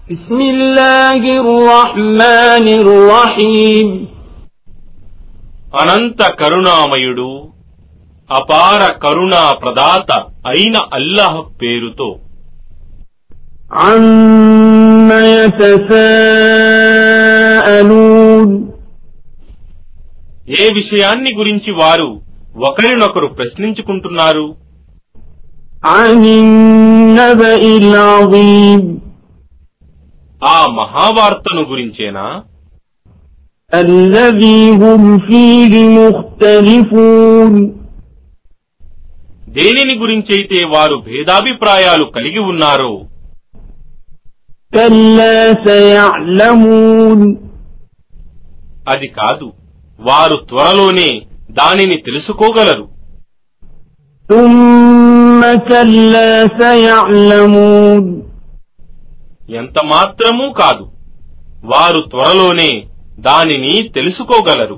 بسم الله الرحمن الرحيم అనంత కరుణామయుడు అపార కరుణా ప్రదాత అయిన అల్లాహ్ పేరుతో عم يتساءلون ఏ విషయాన్ని గురించి వారు ఒకరినొకరు ప్రశ్నించుకుంటున్నారు عن النبأ العظيم ఆ మహావార్తను గురించేనా الذي هم فيه مختلفون దేనిని గురించైతే వారు భేదాభిప్రాయాలు కలిగి ఉన్నారో كلا سيعلمون అది కాదు వారు త్వరలోనే దానిని తెలుసుకోగలరు ثم كلا سيعلمون ఎంత మాత్రమూ కాదు వారు త్వరలోనే దానిని తెలుసుకోగలరు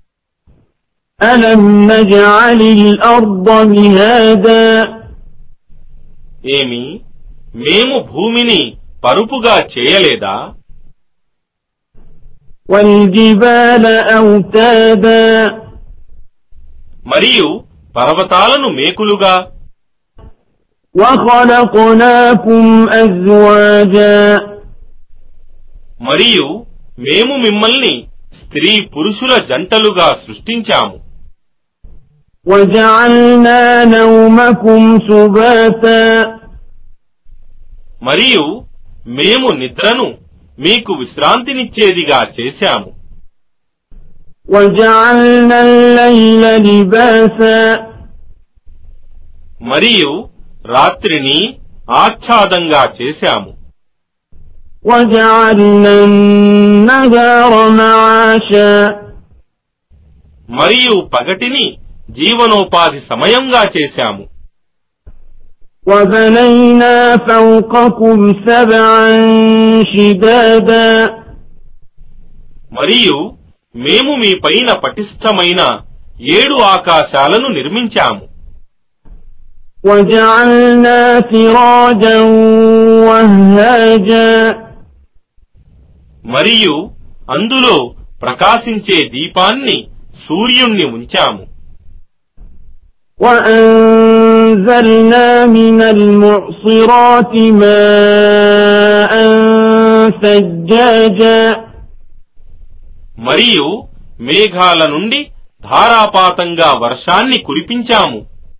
ألم نجعل الأرض مهادا ఏమి మేము భూమిని పరుపుగా చేయలేదా والجبال أوتادا మరియు పర్వతాలను మేకులుగా وخلقناكم أزواجا మరియు మేము మిమ్మల్ని స్త్రీ పురుషుల జంటలుగా సృష్టించాము وجعلنا نومكم سباتا మరియు మేము నిద్రను మీకు విశ్రాంతినిచ్చేదిగా చేశాము وجعلنا الليل لباسا మరియు రాత్రిని ఆచ్ఛాదంగా చేశాము وجعلنا النهار معاشا మరియు పగటిని జీవనోపాధి సమయంగా చేశాము وبنينا فوقكم سبعا شدادا మరియు మేము మీ పైన పటిష్టమైన ఏడు ఆకాశాలను నిర్మించాము وجعلنا سراجا وهاجا మరియు అందులో ప్రకాశించే దీపాన్ని సూర్యుణ్ణి ఉంచాము وأنزلنا من المعصرات ماء ثجاجا మరియు మేఘాల నుండి ధారాపాతంగా వర్షాన్ని కురిపించాము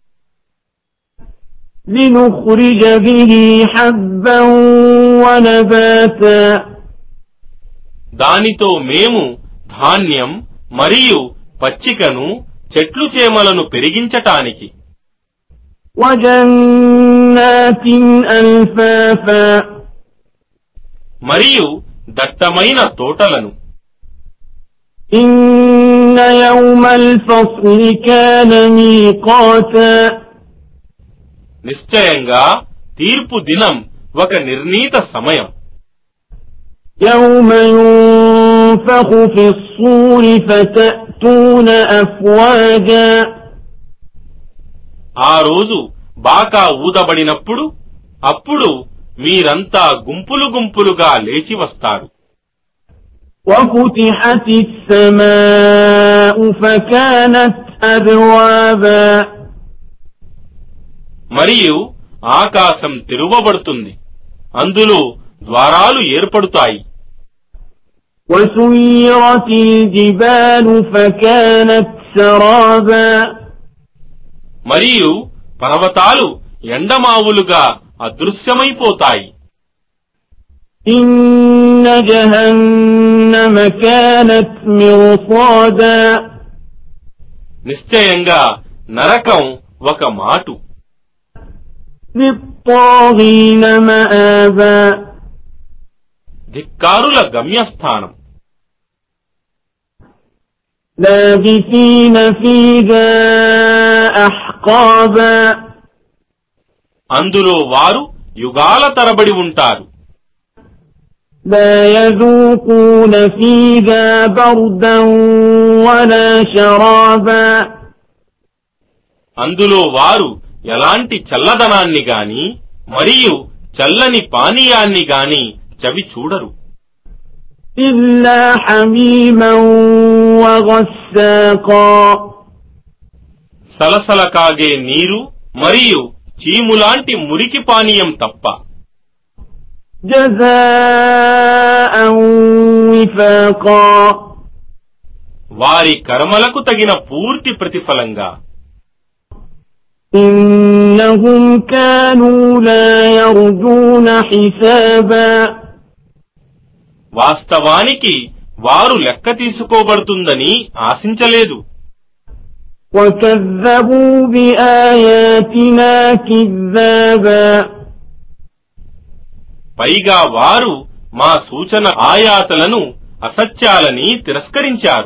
لنخرج به حبا ونباتا దానితో మేము ధాన్యం మరియు పచ్చికను చెట్లు చేమలను పెరిగించటానికి وجنات ألفافا మరియు దట్టమైన తోటలను إن يوم الفصل كان ميقاتا నిశ్చయంగా తీర్పు దినం ఒక నిర్ణీత సమయం يوم ينفخ في الصور فتأتون أفواجا ఆ రోజు బాకా ఊదబడినప్పుడు అప్పుడు మీరంతా గుంపులు గుంపులుగా లేచి వస్తారు وفتحت السماء فكانت أبوابا మరియు ఆకాశం తెరువబడుతుంది అందులో ద్వారాలు ఏర్పడుతాయి وسيرت الجبال فكانت سرابا మరియు పర్వతాలు ఎండమావులుగా అదృశ్యమైపోతాయి إن جهنم كانت مرصادا నిశ్చయంగా నరకం ఒక మాటు للطاغين مآبا ధిక్కారుల గమ్యస్థానం لابثين فيها أحقابا అందులో వారు యుగాల తరబడి ఉంటారు لا يذوقون فيها بردا ولا شرابا అందులో వారు ఎలాంటి చల్లదనాన్ని గాని మరియు చల్లని పానీయాన్ని గాని చవి చూడరు إلا حميما وغساقا సలసల కాగే నీరు మరియు చీములాంటి మురికి పానీయం తప్ప جزاء وفاقا వారి కర్మలకు తగిన పూర్తి ప్రతిఫలంగా إنهم كانوا لا يرجون حسابا వాస్తవానికి వారు లెక్క తీసుకోబడుతుందని ఆశించలేదు وكذبوا بآياتنا كذابا పైగా వారు మా సూచన ఆయాతలను అసత్యాలని తిరస్కరించారు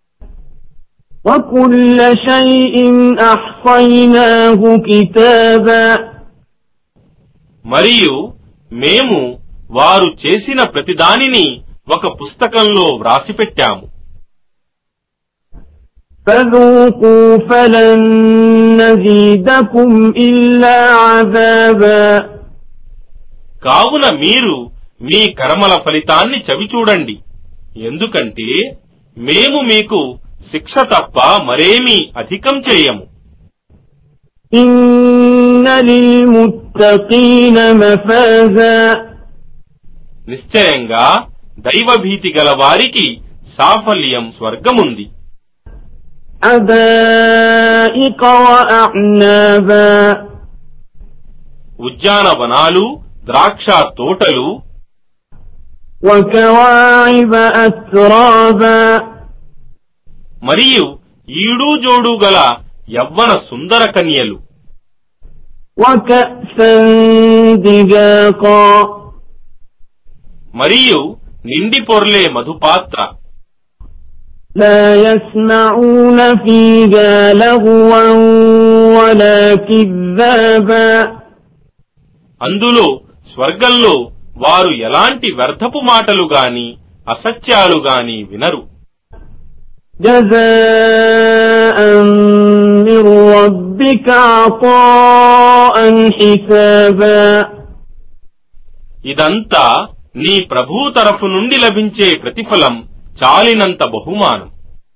وكل شيء أحصيناه كتابا మరియు మేము వారు చేసిన ప్రతిదానిని ఒక పుస్తకంలో వ్రాసిపెట్టాము فذوقوا فلن نزيدكم إلا عذابا కావున మీరు మీ కర్మల ఫలితాన్ని చవిచూడండి ఎందుకంటే మేము మీకు శిక్ష తప్ప మరేమీ అధికం చేయము إن للمتقين مفازا నిశ్చయంగా దైవభీతి గల వారికి సాఫల్యం స్వర్గముంది حدائق وأعنابا ఉద్యానవనాలు ద్రాక్ష తోటలు وكواعب أترابا మరియు ఈడు జోడు గల యవ్వన సుందర కన్యలు وكأسا دجاقا మరియు నిండి పొర్లే మధుపాత్ర لا يسمعون فيها لغوا ولا كذابا అందులో స్వర్గంలో వారు ఎలాంటి వ్యర్థపు మాటలు గాని అసత్యాలు గాని వినరు جزاء من ربك عطاء حسابا ఇదంతా నీ ప్రభు తరఫు నుండి లభించే ప్రతిఫలం చాలినంత బహుమానం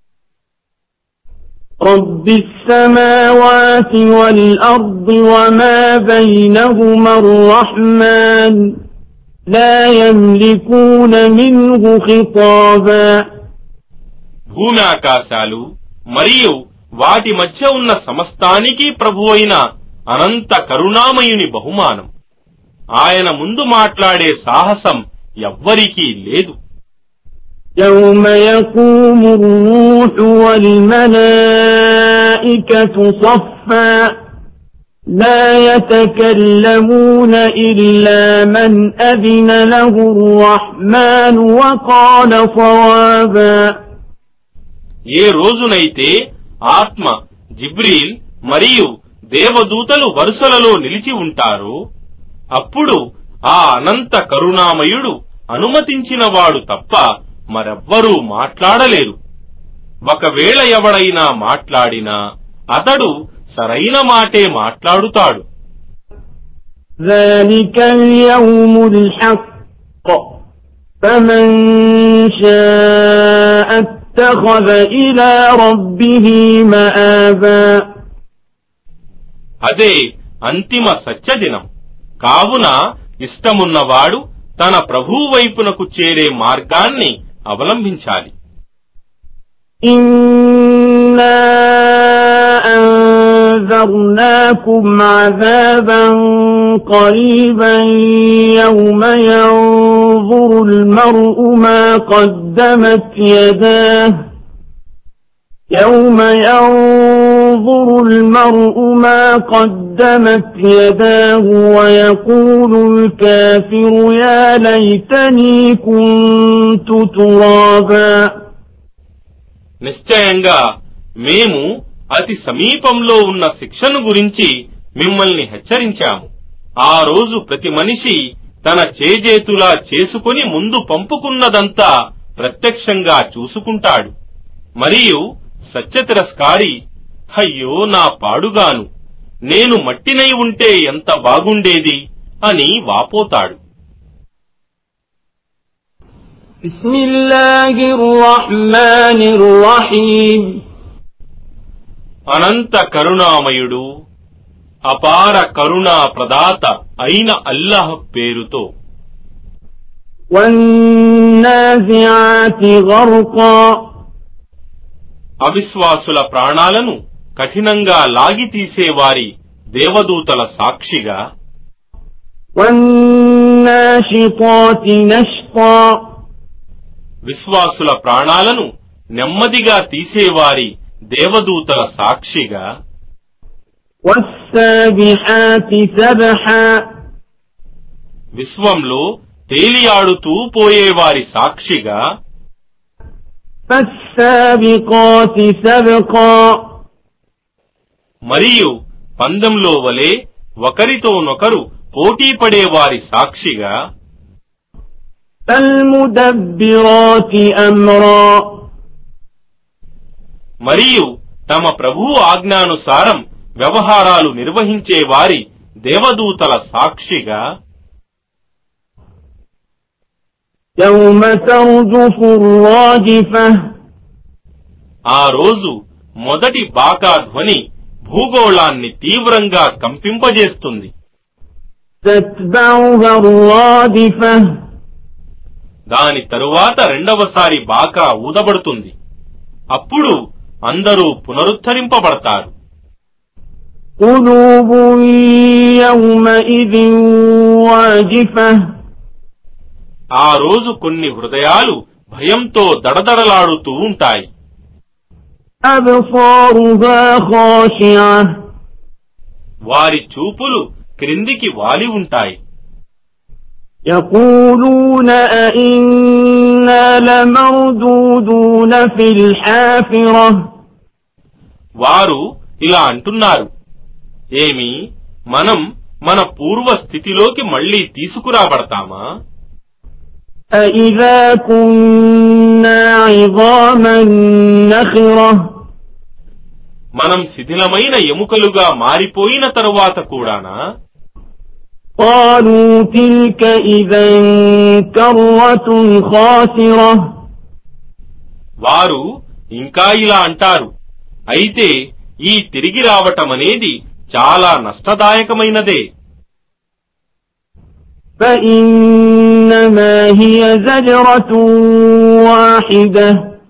رب السماوات والأرض وما بينهما الرحمن لا يملكون منه خطابا భూమి ఆకాశాలు మరియు వాటి మధ్య ఉన్న సమస్తానికి ప్రభు అయిన అనంత కరుణామయుని బహుమానం ఆయన ముందు మాట్లాడే సాహసం ఎవ్వరికీ లేదు يوم يقوم الروح والملائكة صفا لا يتكلمون إلا من أذن له الرحمن وقال صوابا ఏ రోజునైతే ఆత్మ జిబ్రీల్ మరియు దేవదూతలు వరుసలలో నిలిచి ఉంటారో అప్పుడు ఆ అనంత కరుణామయుడు అనుమతించినవాడు తప్ప మరెవ్వరూ మాట్లాడలేరు ఒకవేళ ఎవడైనా మాట్లాడినా అతడు సరైన మాటే మాట్లాడుతాడు ذلك اليوم الحق فمن شاء اتخذ إلى ربه مآبا అదే అంతిమ సత్యదినం కావున ఇష్టమున్నవాడు తన ప్రభువు వైపునకు చేరే మార్గాన్ని అవలంబించాలి إنا أنذرناكم عذابا قريبا يوم ينظر المرء ما قدمت يداه يوم ينظر المرء ما قدمت يداه ويقول الكافر يا ليتني كنت ترابا నిశ్చయంగా మేము అతి సమీపంలో ఉన్న శిక్షను గురించి మిమ్మల్ని హెచ్చరించాము ఆ రోజు ప్రతి మనిషి తన చేజేతులా చేసుకుని ముందు పంపుకున్నదంతా ప్రత్యక్షంగా చూసుకుంటాడు మరియు సత్య తిరస్కారి అయ్యో నా పాడుగాను నేను మట్టినై ఉంటే ఎంత బాగుండేది అని వాపోతాడు بسم الله الرحمن الرحيم అనంత కరుణామయుడు అపార కరుణా ప్రదాత అయిన అల్లాహ్ పేరుతో والنازعات غرقا అవిశ్వాసుల ప్రాణాలను కఠినంగా లాగి తీసేవారి దేవదూతల సాక్షిగా والناشطات نشطا విశ్వాసుల ప్రాణాలను నెమ్మదిగా తీసేవారి దేవదూతల సాక్షిగా والسابحات سبحا విశ్వంలో తేలియాడుతూ పోయేవారి సాక్షిగా فالسابقات سبقا మరియు పందెంలో వలె ఒకరితోనొకరు పోటీ పడేవారి సాక్షిగా فالمدبرات أمرا మరియు తమ ప్రభువు ఆజ్ఞానుసారం వ్యవహారాలు నిర్వహించే వారి దేవదూతల సాక్షిగా يوم ترجف الراجفة ఆ రోజు మొదటి బాకా ధ్వని భూగోళాన్ని తీవ్రంగా కంపింపజేస్తుంది تتبعها الرادفة దాని తరువాత రెండవసారి బాకా ఊదబడుతుంది అప్పుడు అందరూ పునరుద్ధరింపబడతారు قلوب يومئذ واجفة ఆ రోజు కొన్ని హృదయాలు భయంతో దడదడలాడుతూ ఉంటాయి أبصارها خاشعة వారి చూపులు క్రిందికి వాలి ఉంటాయి يقولون أئنا لمردودون في الحافرة వారు ఇలా అంటున్నారు ఏమి మనం మన పూర్వ స్థితిలోకి మళ్ళీ తీసుకురాబడతామా أئذا كنا عظاما نخرة మనం శిథిలమైన ఎముకలుగా మారిపోయిన తరువాత కూడానా قالوا تلك إذا كرة خاسرة వారు ఇంకా ఇలా అంటారు అయితే ఈ తిరిగి రావటమనేది చాలా నష్టదాయకమైనదే فإنما هي زجرة واحدة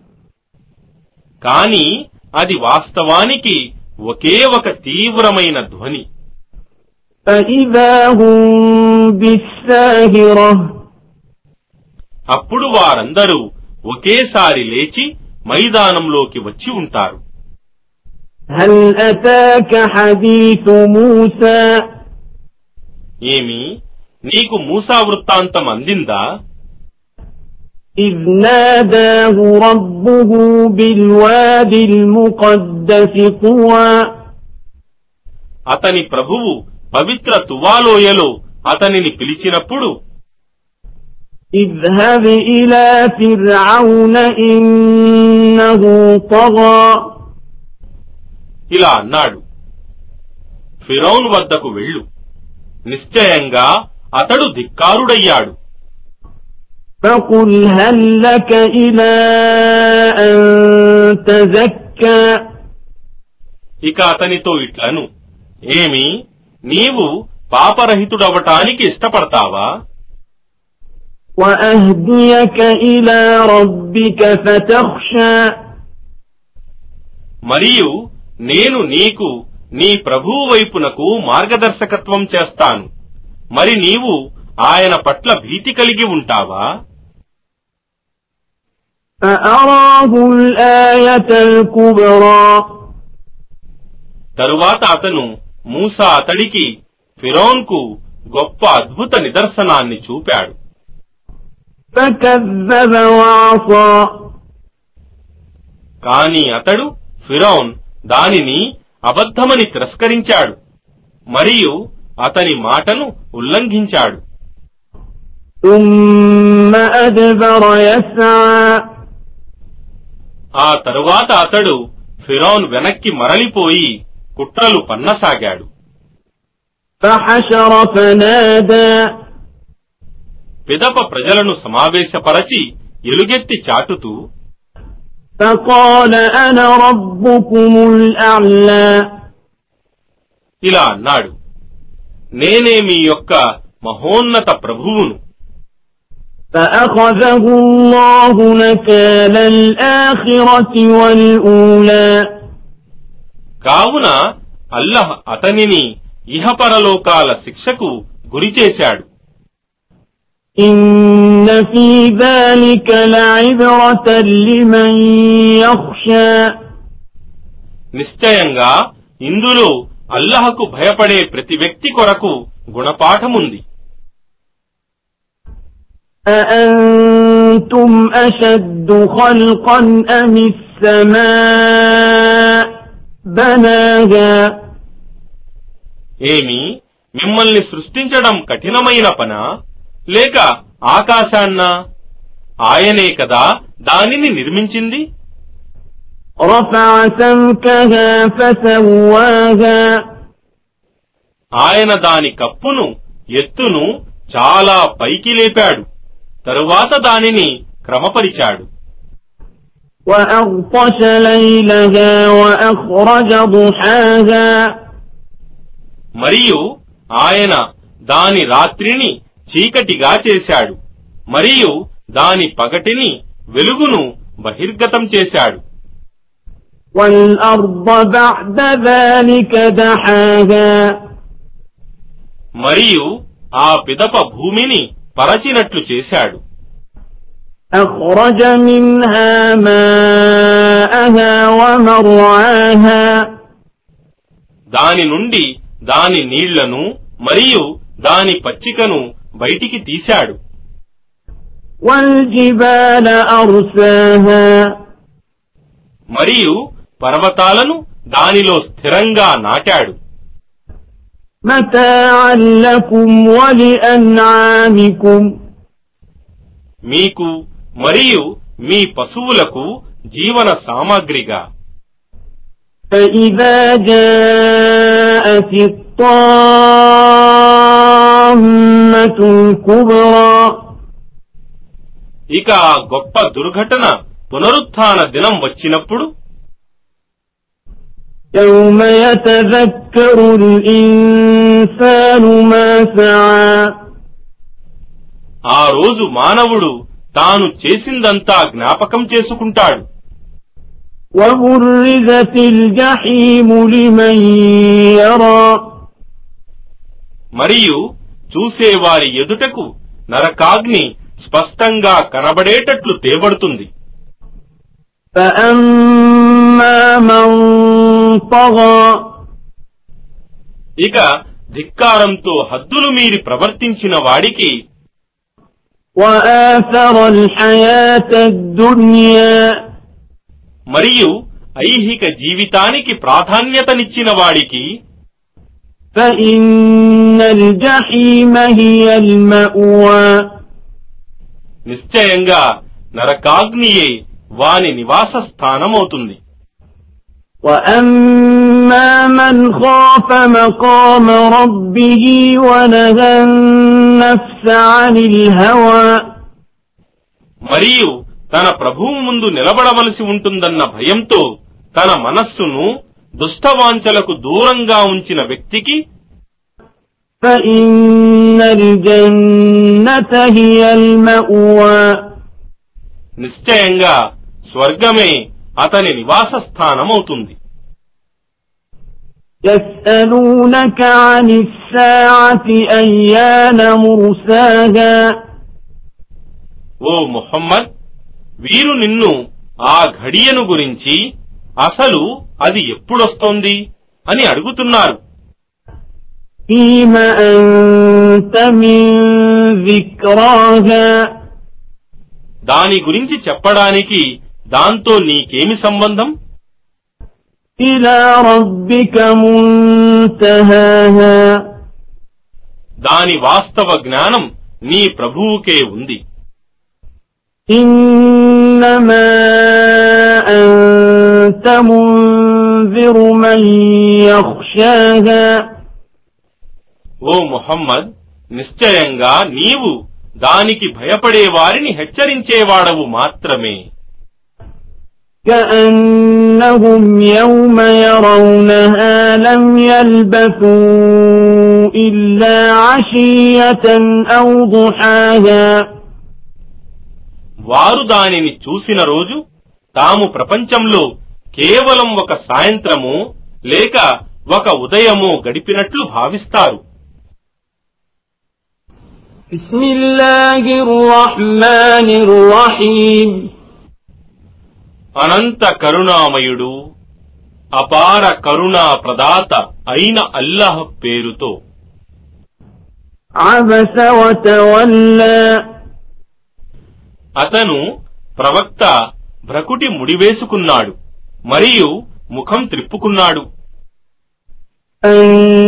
కాని అది వాస్తవానికి ఒకే ఒక తీవ్రమైన ధ్వని فإذا هم بالساهرة అప్పుడు వారందరూ ఒకేసారి లేచి మైదానంలోకి వచ్చి ఉంటారు هل أتاك حديث موسى ఏమి నీకు మూసా వృత్తాంతం అందిందా إذ ناداه ربه بالواد المقدس طوى అతని ప్రభువు పవిత్ర తువాలోయలో అతనిని పిలిచినప్పుడు اذهب إلى فرعون إنه طغى ఇలా అన్నాడు ఫిరౌన్ వద్దకు వెళ్ళు నిశ్చయంగా అతడు ధిక్కారుడయ్యాడు فقل هل لك إلى أن تزكى ఇక అతనితో ఇట్లను ఏమి నీవు పాపరహితుడవటానికి ఇష్టపడతావా وأهديك إلى ربك فتخشى మరియు నేను నీకు నీ ప్రభువు వైపునకు మార్గదర్శకత్వం చేస్తాను మరి నీవు ఆయన పట్ల భీతి కలిగి ఉంటావా فأراه الآية الكبرى తరువాత అతను మూసా అతడికి ఫిరోన్కు గొప్ప అద్భుత నిదర్శనాన్ని చూపాడు فكذب وعصى కాని అతడు ఫిరౌన్ దానిని అబద్ధమని తిరస్కరించాడు మరియు అతని మాటను ఉల్లంఘించాడు ثم أدبر يسعى ఆ తరువాత అతడు ఫిరౌన్ వెనక్కి మరలిపోయి కుట్రలు పన్నసాగాడు فحشر فنادى పిదప ప్రజలను సమావేశపరచి ఎలుగెత్తి చాటుతూ فقال أنا ربكم الأعلى ఇలా అన్నాడు నేనే మీ యొక్క మహోన్నత ప్రభువును فأخذه الله نكال الآخرة والأولى కావున అల్లహ్ అతనిని ఇహపరలోకాల శిక్షకు గురిచేశాడు إن في ذلك لعبرة لمن يخشى నిశ్చయంగా ఇందులో అల్లహకు భయపడే ప్రతి వ్యక్తి కొరకు గుణపాఠముంది أأنتم أشد خلقا أم السماء بناها ఏమి మిమ్మల్ని సృష్టించడం కఠినమైన పనా లేక ఆకాశాన్న ఆయనే కదా దానిని నిర్మించింది رفع سمكها فسواها ఆయన దాని కప్పును ఎత్తును చాలా పైకి లేపాడు తరువాత దానిని క్రమపరిచాడు وأغطش ليلها وأخرج ضحاها మరియు ఆయన దాని రాత్రిని చీకటిగా చేశాడు మరియు దాని పగటిని వెలుగును బహిర్గతం చేశాడు والأرض بعد ذلك دحاها మరియు ఆ పిదప భూమిని పరచినట్లు చేశాడు أخرج منها ماءها ومرعاها దాని నుండి దాని నీళ్లను మరియు దాని పచ్చికను బయటికి తీశాడు والجبال أرساها మరియు పర్వతాలను దానిలో స్థిరంగా నాటాడు متاعا لكم ولأنعامكم మీకు మరియు మీ పశువులకు జీవన సామాగ్రిగా فإذا جاءت الطامة الكبرى ఇక ఆ గొప్ప దుర్ఘటన పునరుత్థాన దినం వచ్చినప్పుడు يوم يتذكر الإنسان ما سعى ఆ రోజు మానవుడు తాను చేసిందంతా జ్ఞాపకం చేసుకుంటాడు وبرزت الجحيم لمن يرى మరియు చూసేవారి ఎదుటకు నరకాగ్ని స్పష్టంగా కనబడేటట్లు తేబడుతుంది فأما من طغى ఇక ధిక్కారంతో హద్దులు మీరి ప్రవర్తించిన వాడికి وآثر الحياة الدنيا మరియు ఐహిక జీవితానికి ప్రాధాన్యతనిచ్చిన వాడికి فإن الجحيم هي المأوى నిశ్చయంగా నరకాగ్నియే వాని నివాస స్థానమవుతుంది وأما من خاف مقام ربه ونهى النفس عن الهوى మరియు తన ప్రభువు ముందు నిలబడవలసి ఉంటుందన్న భయంతో తన మనస్సును దుష్టవాంఛలకు దూరంగా ఉంచిన వ్యక్తికి فإن الجنة هي المأوى నిశ్చయంగా స్వర్గమే అతని నివాస స్థానమవుతుంది يسألونك عن الساعة أيان مرساها ఓ ముహమ్మద్ వీరు నిన్ను ఆ ఘడియను గురించి అసలు అది ఎప్పుడొస్తోంది అని అడుగుతున్నారు فيم أنت من ذكراها దాని గురించి చెప్పడానికి దాంతో నీకేమి సంబంధం إلى ربك منتهاها దాని వాస్తవ జ్ఞానం నీ ప్రభువుకే ఉంది إنما أنت منذر من يخشاها ఓ ముహమ్మద్ నిశ్చయంగా నీవు దానికి భయపడే వారిని హెచ్చరించేవాడవు మాత్రమే كأنهم يوم يرونها لم يلبثوا إلا عشية أو ضحاها వారు దానిని చూసిన రోజు తాము ప్రపంచంలో కేవలం ఒక సాయంత్రము లేక ఒక ఉదయము గడిపినట్లు భావిస్తారు بسم الله الرحمن الرحيم అనంత కరుణామయుడు అపార కరుణా ప్రదాత అయిన అల్లాహ్ పేరుతో عبس وتولى అతను ప్రవక్త భ్రకుటి ముడివేసుకున్నాడు మరియు ముఖం త్రిప్పుకున్నాడు أن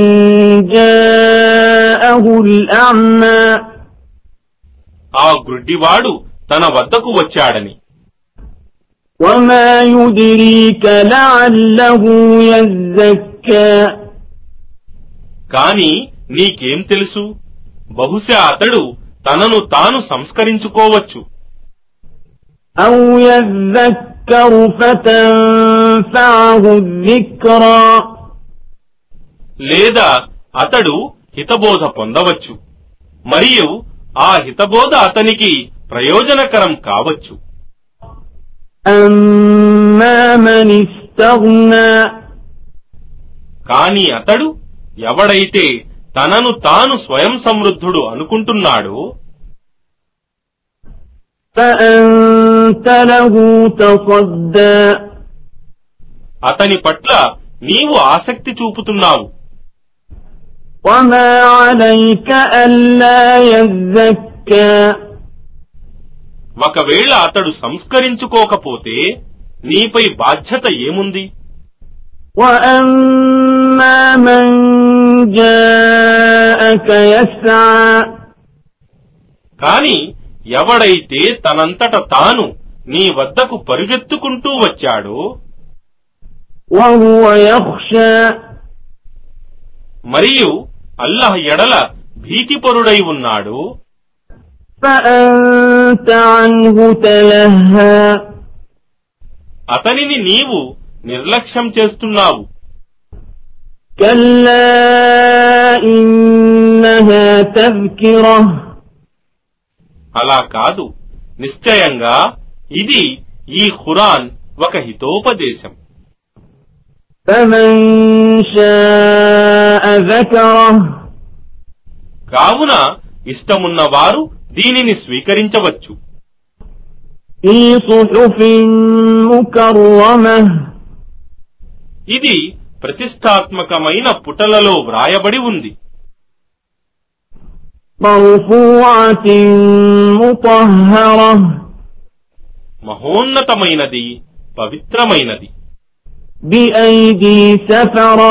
جاءه الأعمى ఆ గ్రుడ్డివాడు తన వద్దకు వచ్చాడని وما يدريك لعله يزكى కాని నీకేం తెలుసు బహుశా అతడు తనను తాను సంస్కరించుకోవచ్చు أو يذكر فتنفعه الذكرى లేదా అతడు హితబోధ పొందవచ్చు మరియు ఆ హితబోధ అతనికి ప్రయోజనకరం కావచ్చు أما من استغنى కాని అతడు ఎవడైతే తనను తాను స్వయం సమృద్ధుడు అనుకుంటున్నాడో فأنت له تصدى అతని పట్ల నీవు ఆసక్తి చూపుతున్నావు وما عليك ألا يزكى ఒకవేళ అతడు సంస్కరించుకోకపోతే నీపై బాధ్యత ఏముంది وأما من جاءك يسعى కాని ఎవడైతే తనంతట తాను నీ వద్దకు పరుగెత్తుకుంటూ వచ్చాడో وهو يخشى మరియు అల్లహ ఎడల భీతిపరుడై ఉన్నాడు فأنت عنه تلهى అతనిని నీవు నిర్లక్ష్యం చేస్తున్నావు كلا إنها تذكرة అలా కాదు నిశ్చయంగా ఇది ఈ ఖురాన్ ఒక హితోపదేశం فمن شاء ذكره కావున ఇష్టమున్న వారు దీనిని స్వీకరించవచ్చు في صحف مكرمة ఇది ప్రతిష్టాత్మకమైన పుటలలో వ్రాయబడి ఉంది مرفوعة مطهرة మహోన్నతమైనది పవిత్రమైనది بأيدي سفرة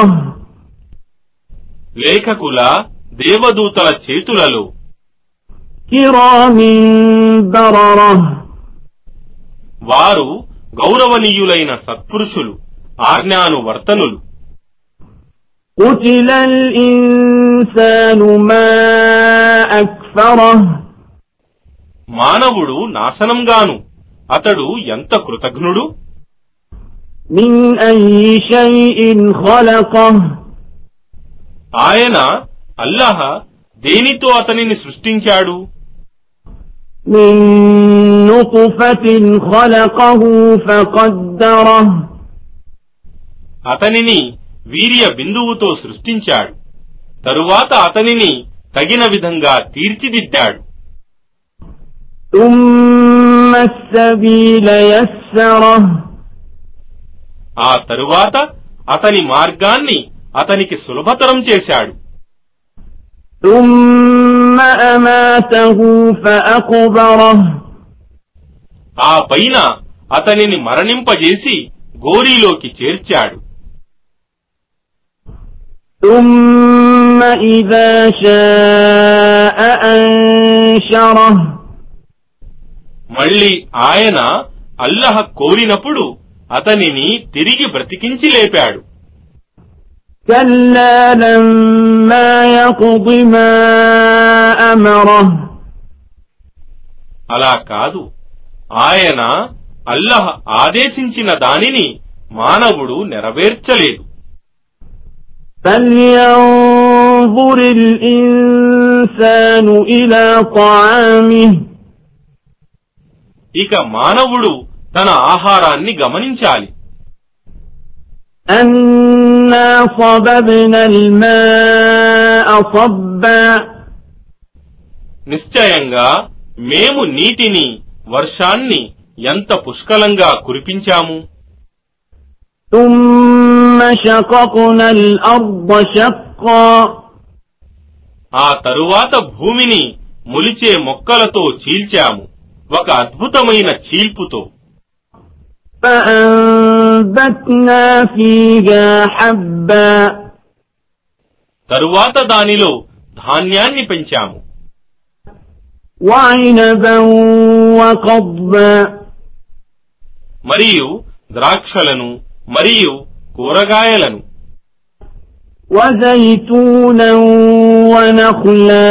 లేఖకుల దేవదూతల చేతులలో كرام بررة వారు గౌరవనీయులైన సత్పురుషులు ఆజ్ఞానువర్తనులు قتل الإنسان ما أكفره మానవుడు నాశనంగాను అతడు ఎంత కృతజ్ఞుడు من أي شيء خلقه ఆయన అల్లాహ దేనితో అతనిని సృష్టించాడు من نطفة خلقه فقدره అతనిని వీర్య బిందువుతో సృష్టించాడు తరువాత అతనిని తగిన విధంగా తీర్చిదిద్దాడు ثم السبيل يسره ఆ తరువాత అతని మార్గాన్ని అతనికి సులభతరం చేశాడు ثم أماته فأقبره ఆ పైన అతనిని మరణింపజేసి గోరీలోకి చేర్చాడు ثم إذا شاء أنشره మళ్ళీ ఆయన అల్లహ కోరినప్పుడు అతనిని తిరిగి బ్రతికించి లేపాడు كلا لما يقض ما أمره అలా కాదు ఆయన అల్లహ ఆదేశించిన దానిని మానవుడు నెరవేర్చలేదు فلينظر الإنسان إلى طعامه ఇక మానవుడు తన ఆహారాన్ని గమనించాలి أنا صببنا الماء صبا నిశ్చయంగా మేము నీటిని వర్షాన్ని ఎంత పుష్కలంగా కురిపించాము ثم شققنا الأرض شقا ఆ తరువాత భూమిని మొలిచే మొక్కలతో చీల్చాము ఒక అద్భుతమైన చీల్పుతో فأنبتنا فيها حبا తరువాత దానిలో ధాన్యాన్ని పెంచాము وعنبا وقضبا మరియు ద్రాక్షలను మరియు కూరగాయలను وزيتونا ونخلا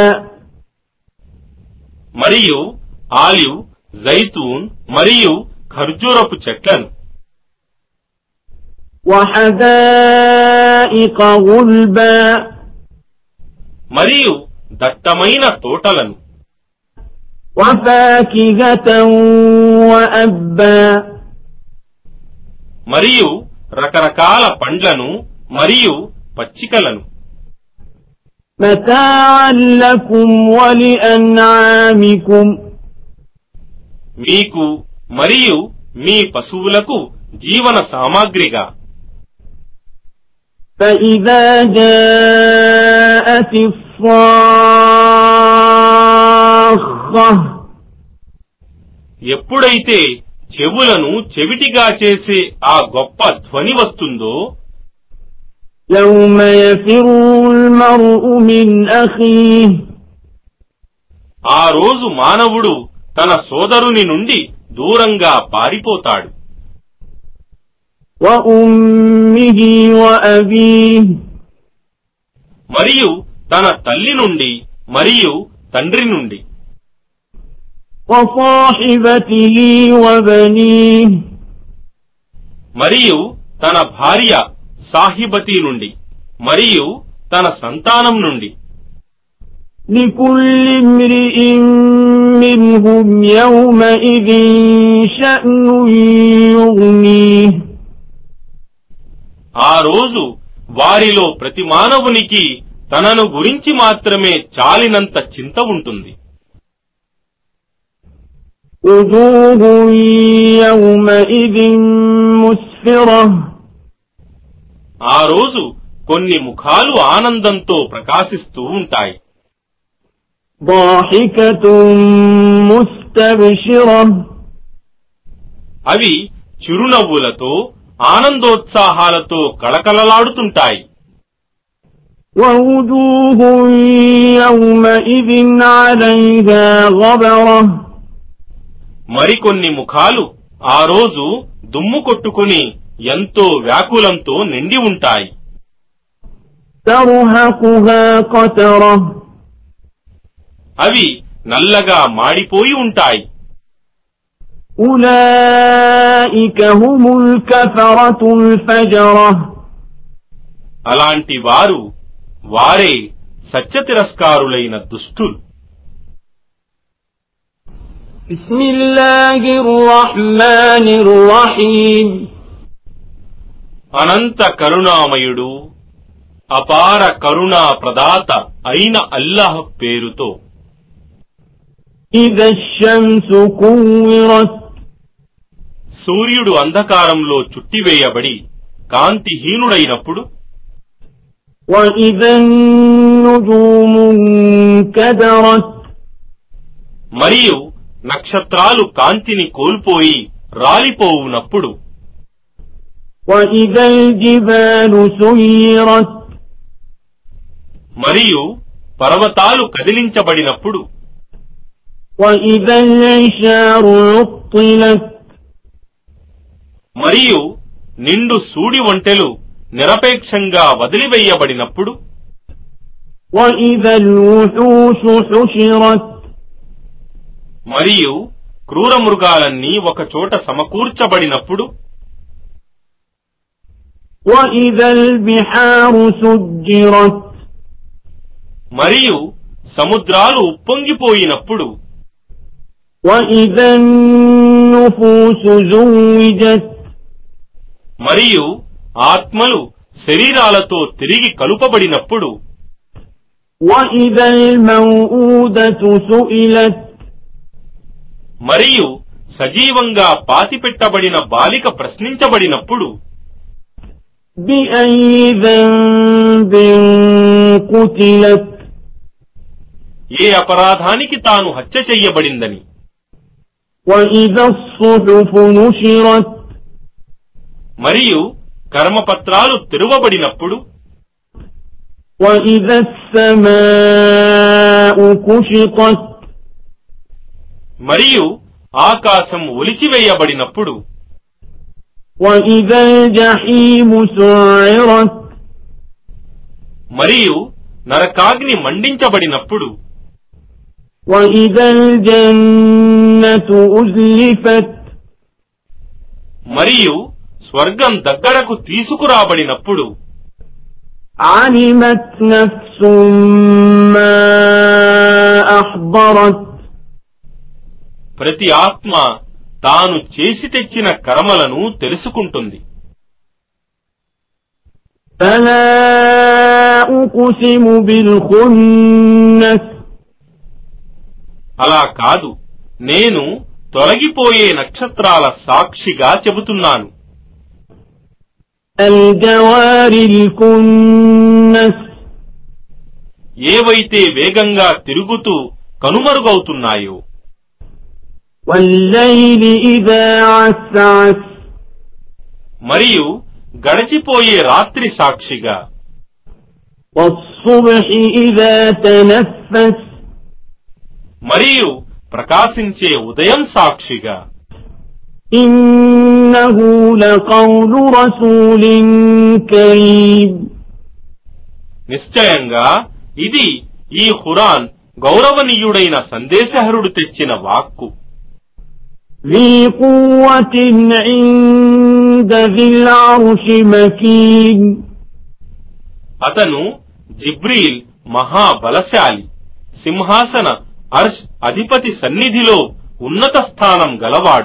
మరియు ఆలివ్ జైతూన్ మరియు ఖర్జూరపు చెట్లను وحدائق غلبا మరియు దట్టమైన తోటలను وفاكهة وأبا మరియు రకరకాల పండ్లను మరియు పచ్చికలను متاعا لكم ولأنعامكم మీకు మరియు మీ పశువులకు జీవన సామాగ్రిగా فإذا جاءت الصاخة ఎప్పుడైతే చెవులను చెవిటిగా చేసే ఆ గొప్ప ధ్వని వస్తుందో يوم يفر المرء من أخيه ఆ రోజు మానవుడు తన సోదరుని నుండి దూరంగా పారిపోతాడు وأمه وأبيه మరియు తన తల్లి నుండి మరియు తండ్రి నుండి وصاحبته وبنيه మరియు తన భార్య సాహిబతి నుండి మరియు తన సంతానం నుండి لكل امرئ منهم يومئذ شأن يغنيه ఆ రోజు వారిలో ప్రతి మానవునికి తనను గురించి మాత్రమే చాలినంత చింత ఉంటుంది وجوه يومئذ مسفرة ఆ రోజు కొన్ని ముఖాలు ఆనందంతో ప్రకాశిస్తూ ఉంటాయి ضاحكة مستبشرة అవి చిరునవ్వులతో ఆనందోత్సాహాలతో కళకళలాడుతుంటాయి ووجوه يومئذ عليها غبرة మరికొన్ని ముఖాలు ఆ రోజు దుమ్ము కొట్టుకుని ఎంతో వ్యాకులంతో నిండి ఉంటాయి ترهقها قترة అవి నల్లగా మాడిపోయి ఉంటాయి أولئك هم الكفرة الفجرة అలాంటి వారు వారే సత్య తిరస్కారులైన దుష్టులు بسم الله الرحمن الرحيم అనంత కరుణామయుడు అపార కరుణా ప్రదాత అయిన అల్లాహ్ పేరుతో إذا الشمس كورت సూర్యుడు అంధకారంలో చుట్టివేయబడి కాంతిహీనుడైనప్పుడు وإذا النجوم انكدرت మరియు నక్షత్రాలు కాంతిని కోల్పోయి రాలిపోవునప్పుడు وإذا الجبال سيرت మరియు పర్వతాలు కదిలించబడినప్పుడు وإذا العشار عطلت మరియు నిండు సూడి ఒంటెలు నిరపేక్షంగా వదిలివేయబడినప్పుడు وإذا الوحوش حشرت మరియు క్రూర మృగాలన్నీ ఒకచోట సమకూర్చబడినప్పుడు وإذا البحار سجرت మరియు సముద్రాలు ఉప్పొంగిపోయినప్పుడు وإذا النفوس زوجت మరియు ఆత్మలు శరీరాలతో తిరిగి కలుపబడినప్పుడు وإذا الموءودة سئلت మరియు సజీవంగా పాతిపెట్టబడిన బాలిక ప్రశ్నించబడినప్పుడు بأي ذنب قتلت ఏ అపరాధానికి తాను హత్య చెయ్యబడిందని وإذا الصحف نشرت మరియు కర్మపత్రాలు తెరువబడినప్పుడు وإذا السماء كشطت మరియు ఆకాశం ఒలిచివేయబడినప్పుడు وإذا الجحيم سعرت మరియు నరకాగ్ని మండించబడినప్పుడు وإذا الجنة أزلفت మరియు స్వర్గం దగ్గరకు తీసుకురాబడినప్పుడు علمت نفس ما أحضرت ప్రతి ఆత్మ తాను చేసి తెచ్చిన కర్మలను తెలుసుకుంటుంది فلا أقسم بالخنس అలా కాదు నేను తొలగిపోయే నక్షత్రాల సాక్షిగా చెబుతున్నాను الجوار الكنس ఏవైతే వేగంగా తిరుగుతూ కనుమరుగవుతున్నాయో والليل إذا عسعس మరియు గడిచిపోయే రాత్రి సాక్షిగా والصبح إذا تنفس మరియు ప్రకాశించే ఉదయం సాక్షిగా إنه لقول رسول كريم నిశ్చయంగా ఇది ఈ ఖురాన్ గౌరవనీయుడైన సందేశహరుడు తెచ్చిన వాక్కు ذي قوة عند ذي العرش مكين అతను జిబ్రీల్ మహాబలశాలి సింహాసన అర్ష్ అధిపతి సన్నిధిలో ఉన్నత స్థానం గలవాడు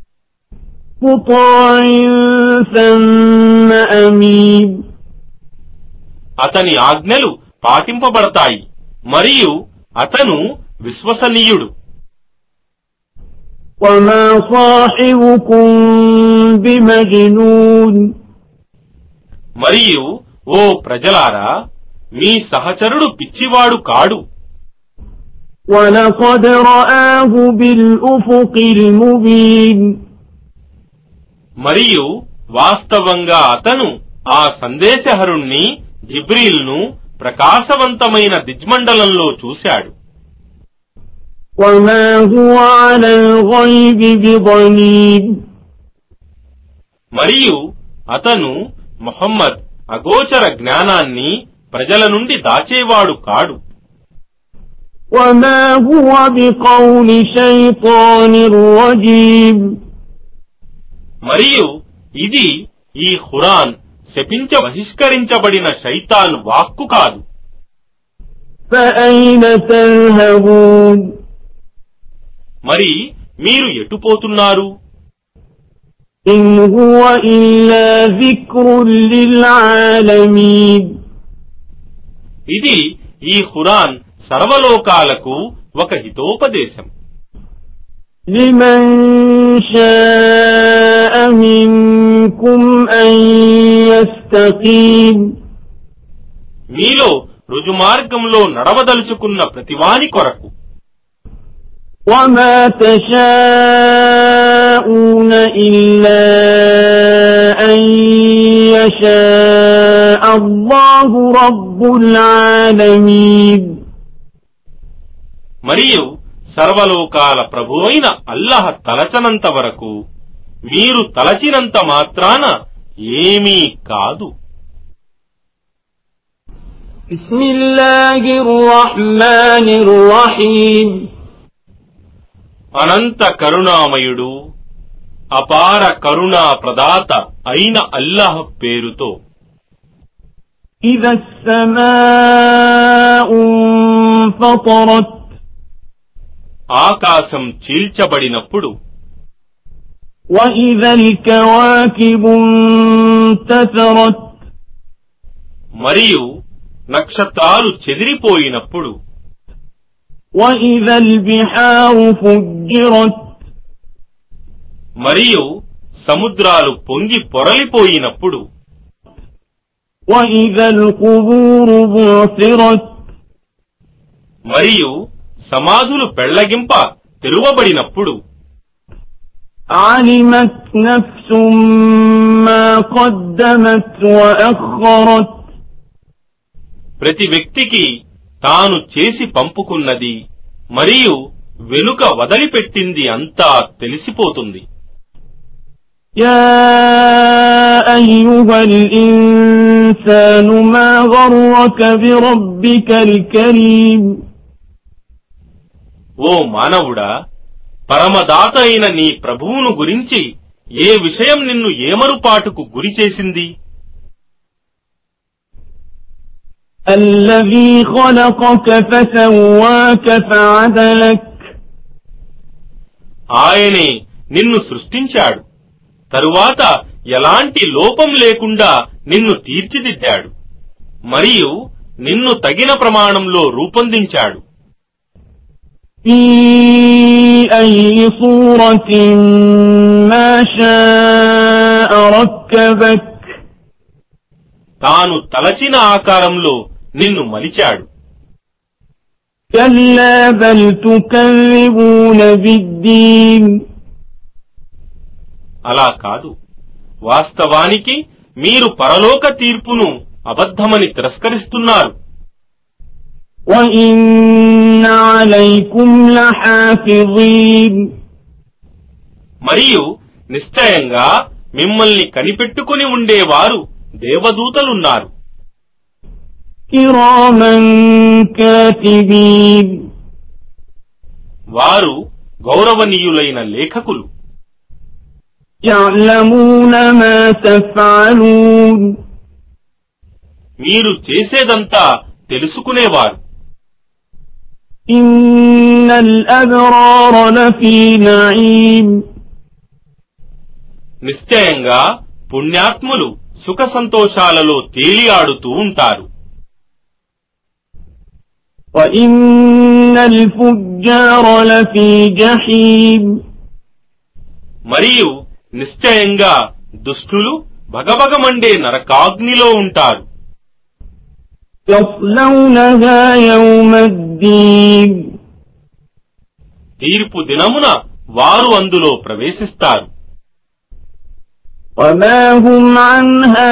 مطاع ثم أمين అతని ఆజ్ఞలు పాటింపబడతాయి మరియు అతను విశ్వసనీయుడు وما صاحبكم بمجنون మరియు ఓ ప్రజలారా మీ సహచరుడు పిచ్చివాడు కాడు ولقد رآه بالأفق المبين మరియు వాస్తవంగా అతను ఆ సందేశహరుణ్ణి జిబ్రీల్ను ప్రకాశవంతమైన దిజ్మండలంలో చూశాడు وما هو على الغيب بضنين మరియు అతను మొహమ్మద్ అగోచర జ్ఞానాన్ని ప్రజల నుండి దాచేవాడు కాడు وما هو بقول شيطان رجيم మరియు ఇది ఈ ఖురాన్ శపించ బహిష్కరించబడిన శైతాన్ వాక్కు కాదు فأين تذهبون మరి మీరు ఎటుపోతున్నారు إن هو إلا ذكر للعالمين ఇది ఈ ఖురాన్ సర్వలోకాలకు ఒక హితోపదేశం لمن شاء منكم أن يستقيم మీలో రుజుమార్గంలో నడవదలుచుకున్న ప్రతివాని కొరకు وما تشاءون إلا أن يشاء الله رب العالمين మరియు సర్వలోకాల ప్రభు అయిన అల్లహ తలచనంత వరకు మీరు తలచినంత మాత్రాన ఏమీ కాదు بسم الله الرحمن الرحيم అనంత కరుణామయుడు అపార కరుణా ప్రదాత అయిన అల్లాహ్ పేరుతో إذا السماء انفطرت ఆకాశం చీల్చబడినప్పుడు وإذا الكواكب انتثرت మరియు నక్షత్రాలు చెదిరిపోయినప్పుడు وإذا البحار فجرت మరియు సముద్రాలు పొంగి పొరలిపోయినప్పుడు وإذا القبور بعثرت మరియు సమాధులు పెళ్లగింప తెరువబడినప్పుడు علمت نفس ما قدمت وأخرت ప్రతి వ్యక్తికి తాను చేసి పంపుకున్నది మరియు వెనుక వదిలిపెట్టింది అంతా తెలిసిపోతుంది يا أيها الإنسان ما غرك بربك الكريم ఓ మానవుడా పరమదాత అయిన నీ ప్రభువును గురించి ఏ విషయం నిన్ను ఏమరుపాటుకు గురి చేసింది الذي خلقك فسواك فعدلك ఆయనే నిన్ను సృష్టించాడు తరువాత ఎలాంటి లోపం లేకుండా నిన్ను తీర్చిదిద్దాడు మరియు నిన్ను తగిన ప్రమాణంలో రూపొందించాడు في أي صورة ما شاء ركبك తాను తలచిన ఆకారంలో నిన్ను మలిచాడు كلا بل تكذبون بالدين అలా కాదు వాస్తవానికి మీరు పరలోక తీర్పును అబద్ధమని తిరస్కరిస్తున్నారు وإن عليكم لحافظين మరియు నిశ్చయంగా మిమ్మల్ని కనిపెట్టుకుని ఉండేవారు దేవదూతలున్నారు كراما كاتبين వారు గౌరవనీయులైన లేఖకులు يعلمون ما تفعلون మీరు చేసేదంతా తెలుసుకునేవారు إن الأبرار لفي نعيم నిశ్చయంగా పుణ్యాత్ములు సుఖ సంతోషాలలో తేలియాడుతూ ఉంటారు وإن الفجار لفي جحيم మరియు నిశ్చయంగా దుష్టులు భగభగమండే నరకాగ్నిలో ఉంటారు يصلونها يوم الدين తీర్పు దినమున వారు అందులో ప్రవేశిస్తారు وما هم عنها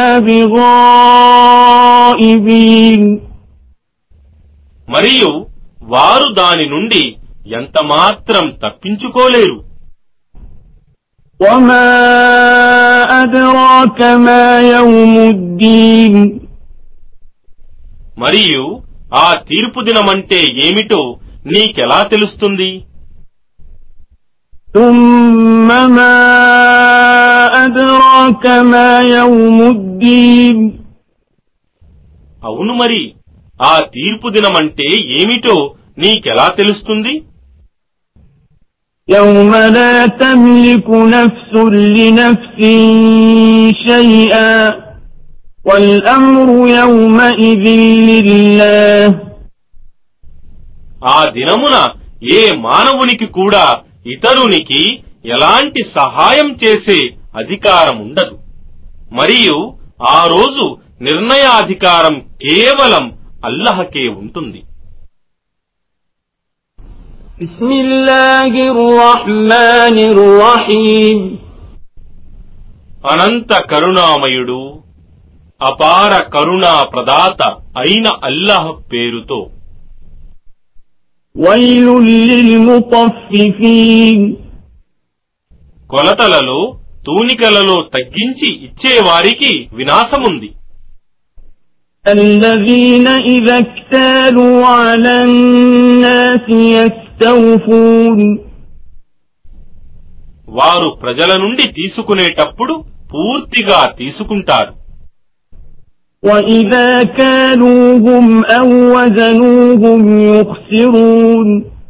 بغائبين మరియు వారు దాని నుండి ఎంతమాత్రం తప్పించుకోలేరు وما أدراك ما يوم الدين మరియు ఆ తీర్పు దినమంటే ఏమిటో నీకెలా తెలుస్తుంది ثم ما أدراك ما يوم الدين అవును మరి ఆ తీర్పు దినమంటే ఏమిటో నీకెలా తెలుస్తుంది يوم لا تملك نفس لنفس شيئا والأمر يومئذ لله ఆ దినమున ఏ మానవునికి కూడా ఇతరునికి ఎలాంటి సహాయం చేసే అధికారం ఉండదు మరియు ఆ రోజు నిర్ణయాధికారం కేవలం అల్లహకే ఉంటుంది بسم الله الرحمن الرحيم అనంత కరుణామయుడు అపార కరుణా ప్రదాత అయిన అల్లాహ్ పేరుతో ويل للمطففين కొలతలలో తూనికలలో తగ్గించి ఇచ్చేవారికి వినాశముంది الذين إذا اكتالوا على الناس يستوفون వారు ప్రజల నుండి తీసుకునేటప్పుడు పూర్తిగా తీసుకుంటారు وإذا كالوهم أو وزنوهم يخسرون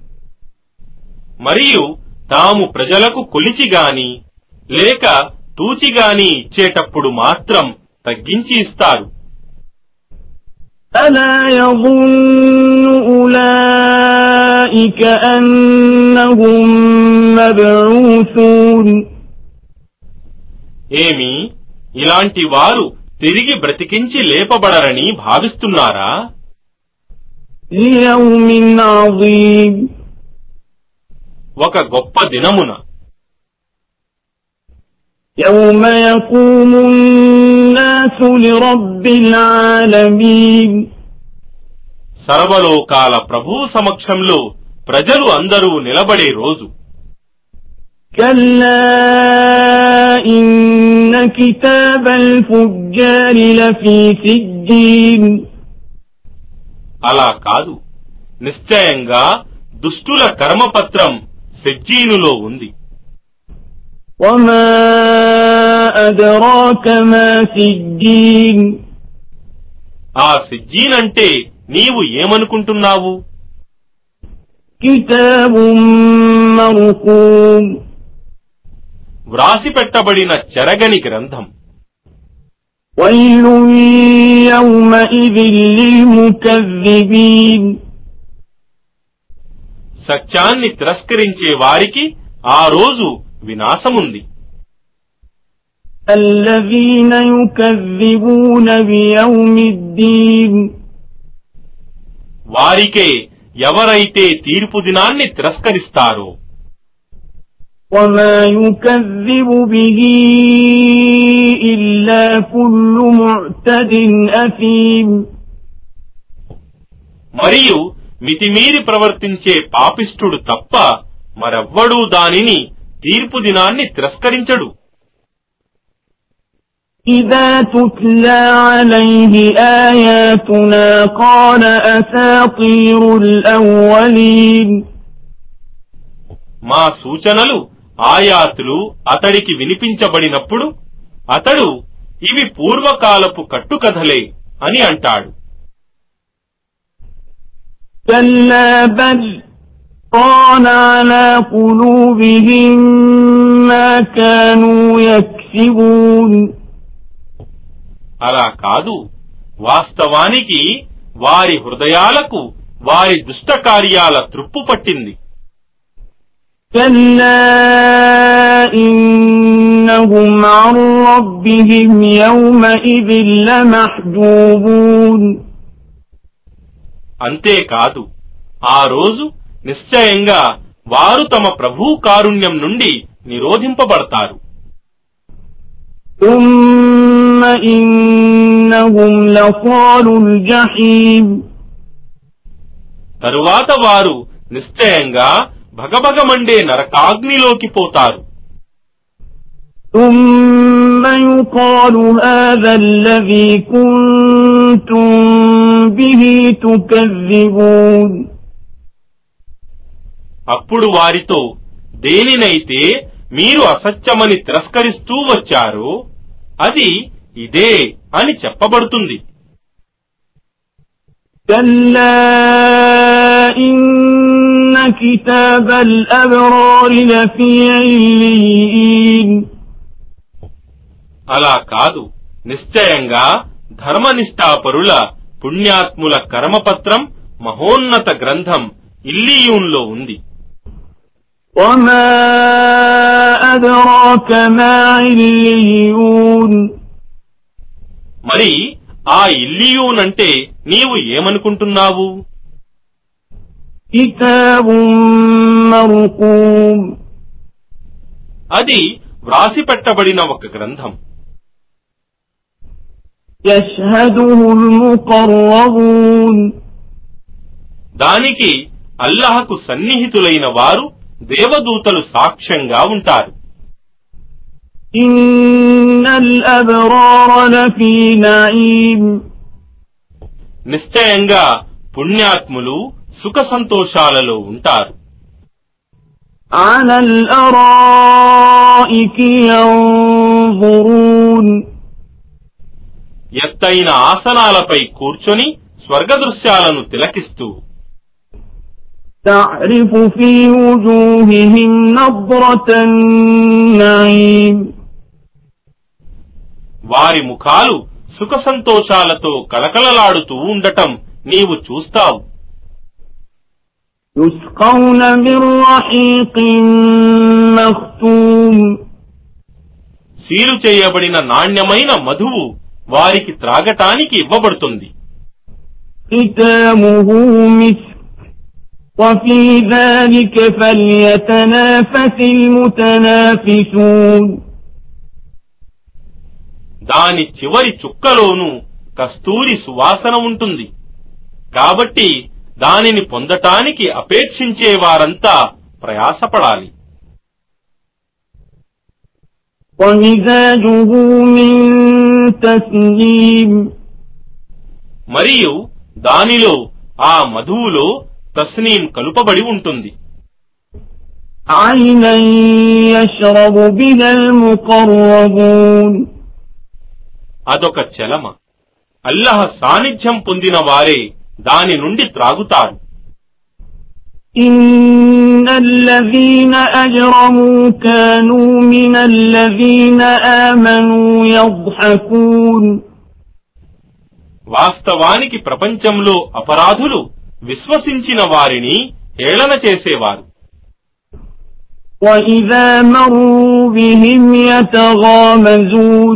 మరియు తాము ప్రజలకు కొలిచిగాని లేక తూచిగాని ఇచ్చేటప్పుడు మాత్రం తగ్గించి ఇస్తారు ألا يظن أولئك أنهم مبعوثون ఏమి ఇలాంటి వారు తిరిగి బ్రతికించి లేపబడరని భావిస్తున్నారా ليوم عظيم ఒక గొప్ప దినమున يوم يقوم الناس لرب العالمين సర్వలోకాల ప్రభువు సమక్షంలో ప్రజలు అందరూ నిలబడే రోజు كلا إن كتاب الفجار لفي سجين అలా కాదు నిశ్చయంగా దుష్టుల కర్మపత్రం సెజ్జీనులో ఉంది وما أدراك ما سجين ఆ సిజ్జీన్ అంటే నీవు ఏమనుకుంటున్నావు كتاب مرقوم వ్రాసి పెట్టబడిన చెరగని గ్రంథం ويل يومئذ للمكذبين సత్యాన్ని తిరస్కరించే వారికి ఆ రోజు వినాశముంది الذين يكذبون بيوم الدين వారికే ఎవరైతే తీర్పు దినాన్ని తిరస్కరిస్తారో وما يكذب به إلا كل معتد أثيم మరియు మితిమీరి ప్రవర్తించే పాపిష్ఠుడు తప్ప మరెవ్వడూ దానిని తీర్పు దినాన్ని తిరస్కరించడు إذا تتلى عليه آياتنا قال أساطير الأولين మా సూచనలు ఆయాతులు అతడికి వినిపించబడినప్పుడు అతడు ఇవి పూర్వకాలపు కట్టుకథలే అని అంటాడు كلا بل طال على قلوبهم ما كانوا يكسبون అలా కాదు వాస్తవానికి వారి హృదయాలకు వారి దుష్ట కార్యాల త్రుప్పు పట్టింది كلا إنهم عن ربهم يومئذ لمحجوبون అంతేకాదు ఆ రోజు నిశ్చయంగా వారు తమ ప్రభు కారుణ్యం నుండి నిరోధింపబడతారు ثم إنهم لصالوا الجحيم తరువాత వారు నిశ్చయంగా భగభగమండే నరకాగ్నిలోకి పోతారు ثم يقال هذا الذي كنتم به تكذبون అప్పుడు వారితో దేనినైతే మీరు అసత్యమని తిరస్కరిస్తూ వచ్చారో అది ఇదే అని చెప్పబడుతుంది كلا إن كتاب الأبرار لفي عليين అలా కాదు నిశ్చయంగా ధర్మనిష్ఠాపరుల పుణ్యాత్ముల కర్మపత్రం మహోన్నత గ్రంథం ఇల్లియూన్లో ఉంది وما أدراك ما عليون మరి ఆ ఇల్లియూన్ అంటే నీవు ఏమనుకుంటున్నావు كتاب مرقوم అది వ్రాసి పెట్టబడిన ఒక గ్రంథం يشهده المقربون దానికి అల్లహకు సన్నిహితులైన వారు దేవదూతలు సాక్ష్యంగా ఉంటారు إن الأبرار لفي نعيم నిశ్చయంగా పుణ్యాత్ములు సుఖ సంతోషాలలో ఉంటారు على الأرائك ينظرون ఎత్తైన ఆసనాలపై కూర్చొని స్వర్గ దృశ్యాలను తిలకిస్తూ تعرف في وجوههم نضرة النعيم వారి ముఖాలు సుఖ సంతోషాలతో కలకలలాడుతూ ఉండటం నీవు చూస్తావు يسقون من رحيق مختوم సీలు చేయబడిన నాణ్యమైన మధువు వారికి త్రాగటానికి ఇవ్వబడుతుంది ختامه مسك وفي ذلك فليتنافس المتنافسون దాని చివరి చుక్కలోనూ కస్తూరి సువాసన ఉంటుంది కాబట్టి దానిని పొందటానికి అపేక్షించే వారంతా ప్రయాసపడాలి ومزاجه من تسنيم మరియు దానిలో ఆ మధువులో తస్నీం కలుపబడి ఉంటుంది عينا يشرب بها المقربون అదొక చలమ అల్లహ సాన్నిధ్యం పొందిన వారే దాని నుండి త్రాగుతారు إن الذين أجرموا كانوا من الذين آمنوا يضحكون వాస్తవానికి ప్రపంచంలో అపరాధులు విశ్వసించిన వారిని హేళన చేసేవారు وإذا مروا بهم يتغامزون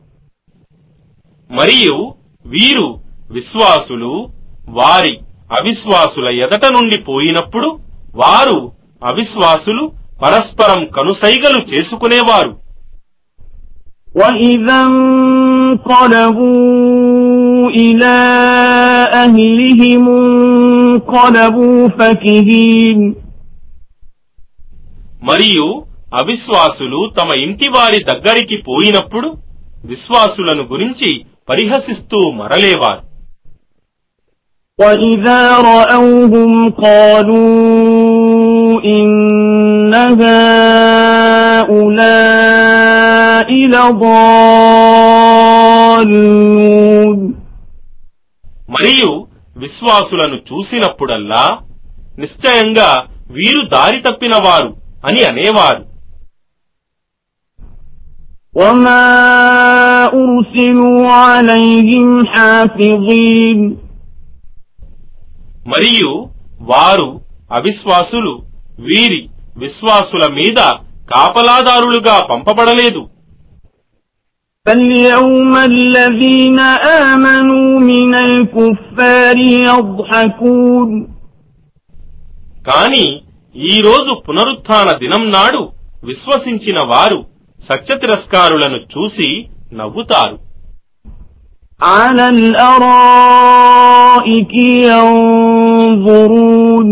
మరియు వీరు విశ్వాసులు వారి అవిశ్వాసుల ఎదట నుండి పోయినప్పుడు వారు అవిశ్వాసులు పరస్పరం కనుసైగలు చేసుకునేవారు وإذا انقلبوا إلى أهلهم انقلبوا فكهين మరియు అవిశ్వాసులు తమ ఇంటి వారి దగ్గరికి పోయినప్పుడు విశ్వాసులను గురించి పరిహసిస్తూ మరలేవారు وإذا رأوهم قالوا إن هؤلاء لضالون మరియు విశ్వాసులను చూసినప్పుడల్లా నిశ్చయంగా వీరు దారి తప్పిన వారు అని అనేవారు وما أرسلوا عليهم حافظين మరియు వారు అవిశ్వాసులు వీరి విశ్వాసుల మీద కాపలాదారులుగా పంపబడలేదు فاليوم الذين آمنوا من الكفار يضحكون కాని ఈ రోజు పునరుత్థాన దినం నాడు విశ్వసించిన వారు సత్య తిరస్కారులను చూసి నవ్వుతారు على الأرائك ينظرون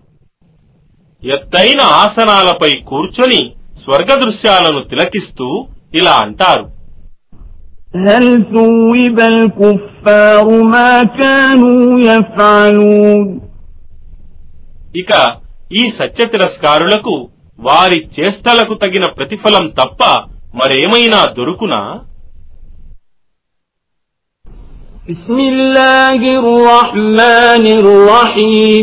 ఎత్తైన ఆసనాలపై కూర్చొని స్వర్గ దృశ్యాలను తిలకిస్తూ ఇలా అంటారు هل ثوب الكفار ما كانوا يفعلون ఇక ఈ సత్య తిరస్కారులకు వారి చేష్టలకు తగిన ప్రతిఫలం తప్ప మరేమైనా దొరుకునా بسم الله الرحمن الرحيم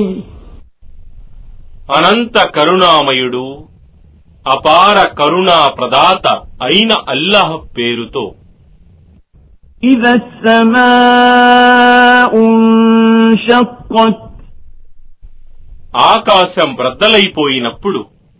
అనంత కరుణామయుడు అపార కరుణా ప్రదాత అయిన అల్లాహ్ పేరుతో إذا السماء انشقت ఆకాశం బ్రద్దలైపోయినప్పుడు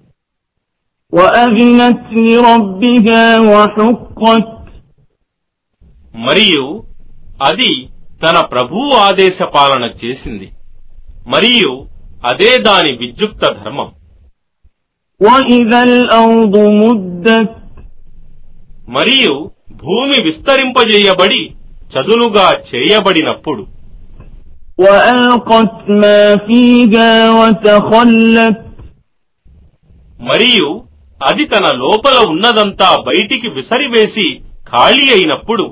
وأذنت لربها وحقت మరియు అది తన ప్రభువు ఆదేశ పాలన చేసింది మరియు అదే దాని విద్యుక్త ధర్మం وإذا الأرض مدت మరియు భూమి విస్తరింపజేయబడి చదునుగా చేయబడినప్పుడు وألقت ما فيها وتخلت మరియు అది తన లోపల ఉన్నదంతా బయటికి విసరివేసి ఖాళీ అయినప్పుడు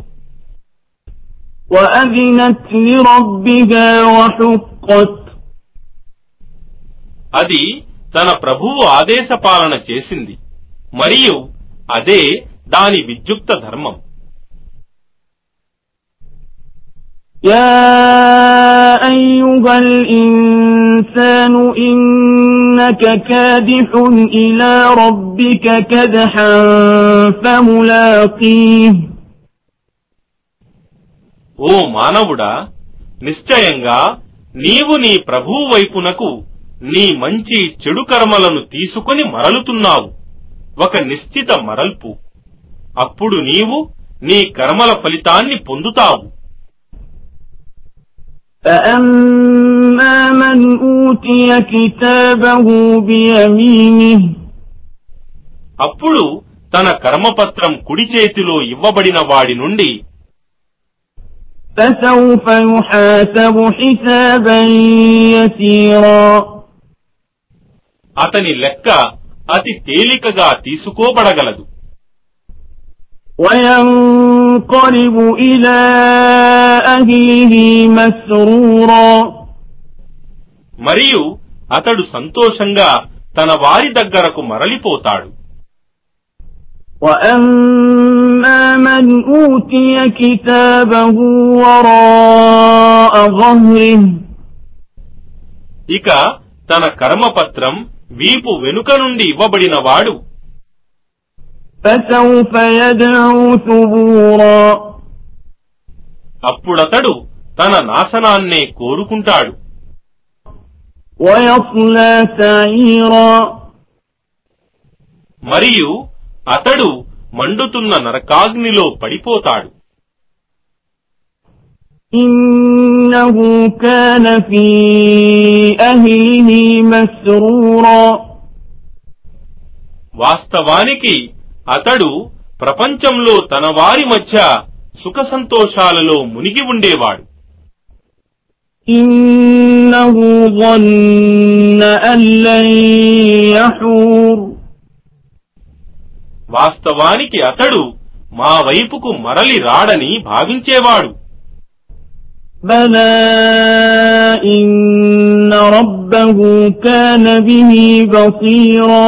وأذنت لربها وحقت అది తన ప్రభువు ఆదేశపాలన చేసింది మరియు అదే దాని విద్యుక్త ధర్మం يا أيها الإنسان إنك كادح إلى ربك كدحا فملاقيه ఓ మానవుడా నిశ్చయంగా నీవు నీ ప్రభువు వైపునకు నీ మంచి చెడు కర్మలను తీసుకొని మరలుతున్నావు ఒక నిశ్చిత మరల్పు అప్పుడు నీవు నీ కర్మల ఫలితాన్ని పొందుతావు فأما من أوتي كتابه بيمينه అప్పుడు తన కర్మపత్రం కుడి చేతిలో ఇవ్వబడిన వాడి నుండి فسوف يحاسب حسابا يسيرا అతని లెక్క అతి తేలికగా తీసుకోబడగలదు وينقلب إلى أهله مسرورا మరియు అతడు సంతోషంగా తన వారి దగ్గరకు మరలిపోతాడు وأما من أوتي كتابه وراء ظهره ఇక తన కర్మపత్రం వీపు వెనుక నుండి ఇవ్వబడిన వాడు فسوف يدعو ثبورا అప్పుడతడు తన నాశనాన్నే కోరుకుంటాడు ويصلى سعيرا మరియు అతడు మండుతున్న నరకాగ్నిలో పడిపోతాడు إنه كان في أهله مسرورا వాస్తవానికి అతడు ప్రపంచంలో తన వారి మధ్య సుఖ సంతోషాలలో మునిగి ఉండేవాడు إنه ظن أن لن يحور వాస్తవానికి అతడు మా వైపుకు మరలి రాడని భావించేవాడు بلى إن ربه كان به بصيرا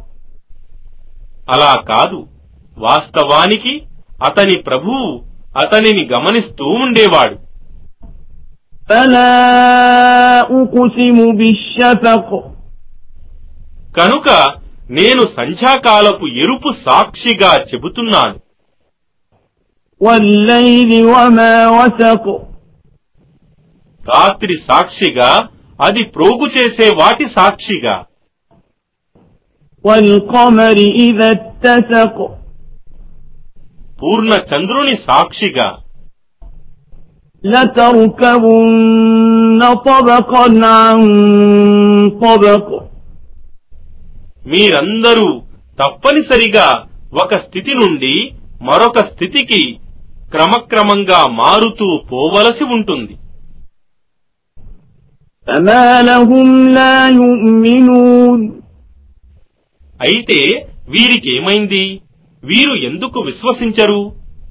అలా కాదు వాస్తవానికి అతని ప్రభువు అతనిని గమనిస్తూ ఉండేవాడు فلا أقسم بالشفق కనుక నేను సంధ్యాకాలపు ఎరుపు సాక్షిగా చెబుతున్నాను والليل وما وسق రాత్రి సాక్షిగా అది ప్రోగు చేసే వాటి సాక్షిగా والقمر إذا اتسق పూర్ణ చంద్రుని సాక్షిగా لتركبن طبقا عن طبق మీరందరూ తప్పనిసరిగా ఒక స్థితి నుండి మరొక స్థితికి క్రమక్రమంగా మారుతూ పోవలసి ఉంటుంది فما لهم لا يؤمنون అయితే వీరికేమైంది వీరు ఎందుకు విశ్వసించరు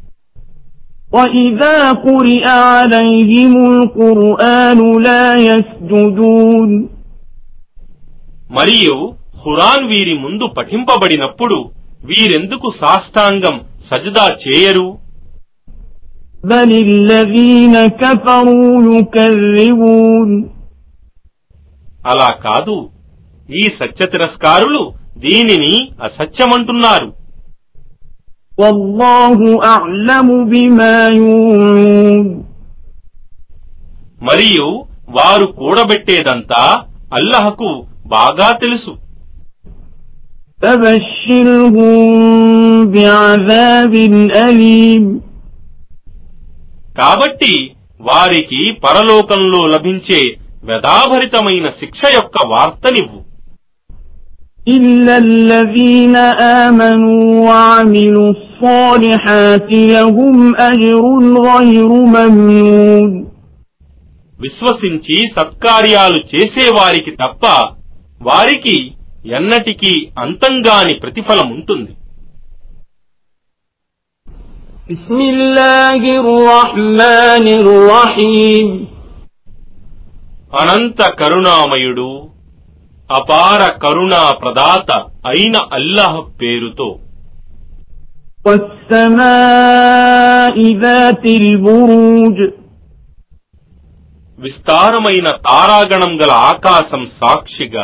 وإذا قرئ عليهم القرآن لا يسجدون మరియు ఖురాన్ వీరి ముందు పఠింపబడినప్పుడు వీరెందుకు సాష్టాంగం సజదా చేయరు بل الذين كفروا يكذبون అలా కాదు ఈ సత్య తిరస్కారులు దీనిని అసత్యమంటున్నారు والله أعلم بما يوعون మరియు వారు కూడబెట్టేదంతా అల్లహకు బాగా తెలుసు فبشرهم بعذاب أليم కాబట్టి వారికి పరలోకంలో లభించే వ్యధాభరితమైన శిక్ష యొక్క వార్తనివ్వు إلا الذين آمنوا وعملوا الصالحات لهم أجر غير ممنون విశ్వసించి సత్కార్యాలు చేసేవారికి తప్ప వారికి ఎన్నటికీ అంతంగాని ప్రతిఫలముంటుంది بسم الله الرحمن الرحيم అనంత కరుణామయుడు అపార కరుణా ప్రదాత అయిన అల్లాహ్ పేరుతో والسماء ذات البروج విస్తారమైన తారాగణం గల ఆకాశం సాక్షిగా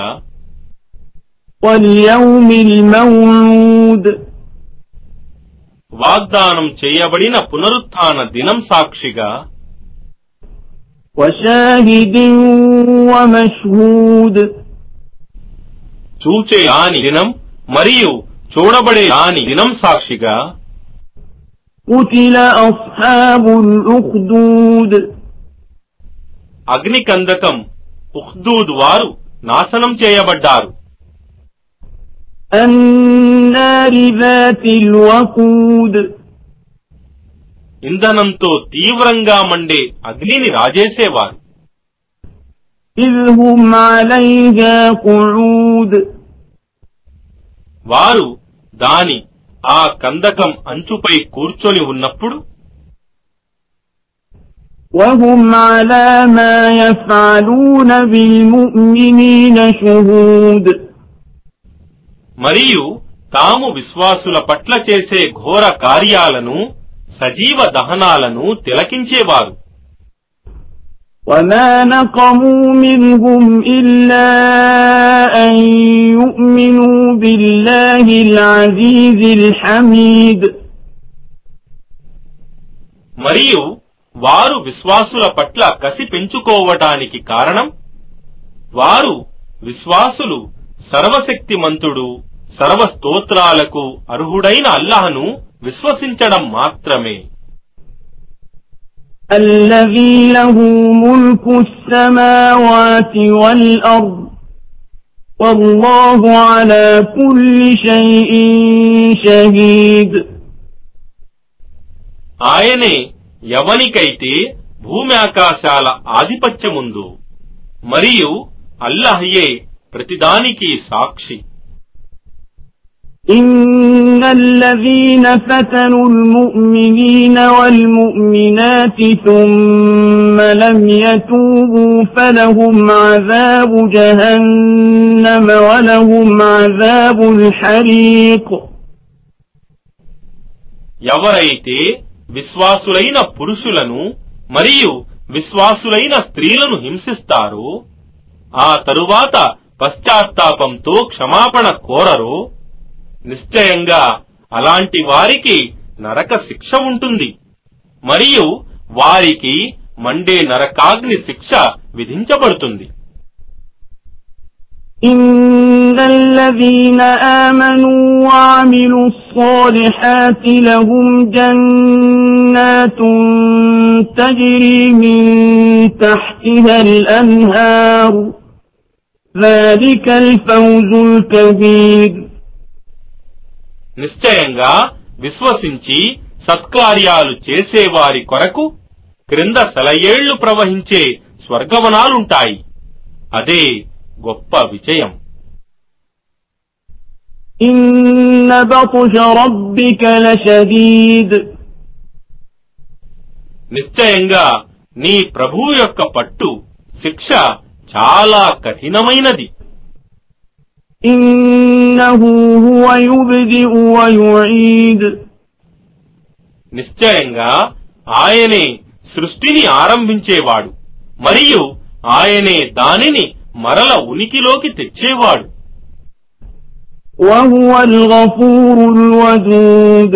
واليوم الموعود వాగ్దానం చేయబడిన పునరుత్థాన దినం సాక్షిగా وشاهد ومشهود చూచే రాని దినం మరియు చూడబడే రాని దినం సాక్షిగా قتل أصحاب الأخدود అగ్నికందకం ఉహ్దూద్ వారు నాశనం చేయబడ్డారు النار ذات الوقود ఇంధనంతో తీవ్రంగా మండే అగ్నిని రాజేసేవారు إذ هم عليها قعود వారు దాని ఆ కందకం అంచుపై కూర్చొని ఉన్నప్పుడు وهم على ما يفعلون بالمؤمنين شهود మరియు తాము విశ్వాసుల పట్ల చేసే ఘోర కార్యాలను సజీవ దహనాలను తిలకించేవారు وما نقموا منهم إلا أن يؤمنوا بالله العزيز الحميد మరియు వారు విశ్వాసుల పట్ల కసి పెంచుకోవటానికి కారణం వారు విశ్వాసులు సర్వశక్తిమంతుడు సర్వ స్తోత్రాలకు అర్హుడైన అల్లాహను విశ్వసించడం మాత్రమే الذي له ملك السماوات والأرض والله على كل شيء شهيد ఆయనే ఎవనికైతే భూమి ఆకాశాల ఆధిపత్యముందు మరియు అల్లహయే ప్రతిదానికి సాక్షి إن الذين فتنوا المؤمنين والمؤمنات ثم لم يتوبوا فلهم عذاب جهنم ولهم عذاب الحريق ఎవరైతే విశ్వాసులైన పురుషులను మరియు విశ్వాసులైన స్త్రీలను హింసిస్తారో ఆ తరువాత పశ్చాత్తాపంతో క్షమాపణ కోరరో నిశ్చయంగా అలాంటి వారికి నరక శిక్ష ఉంటుంది మరియు వారికి మండే నరకాగ్ని శిక్ష విధించబడుతుంది إن الذين آمنوا وعملوا الصالحات لهم جنات تجري من تحتها الأنهار ذلك الفوز الكبير నిశ్చయంగా విశ్వసించి సత్కార్యాలు చేసేవారి కొరకు క్రింద సెలయేళ్లు ప్రవహించే స్వర్గవనాలుంటాయి అదే గొప్ప విజయం إن بطش ربك لشديد నిశ్చయంగా నీ ప్రభువు యొక్క పట్టు శిక్ష చాలా కఠినమైనది إنه هو يبدئ ويعيد నిశ్చయంగా ఆయనే సృష్టిని ఆరంభించేవాడు మరియు ఆయనే దానిని మరల ఉనికిలోకి తెచ్చేవాడు وهو الغفور الودود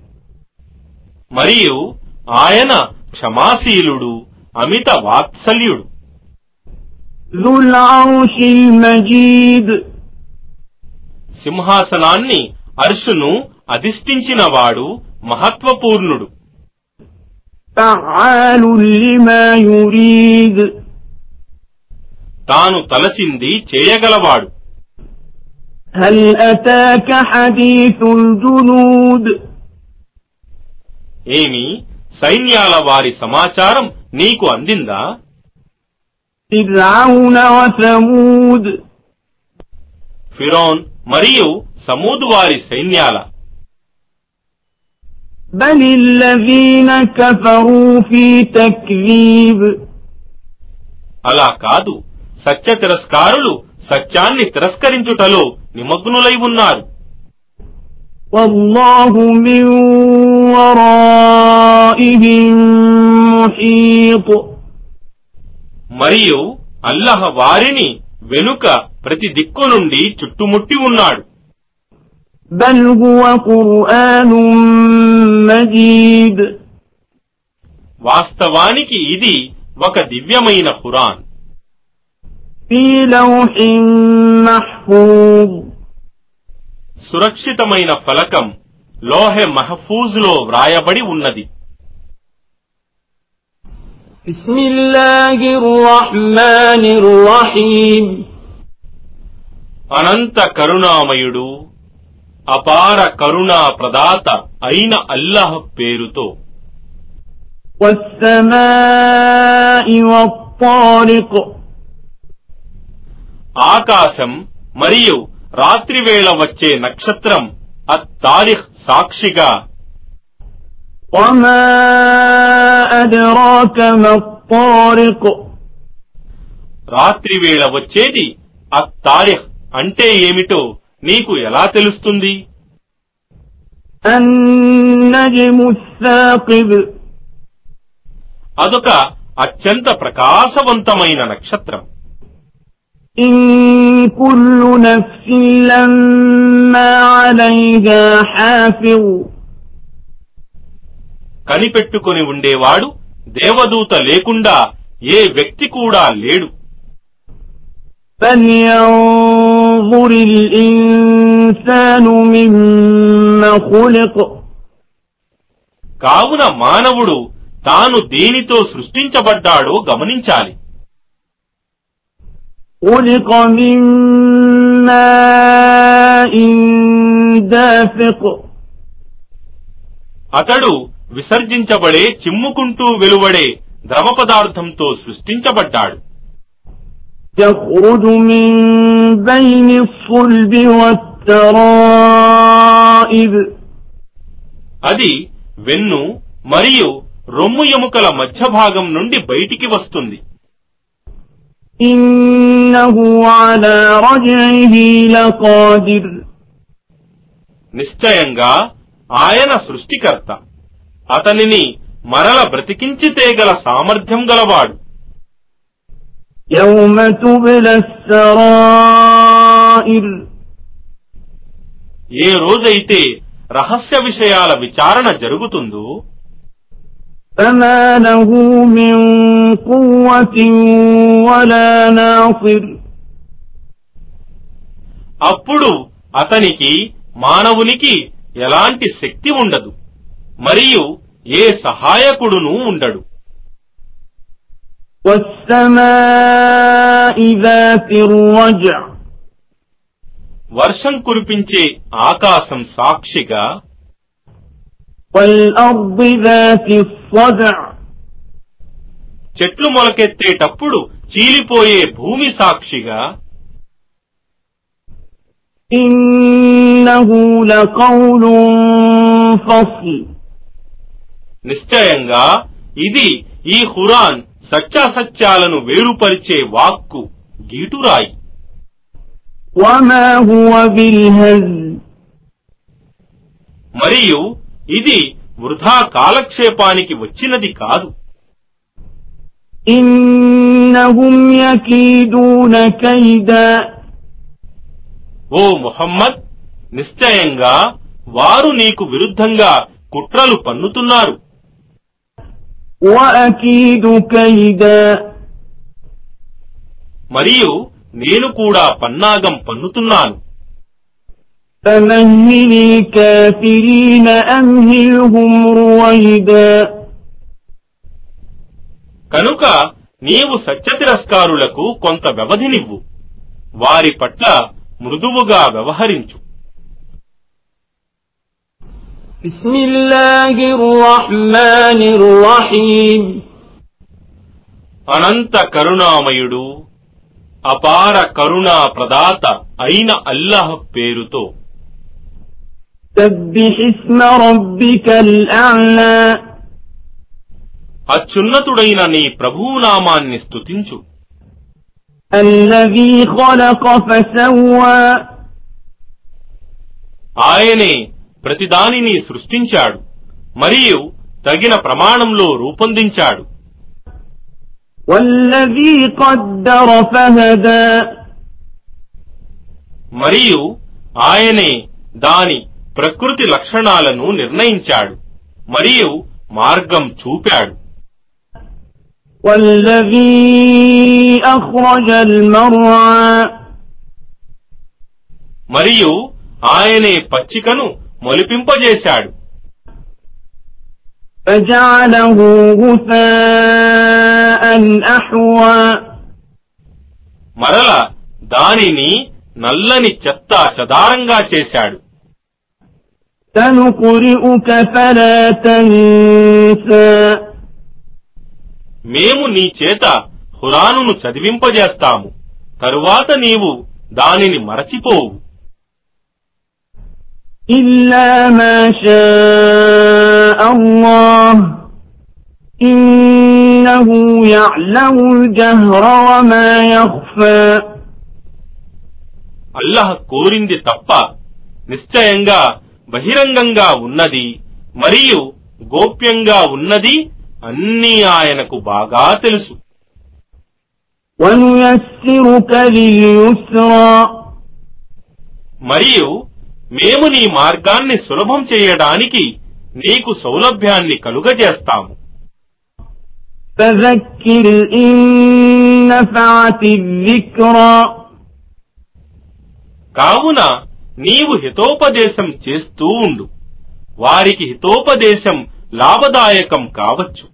మరియు ఆయన క్షమాశీలుడు అమిత వాత్సల్యుడు ذو العرش المجيد సింహాసనాన్ని అర్షును అధిష్ఠించినవాడు మహత్వపూర్ణుడు فعال لما يريد తాను తలచింది చేయగలవాడు هل أتاك حديث الجنود ఏమి సైన్యాల వారి సమాచారం నీకు అందిందా فرعون وثمود ఫిరోన్ మరియు సమూదు వారి సైన్యాల بل الذين كفروا في تكذيب అలా కాదు సత్య తిరస్కారులు సత్యాన్ని తిరస్కరించుటలో నిమగ్నులై ఉన్నారు والله من ورائهم محيط మరియు అల్లహ వారిని వెనుక ప్రతి దిక్కు నుండి చుట్టుముట్టి ఉన్నాడు بل هو قرآن مجيد వాస్తవానికి ఇది ఒక దివ్యమైన ఖురాన్ في لوح محفوظ సురక్షితమైన ఫలకం లోహె మహఫూజులో వ్రాయబడి ఉన్నది بسم الله الرحمن الرحيم అనంత కరుణామయుడు అపార కరుణా ప్రదాత అయిన అల్లాహ్ పేరుతో والسماء والطارق ఆకాశం మరియు రాత్రివేళ వచ్చే నక్షత్రం అత్తారిఖ్ సాక్షిగా وما أدراك ما الطارق రాత్రివేళ వచ్చేది అత్తారిఖ్ అంటే ఏమిటో నీకు ఎలా తెలుస్తుంది النجم الثاقب అదొక అత్యంత ప్రకాశవంతమైన నక్షత్రం إن كل نفس لما عليها حافظ కనిపెట్టుకొని ఉండేవాడు దేవదూత లేకుండా ఏ వ్యక్తి కూడా లేడు فلينظر الإنسان مما خلق కావున మానవుడు తాను దేనితో సృష్టించబడ్డాడో గమనించాలి خلق من ماء دافق అతడు విసర్జించబడే చిమ్ముకుంటూ వెలువడే ద్రవ పదార్థంతో సృష్టించబడ్డాడు يخرج من بين الصلب والترائب అది వెన్ను మరియు రొమ్ము ఎముకల మధ్య భాగం నుండి బయటికి వస్తుంది إنه على رجعه لقادر నిశ్చయంగా ఆయన సృష్టికర్త అతనిని మరల బ్రతికించితే గల సామర్థ్యం గలవాడు يوم تبلى السرائر ఏ రోజైతే రహస్య విషయాల విచారణ జరుగుతుందో فما له من قوة ولا ناصر అప్పుడు అతనికి మానవునికి ఎలాంటి శక్తి ఉండదు మరియు ఏ సహాయకుడును ఉండడు والسماء ذات الرجع వర్షం కురిపించే ఆకాశం సాక్షిగా والأرض ذات الصدع చెట్లు మొలకెత్తేటప్పుడు చీలిపోయే భూమి సాక్షిగా إنه لقول فصل నిశ్చయంగా ఇది ఈ ఖురాన్ సత్యాసత్యాలను వేరుపరిచే వాక్కు గీటురాయి وما هو بالهزل మరియు ఇది వృధా కాలక్షేపానికి వచ్చినది కాదు إنهم يكيدون كيدا ఓ ముహమ్మద్ నిశ్చయంగా వారు నీకు విరుద్ధంగా కుట్రలు పన్నుతున్నారు وأكيد كيدا మరియు నేను కూడా పన్నాగం పన్నుతున్నాను فمهل الكافرين أمهلهم رويدا కనుక నీవు సత్యతిరస్కారులకు కొంత వ్యవధినివ్వు వారి పట్ల మృదువుగా వ్యవహరించు بسم الله الرحمن الرحيم అనంత కరుణామయుడు అపార కరుణా ప్రదాత అయిన అల్లాహ్ పేరుతో سبح اسم ربك الأعلى అత్యున్నతుడైన నీ ప్రభువు నామాన్ని స్తుతించు الذي خلق فسوى ఆయనే ప్రతిదానిని సృష్టించాడు మరియు తగిన ప్రమాణంలో రూపొందించాడు والذي قدر فهدى మరియు ఆయనే దాని ప్రకృతి లక్షణాలను నిర్ణయించాడు మరియు మార్గం చూపాడు والذي أخرج المرعى మరియు ఆయనే పచ్చికను మొలిపింపజేశాడు فجعله غثاء أحوى మరల దానిని నల్లని చెత్త చదారంగా చేశాడు سنقرئك فلا تنسى మేము నీ చేత హురానును చదివింపజేస్తాము తరువాత నీవు దానిని మరచిపోవు إلا ما شاء الله إنه يعلم الجهر وما يخفى అల్లహ కోరింది తప్ప నిశ్చయంగా బహిరంగంగా ఉన్నది మరియు గోప్యంగా ఉన్నది అన్నీ ఆయనకు బాగా తెలుసు ونيسرك لليسرى మరియు మేము నీ మార్గాన్ని సులభం చేయడానికి నీకు సౌలభ్యాన్ని కలుగజేస్తాము فذكر إن نفعت الذكرى కావున నీవు హితోపదేశం చేస్తూ ఉండు వారికి హితోపదేశం లాభదాయకం కావచ్చు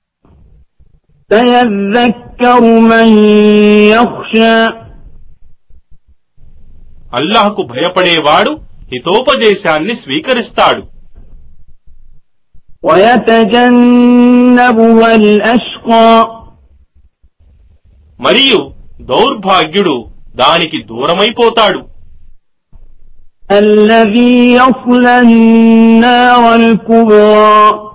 سيذكر من يخشى అల్లాహకు భయపడేవాడు హితోపదేశాన్ని స్వీకరిస్తాడు ويتجنبها الأشقى మరియు దౌర్భాగ్యుడు దానికి దూరమైపోతాడు الذي يصلى النار الكبرى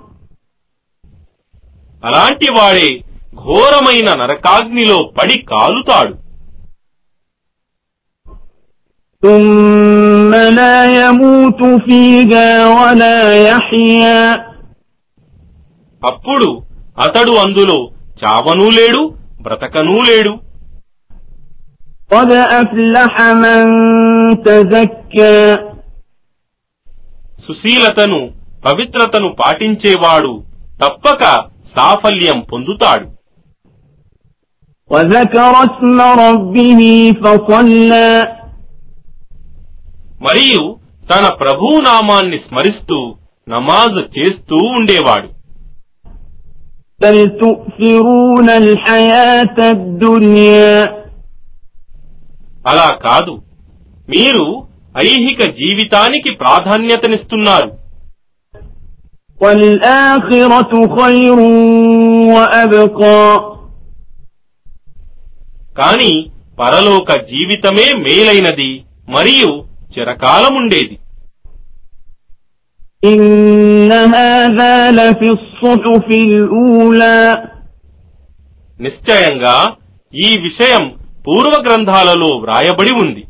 అలాంటి వాడే ఘోరమైన నరకాగ్నిలో పడి కాలుతాడు ثم لا يموت فيها ولا يحيا అప్పుడు అతడు అందులో చావనూ లేడు బ్రతకనూ లేడు قد أفلح من تزكى సుశీలతను పవిత్రతను పాటించేవాడు తప్పక సాఫల్యం పొందుతాడు وذكر اسم ربه فصلى మరియు తన ప్రభు నామాన్ని స్మరిస్తూ నమాజు చేస్తూ ఉండేవాడు بل تؤثرون الحياة الدنيا అలా కాదు మీరు ఐహిక జీవితానికి ప్రాధాన్యతనిస్తున్నారు والآخرة خير وأبقى కాని పరలోక జీవితమే మేలైనది మరియు చిరకాలముండేది إن هذا لفي الصحف الأولى నిశ్చయంగా ఈ విషయం పూర్వ గ్రంథాలలో వ్రాయబడి ఉంది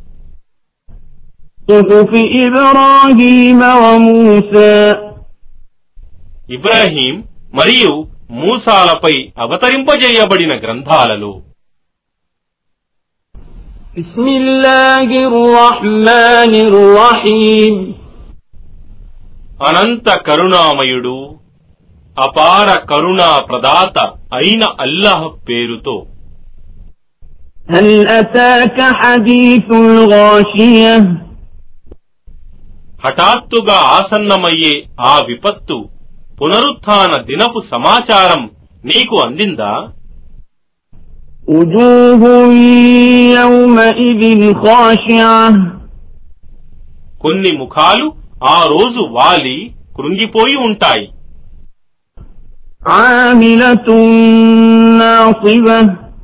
صحف إبراهيم وموسى ఇబ్రాహీం మరియు మూసాలపై అవతరింపజేయబడిన గ్రంథాలలో بسم الله الرحمن الرحيم అనంత కరుణామయుడు అపార కరుణా ప్రదాత అయిన అల్లాహ్ పేరుతో هل أتاك حديث الغاشية హఠాత్తుగా ఆసన్నమయ్యే ఆ విపత్తు పునరుత్థాన దినపు సమాచారం నీకు అందిందా وجوه يومئذ خاشعة కొన్ని ముఖాలు ఆ రోజు వాలి కృంగిపోయి ఉంటాయి عاملة ناصبة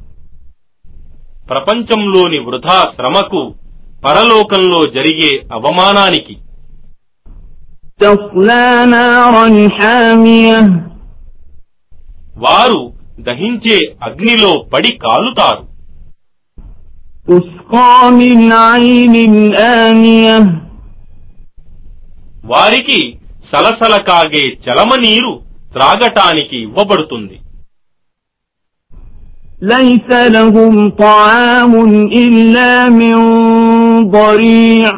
ప్రపంచంలోని వృధా శ్రమకు పరలోకంలో జరిగే అవమానానికి تصلى نارا حامية వారు దహించే అగ్నిలో పడి కాలుతారు تسقى من عين آنية వారికి సలసల కాగే చలమ నీరు త్రాగటానికి ఇవ్వబడుతుంది ليس لهم طعام إلا من ضريع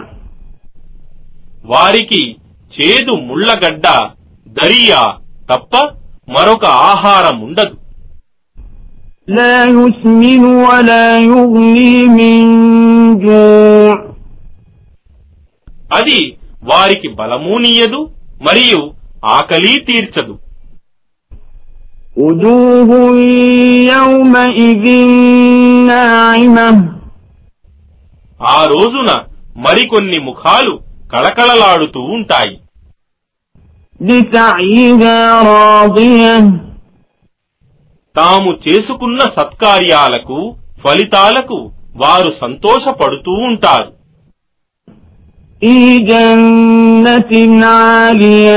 వారికి చేదు ముళ్ళగడ్డ దరియా తప్ప మరొక ఆహారం ఉండదు لا يسمن ولا يغني من جوع అది వారికి బలమూనియదు మరియు ఆకలి తీర్చదు وجوه يومئذ ناعمة ఆ రోజున మరికొన్ని ముఖాలు కళకళలాడుతూ ఉంటాయి لسعيها راضية తాము చేసుకున్న సత్కార్యాలకు ఫలితాలకు వారు సంతోషపడుతూ ఉంటారు في جنة عالية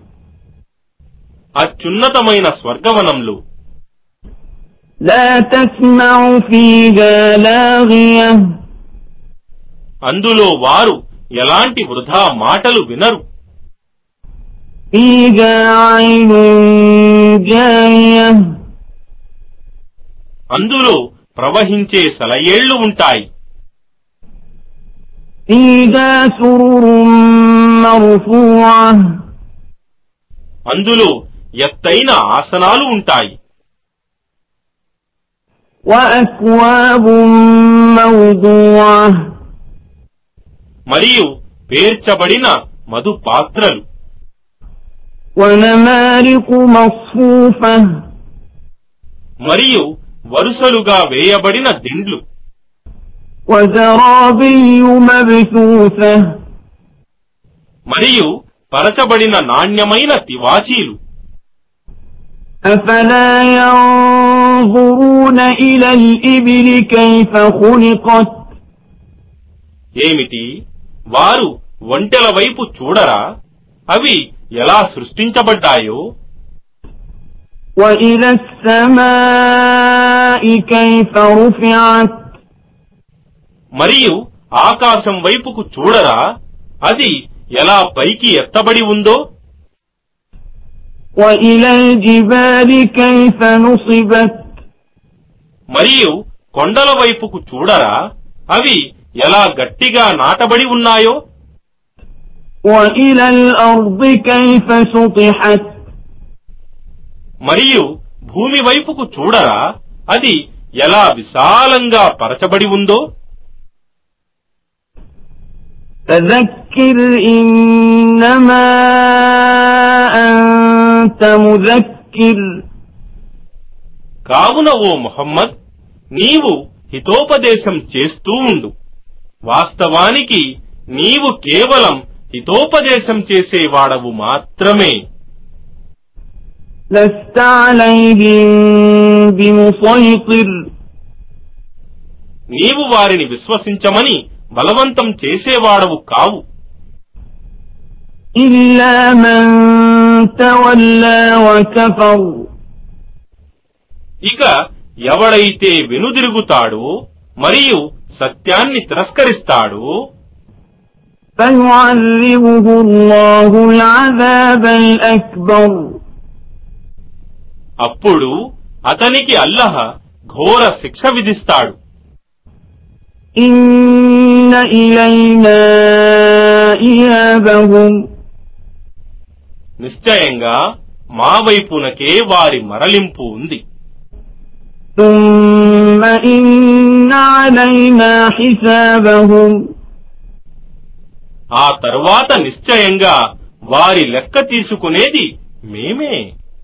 అత్యున్నతమైన స్వర్గవనంలో لا تسمع فيها لاغية అందులో వారు ఎలాంటి వృధా మాటలు వినరు فيها عين جارية అందులో ప్రవహించే సెలయేళ్లు ఉంటాయి فيها سرر مرفوعة అందులో ఎత్తైన ఆసనాలు ఉంటాయి وأكواب موضوعة మరియు పేర్చబడిన మధు పాత్రలు ونمارق مصفوفة మరియు వరుసలుగా వేయబడిన దిండ్లు وزرابي مبثوثة మరియు పరచబడిన నాణ్యమైన తివాచీలు أفلا ينظرون إلى الإبل كيف خلقت ఏమిటి వారు ఒంటెల వైపు చూడరా అవి ఎలా సృష్టించబడ్డాయో وإلى السماء كيف رفعت మరియు ఆకాశం వైపుకు చూడరా అది ఎలా పైకి ఎత్తబడి ఉందో وإلى الجبال كيف نصبت మరియు కొండల వైపుకు చూడరా అవి ఎలా గట్టిగా నాటబడి ఉన్నాయో وإلى الأرض كيف سطحت మరియు భూమి వైపుకు చూడరా అది ఎలా విశాలంగా పరచబడి ఉందో فذكر إنما أنت مذكر కావున ఓ ముహమ్మద్ నీవు హితోపదేశం చేస్తూ ఉండు వాస్తవానికి నీవు కేవలం హితోపదేశం చేసేవాడవు మాత్రమే لست عليهم بمسيطر నీవు వారిని విశ్వసించమని బలవంతం చేసేవాడవు కావు إلا من تولى وكفر ఇక ఎవడైతే వెనుదిరుగుతాడో మరియు సత్యాన్ని తిరస్కరిస్తాడో فيعذبه الله العذاب الأكبر అప్పుడు అతనికి అల్లహ ఘోర శిక్ష విధిస్తాడు إن إلينا إيابهم నిశ్చయంగా మా వైపునకే వారి మరలింపు ఉంది ثم إن علينا حسابهم ఆ తరువాత నిశ్చయంగా వారి లెక్క తీసుకునేది మేమే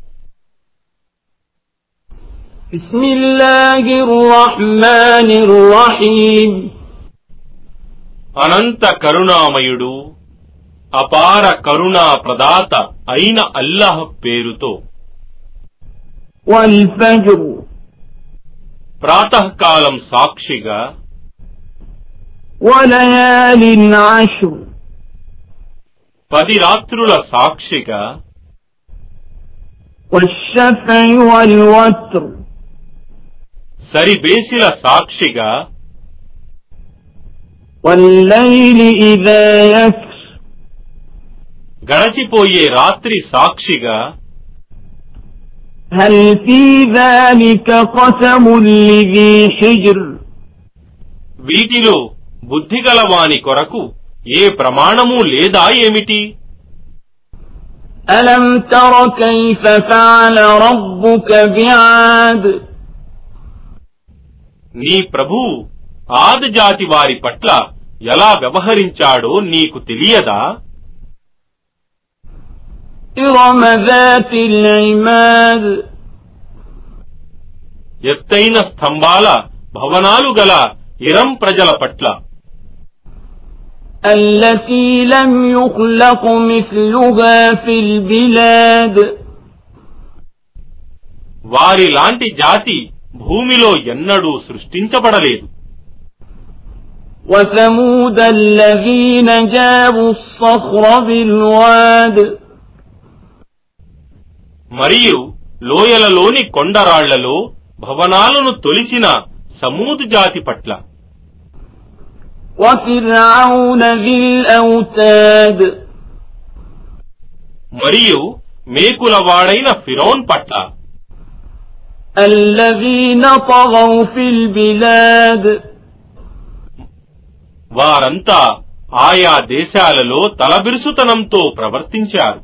بسم الله الرحمن الرحيم అనంత కరుణామయుడు అపార కరుణా ప్రదాత అయిన అల్లాహ్ పేరుతో والفجر ప్రాతకాలం సాక్షిగా وليال عشر పది రాత్రుల సాక్షిగా والشفع والوتر సరిబేసిల సాక్షిగా والليل إذا يسر గడచిపోయే రాత్రి సాక్షిగా هل في ذلك قسم لذي حجر వీటిలో బుద్ధిగల వాని కొరకు ఏ ప్రమాణము లేదా ఏమిటి ألم تر كيف فعل ربك بعاد నీ ప్రభువు ఆది జాతి వారి పట్ల ఎలా వ్యవహరించాడో నీకు తెలియదా إرم ذات العماد ఎత్తైన స్తంభాల భవనాలు గల ఇరం ప్రజల పట్ల التي لم يخلق مثلها في البلاد వారి లాంటి జాతి భూమిలో ఎన్నడూ సృష్టించబడలేదు وثمود الذين جابوا الصخر بالواد మరియు లోయలలోని కొండరాళ్లలో భవనాలను తొలిచిన సమూదు జాతి పట్ల وفرعون ذي الأوتاد మరియు మేకులవాడైన ఫిరౌన్ పట్ల الذين طغوا في البلاد వారంతా ఆయా దేశాలలో తలబిరుసుతనంతో ప్రవర్తించారు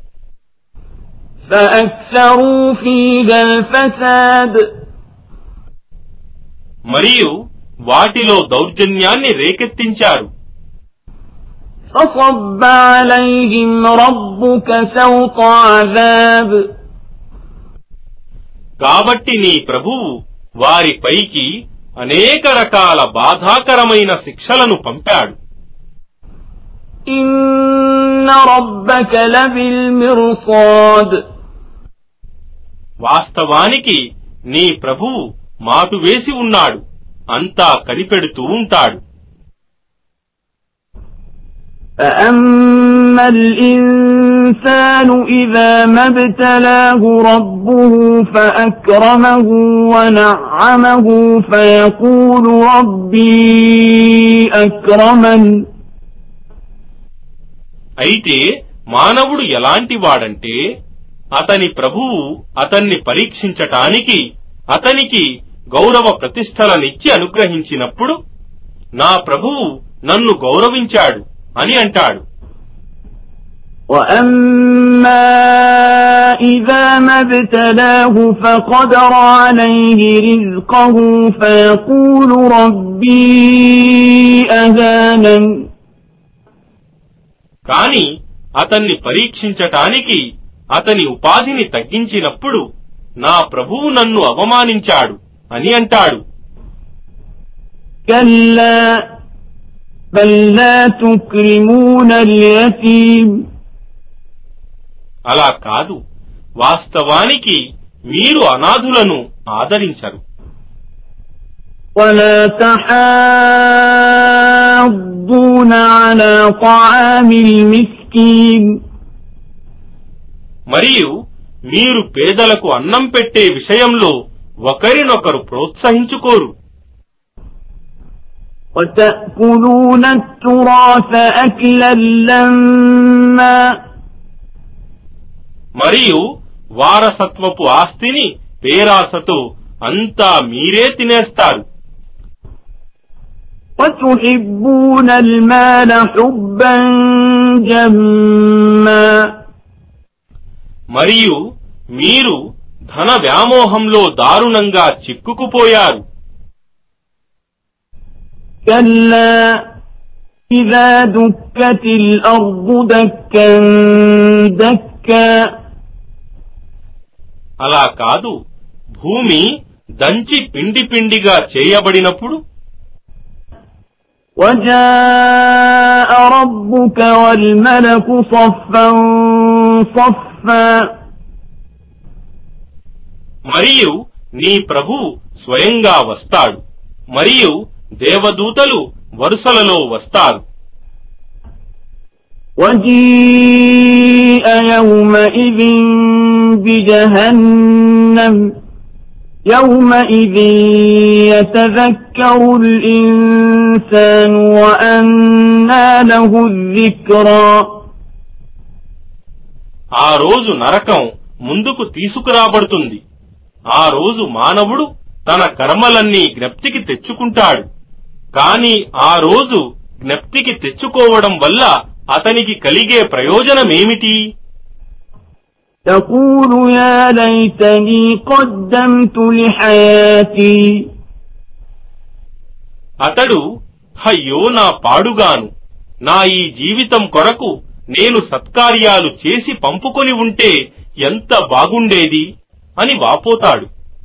فأكثروا فيها الفساد మరియు వాటిలో దౌర్జన్యాన్ని రేకెత్తించారు فصب عليهم ربك سوط عذاب కాబట్టి నీ ప్రభువు వారిపైకి అనేక రకాల బాధాకరమైన శిక్షలను పంపాడు إن ربك لبالمرصاد వాస్తవానికి నీ ప్రభువు మాటు వేసి ఉన్నాడు అంతా కనిపెడుతూ ఉంటాడు فأما الإنسان إذا ما ابتلاه ربه فأكرمه ونعمه فيقول ربي أكرمن అయితే మానవుడు ఎలాంటి వాడంటే అతని ప్రభువు అతన్ని పరీక్షించటానికి అతనికి గౌరవ ప్రతిష్టలనిచ్చి అనుగ్రహించినప్పుడు నా ప్రభువు నన్ను గౌరవించాడు అని అంటాడు وأما إذا ما ابتلاه فقدر عليه رزقه فيقول ربي أهانن కాని అతన్ని పరీక్షించటానికి అతని ఉపాధిని తగ్గించినప్పుడు నా ప్రభువు నన్ను అవమానించాడు అని అంటాడు كلا بل لا تكرمون اليتيم అలా కాదు వాస్తవానికి మీరు అనాథులను ఆదరించరు ولا تحاضون على طعام المسكين మరియు మీరు పేదలకు అన్నం పెట్టే విషయంలో ఒకరినొకరు ప్రోత్సహించుకోరు وتأكلون التراث أكلا لما మరియు వారసత్వపు ఆస్తిని పేరాసతో అంతా మీరే తినేస్తారు وتحبون المال حبا جما మరియు మీరు ధన వ్యామోహంలో దారుణంగా చిక్కుకుపోయారు كلا إذا دكت الأرض دكا دكا అలా కాదు భూమి దంచి పిండి పిండిగా చేయబడినప్పుడు وجاء ربك والملك صفا صفا మరియు నీ ప్రభు స్వయంగా వస్తాడు మరియు దేవదూతలు వరుసలలో వస్తారు وجيء يومئذ بجهنم يومئذ يتذكر الإنسان وأنى له الذكرى ఆ రోజు నరకం ముందుకు తీసుకురాబడుతుంది ఆ రోజు మానవుడు తన కర్మలన్నీ జ్ఞప్తికి తెచ్చుకుంటాడు కాని ఆ రోజు జ్ఞప్తికి తెచ్చుకోవడం వల్ల అతనికి కలిగే ప్రయోజనమేమిటి يقول يا ليتني قدمت لحياتي అతడు అయ్యో నా పాడుగాను నా ఈ జీవితం కొరకు నేను సత్కార్యాలు చేసి పంపుకొని ఉంటే ఎంత బాగుండేది అని వాపోతాడు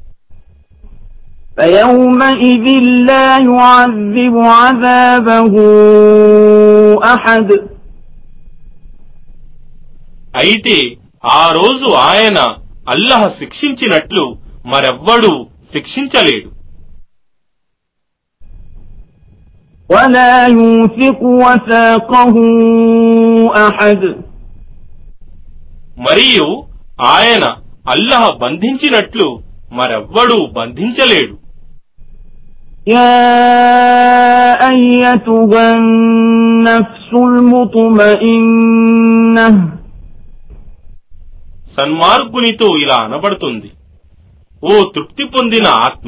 فيومئذ لا يعذب عذابه أحد అయితే ఆ రోజు ఆయన అల్లహ శిక్షించినట్లు మరెవ్వడూ శిక్షించలేడు ولا يوثق وثاقه أحد మరియు ఆయన అల్లహ బంధించినట్లు మరెవ్వడూ బంధించలేడు يا أيتها النفس المطمئنة సన్మార్గునితో ఇలా అనబడుతుంది ఓ తృప్తి పొందిన ఆత్మ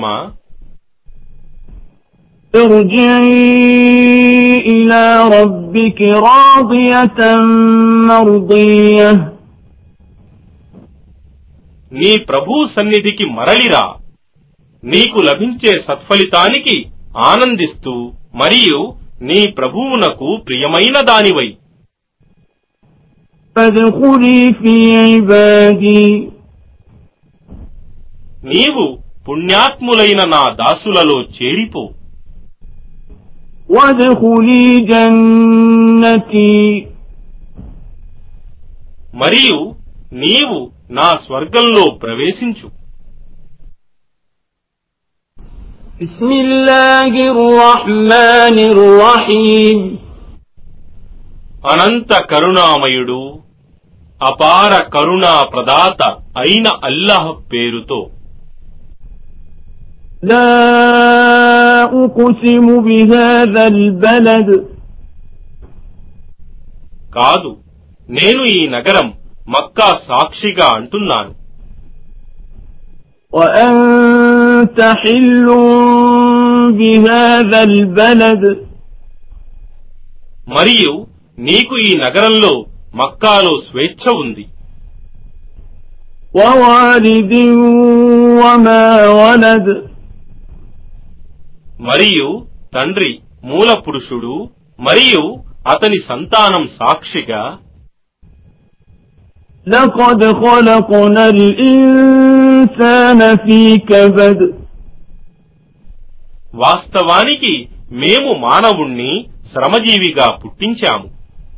ارجعي إلى ربك راضية مرضية నీ ప్రభు సన్నిధికి మరలిరా నీకు లభించే సత్ఫలితానికి ఆనందిస్తూ మరియు నీ ప్రభువునకు ప్రియమైన దానివై فادخلي في عبادي నీవు పుణ్యాత్ములైన నా దాసులలో చేరిపో وادخلي جنتي మరియు నీవు నా స్వర్గంలో ప్రవేశించు بسم الله الرحمن الرحيم అనంత కరుణామయుడు అపార కరుణా ప్రదాత అయిన అల్లాహ్ పేరుతో لا أقسم بهذا البلد కాదు నేను ఈ నగరం మక్కా సాక్షిగా అంటున్నాను وأنت حل بهذا البلد మరియు నీకు ఈ నగరంలో మక్కాలో స్వేచ్ఛ ఉంది ووالد وما ولد మరియు తండ్రి మూల పురుషుడు మరియు అతని సంతానం సాక్షిగా لقد خلقنا الإنسان في كبد వాస్తవానికి మేము మానవుణ్ణి శ్రమజీవిగా పుట్టించాము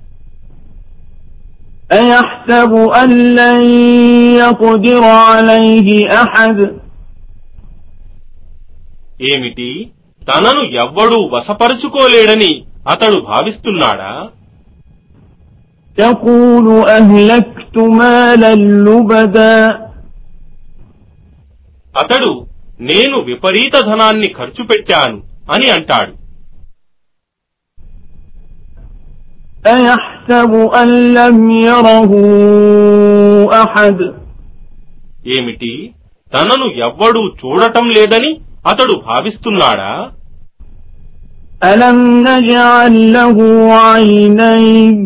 أيحسب أن لن يقدر عليه أحد ఏమిటి తనను ఎవ్వడూ వశపరుచుకోలేడని అతడు భావిస్తున్నాడా يقول أهلكت مالا لبدا అతడు నేను విపరీత ధనాన్ని ఖర్చు పెట్టాను అని అంటాడు أيحسب أن لم يره أحد ఏమిటి తనను ఎవ్వడూ చూడటం లేదని అతడు భావిస్తున్నాడా ألم نجعل له عينين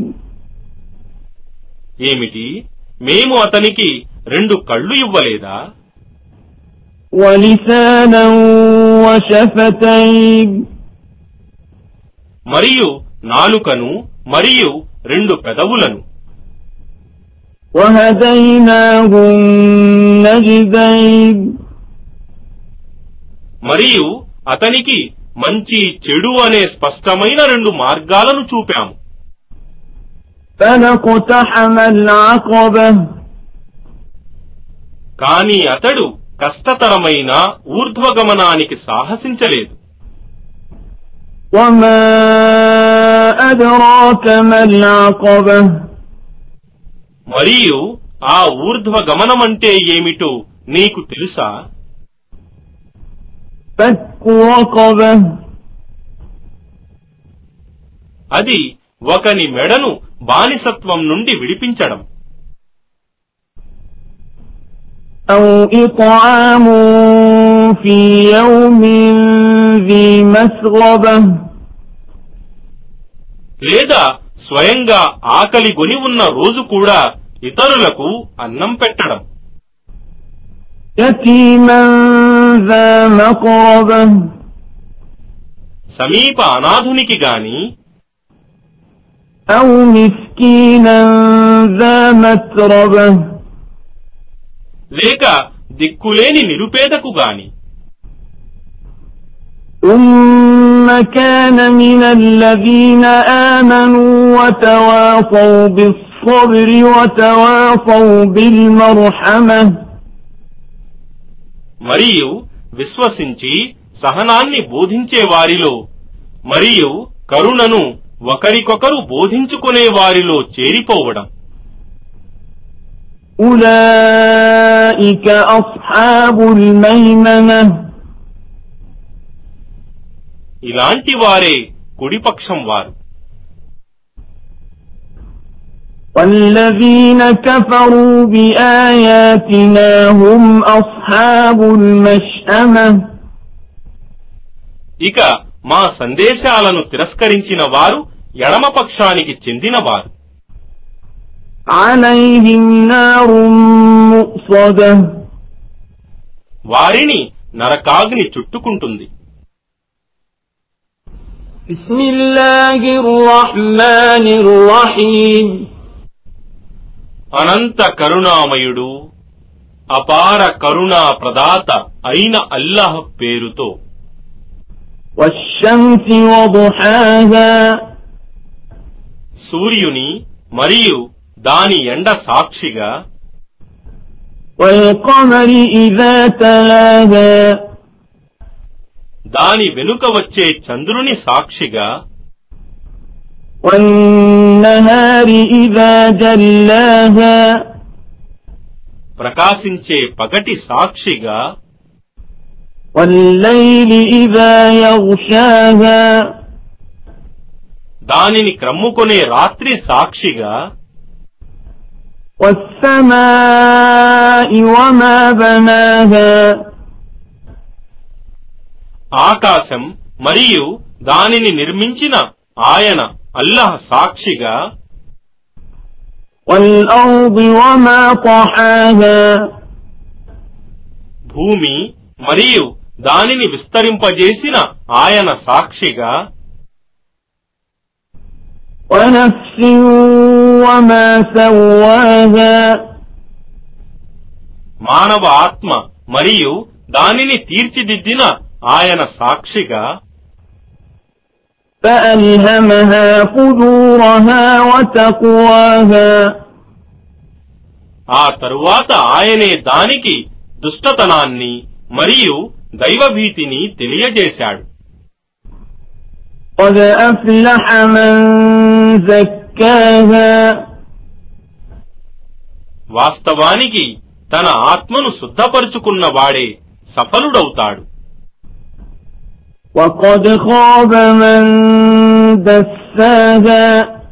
ఏమిటి మేము అతనికి రెండు కళ్ళు ఇవ్వలేదా ولسانا وشفتين మరియు నాలుకను మరియు రెండు పెదవులను وهديناه النجدين మరియు అతనికి మంచి చెడు అనే స్పష్టమైన రెండు మార్గాలను చూపాము فلقتحم العقبة కాని అతడు కష్టతరమైన ఊర్ధ్వగమనానికి సాహసించలేదు وما أدراك ما العقبة మరియు ఆ ఊర్ధ్వగమనమంటే ఏమిటో నీకు తెలుసా فك رقبة అది ఒకని మెడను బానిసత్వం నుండి విడిపించడం أو إطعام في يوم ذي مسغبة లేదా స్వయంగా ఆకలి గొని ఉన్న రోజు కూడా ఇతరులకు అన్నం పెట్టడం يتيما ذا مقربة సమీప అనాథునికి గాని أو مسكينا ذا متربة లేక దిక్కులేని నిరుపేదకు గాని ثم كان من الذين آمنوا وتواصوا بالصبر وتواصوا بالمرحمة మరియు విశ్వసించి సహనాన్ని బోధించే వారిలో మరియు కరుణను ఒకరికొకరు బోధించుకునే వారిలో చేరిపోవడం أولئك أصحاب الميمنة ఇలాంటి వారే కుడిపక్షం వారు والذين كفروا بآياتنا هم أصحاب المشأمة ఇక మా సందేశాలను తిరస్కరించిన వారు ఎడమ పక్షానికి చెందినవారు عليهم نار مؤصدة వారిని నరకాగ్ని చుట్టుకుంటుంది بسم الله الرحمن الرحيم అనంత కరుణామయుడు అపార కరుణా ప్రదాత అయిన అల్లాహ్ పేరుతో والشمس وضحاها సూర్యుని మరియు దాని ఎండ సాక్షిగా والقمر إذا تلاها దాని వెనుక వచ్చే చంద్రుని సాక్షిగా والنهار إذا جلاها ప్రకాశించే పగటి సాక్షిగా والليل إذا يغشاها దానిని క్రమ్ముకొనే రాత్రి సాక్షిగా والسماء وما بناها ఆకాశం మరియు దానిని నిర్మించిన ఆయన అల్లాహ్ సాక్షిగా والأرض وما طحاها భూమి మరియు దానిని విస్తరింపజేసిన ఆయన సాక్షిగా ونفس وما سواها మానవ ఆత్మ మరియు దానిని తీర్చిదిద్దిన ఆయన సాక్షిగా فألهمها فجورها وتقواها ఆ తరువాత ఆయనే దానికి దుష్టతనాన్ని మరియు దైవభీతిని తెలియజేశాడు قد أفلح من زكاها వాస్తవానికి తన ఆత్మను శుద్ధపరుచుకున్న వాడే సఫలుడవుతాడు وقد خاب من دساها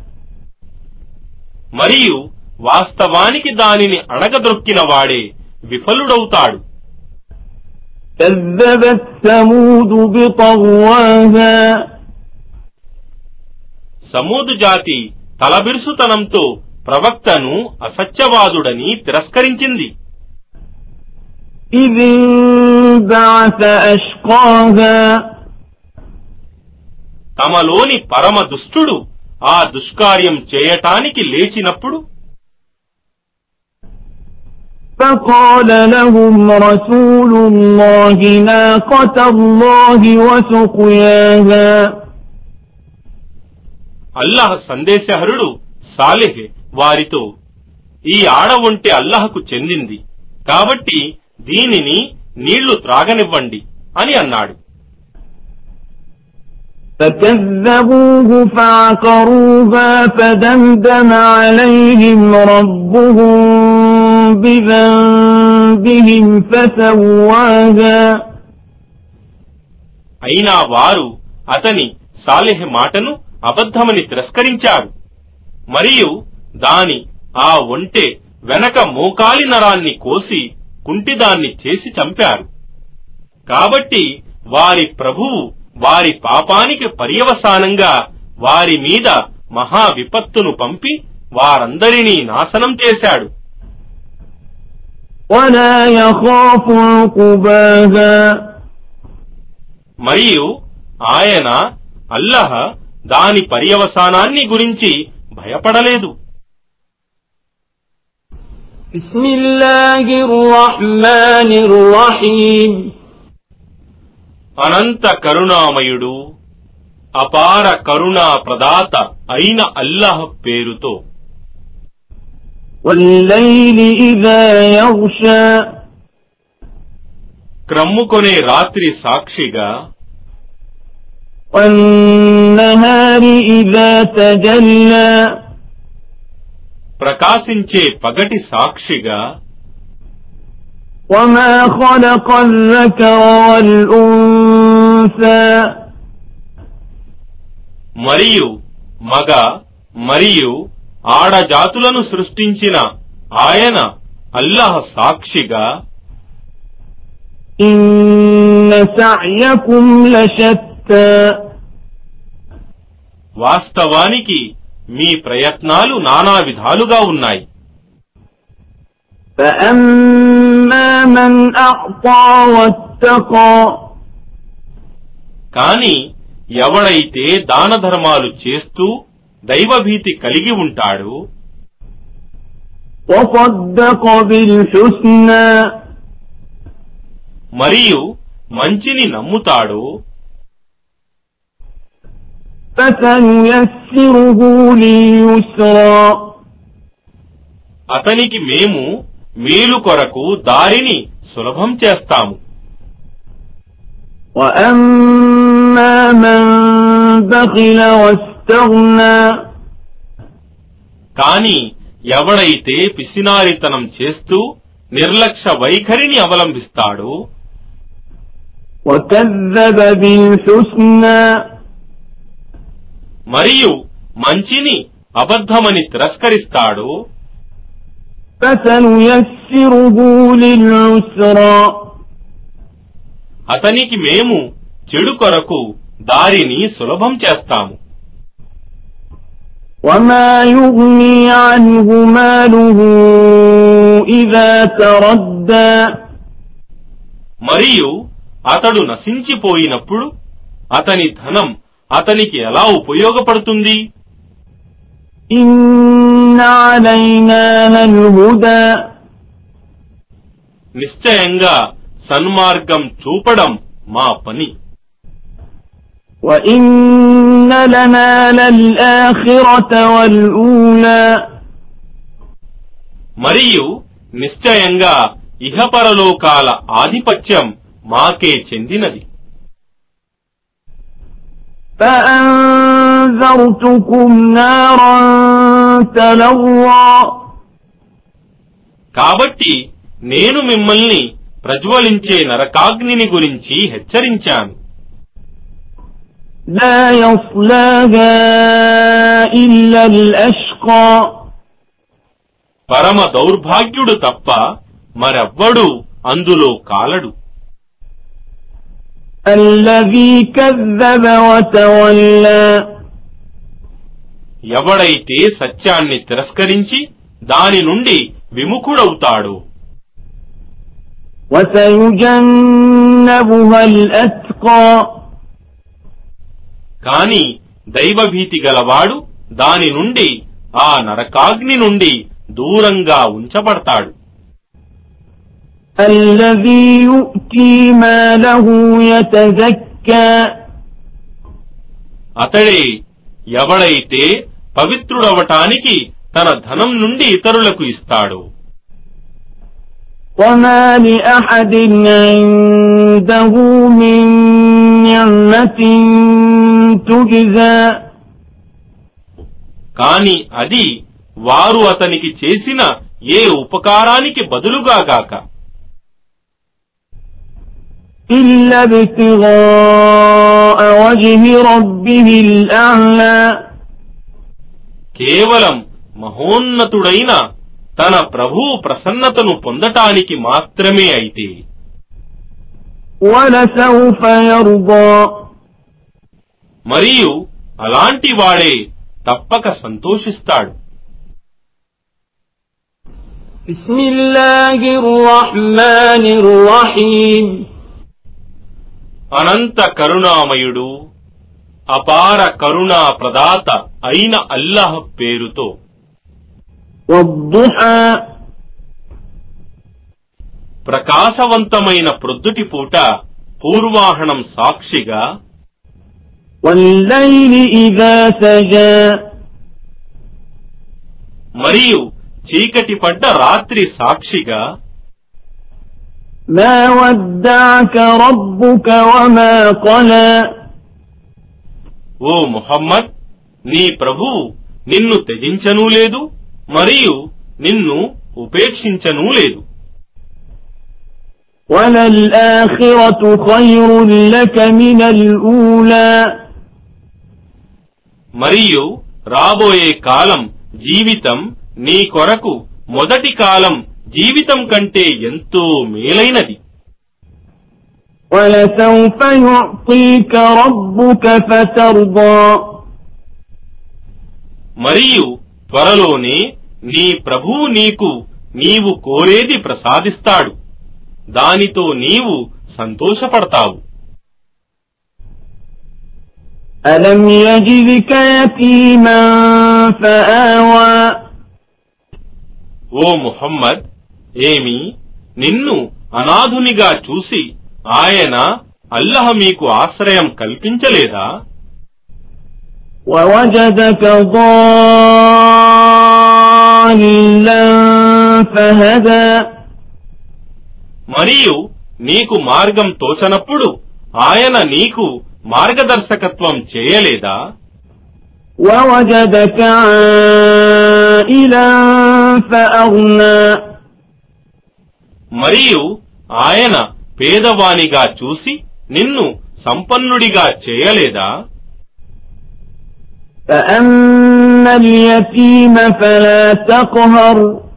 మరియు వాస్తవానికి దానిని అడగదొక్కిన వాడే విఫలుడవుతాడు كذبت ثمود بطغواها సమూదు జాతి తలబిరుసుతనంతో ప్రవక్తను అసత్యవాదుడని తిరస్కరించింది إذ انبعث أشقاها తమలోని పరమ దుష్టుడు ఆ దుష్కార్యం చేయటానికి లేచినప్పుడు فقال لهم رسول الله ناقة الله وسقياها అల్లాహ్ సందేశహరుడు సాలిహ్ వారితో ఈ ఆడ ఒంటె అల్లాహకు చెందింది కాబట్టి దీనిని నీళ్లు త్రాగనివ్వండి అని అన్నాడు فكذبوه فعقروها فدمدم عليهم ربهم بذنبهم فسواها అయినా వారు అతని సాలెహ్ మాటను అబద్ధమని తిరస్కరించారు మరియు దాని ఆ ఒంటె వెనక మోకాలి నరాన్ని కోసి కుంటిదాన్ని చేసి చంపారు కాబట్టి వారి ప్రభువు వారి పాపానికి పర్యవసానంగా వారి మీద మహా విపత్తును పంపి వారందరినీ నాశనం చేశాడు ولا يخاف عقباها మరియు ఆయన అల్లహ దాని పర్యవసానాన్ని గురించి భయపడలేదు بسم الله الرحمن الرحيم అనంత కరుణామయుడు అపార కరుణా ప్రదాత అయిన అల్లహ పేరుతో والليل إذا يغشى క్రమ్ముకొనే రాత్రి సాక్షిగా والنهار إذا تجلى ప్రకాశించే పగటి సాక్షిగా وما خلق الذكر والأنثى మరియు మగ మరియు ఆడజాతులను సృష్టించిన ఆయన అల్లహ సాక్షిగా إن سعيكم لشتى వాస్తవానికి మీ ప్రయత్నాలు నానా విధాలుగా ఉన్నాయి فأما من أعطى واتقى కాని ఎవడైతే దాన ధర్మాలు చేస్తూ దైవభీతి కలిగి ఉంటాడు وصدق بالحسنى మరియు మంచిని నమ్ముతాడు فسنيسره لليسرى అతనికి మేము మేలు కొరకు దారిని సులభం చేస్తాము وأما من بخل واستغنى కాని ఎవడైతే పిసినారితనం చేస్తూ నిర్లక్ష్య వైఖరిని అవలంబిస్తాడో وكذب بالحسنى మరియు మంచిని అబద్ధమని తిరస్కరిస్తాడో فسنيسره للعسرى అతనికి మేము చెడు కొరకు దారిని సులభం చేస్తాము وما يغني عنه ماله إذا تردى మరియు అతడు నశించిపోయినప్పుడు అతని ధనం అతనికి ఎలా ఉపయోగపడుతుంది إن علينا للهدى నిశ్చయంగా సన్మార్గం చూపడం మా పని وإن لنا للآخرة والأولى మరియు నిశ్చయంగా ఇహపరలోకాల ఆధిపత్యం మాకే చెందినది فأنذرتكم نارا تلظى కాబట్టి నేను మిమ్మల్ని ప్రజ్వలించే నరకాగ్నిని గురించి హెచ్చరించాను لا يصلاها إلا الأشقى పరమ దౌర్భాగ్యుడు తప్ప మరెవ్వడూ అందులో కాలడు الذي كذب وتولى ఎవడైతే సత్యాన్ని తిరస్కరించి దాని నుండి విముఖుడవుతాడో وسيجنبها الأتقى కాని దైవభీతి గలవాడు దాని నుండి ఆ నరకాగ్ని నుండి దూరంగా ఉంచబడతాడు الذي يؤتي ماله يتزكى అతడే ఎవడైతే పవిత్రుడవటానికి తన ధనం నుండి ఇతరులకు ఇస్తాడు وما لأحد عنده من نعمة تجزى కాని అది వారు అతనికి చేసిన ఏ ఉపకారానికి బదులుగా గాక إلا ابتغاء وجه ربه الأعلى కేవలం మహోన్నతుడైన తన ప్రభువు ప్రసన్నతను పొందటానికి మాత్రమే అయితే ولسوف يرضى మరియు అలాంటి వాడే తప్పక సంతోషిస్తాడు بسم الله الرحمن الرحيم అనంత కరుణామయుడు అపార కరుణా ప్రదాత అయిన అల్లాహ్ పేరుతో والضحى ప్రకాశవంతమైన ప్రొద్దుటి పూట పూర్వాహనం సాక్షిగా والليل إذا سجى మరియు చీకటి పడ్డ రాత్రి సాక్షిగా ما ودعك ربك وما قلى ఓ ముహమ్మద్ నీ ప్రభువు నిన్ను త్యజించనూ లేదు మరియు నిన్ను ఉపేక్షించనూ లేదు وللآخرة خير لك من الأولى మరియు రాబోయే కాలం జీవితం నీ కొరకు మొదటి కాలం జీవితం కంటే ఎంతో మేలైనది ولسوف يعطيك ربك فترضى మరియు త్వరలోనే నీ ప్రభువు నీకు నీవు కోరేది ప్రసాదిస్తాడు దానితో నీవు సంతోషపడతావు ألم يجدك يتيما فآوى ఓ ముహమ్మద్ ఏమి నిన్ను అనాథునిగా చూసి ఆయన అల్లహ మీకు ఆశ్రయం కల్పించలేదా ووجدك ضالا فهدى మరియు నీకు మార్గం తోచనప్పుడు ఆయన నీకు మార్గదర్శకత్వం చేయలేదా ووجدك عائلا فأغنى మరియు ఆయన పేదవానిగా చూసి నిన్ను సంపన్నుడిగా చేయలేదా فأما اليتيم فلا تقهر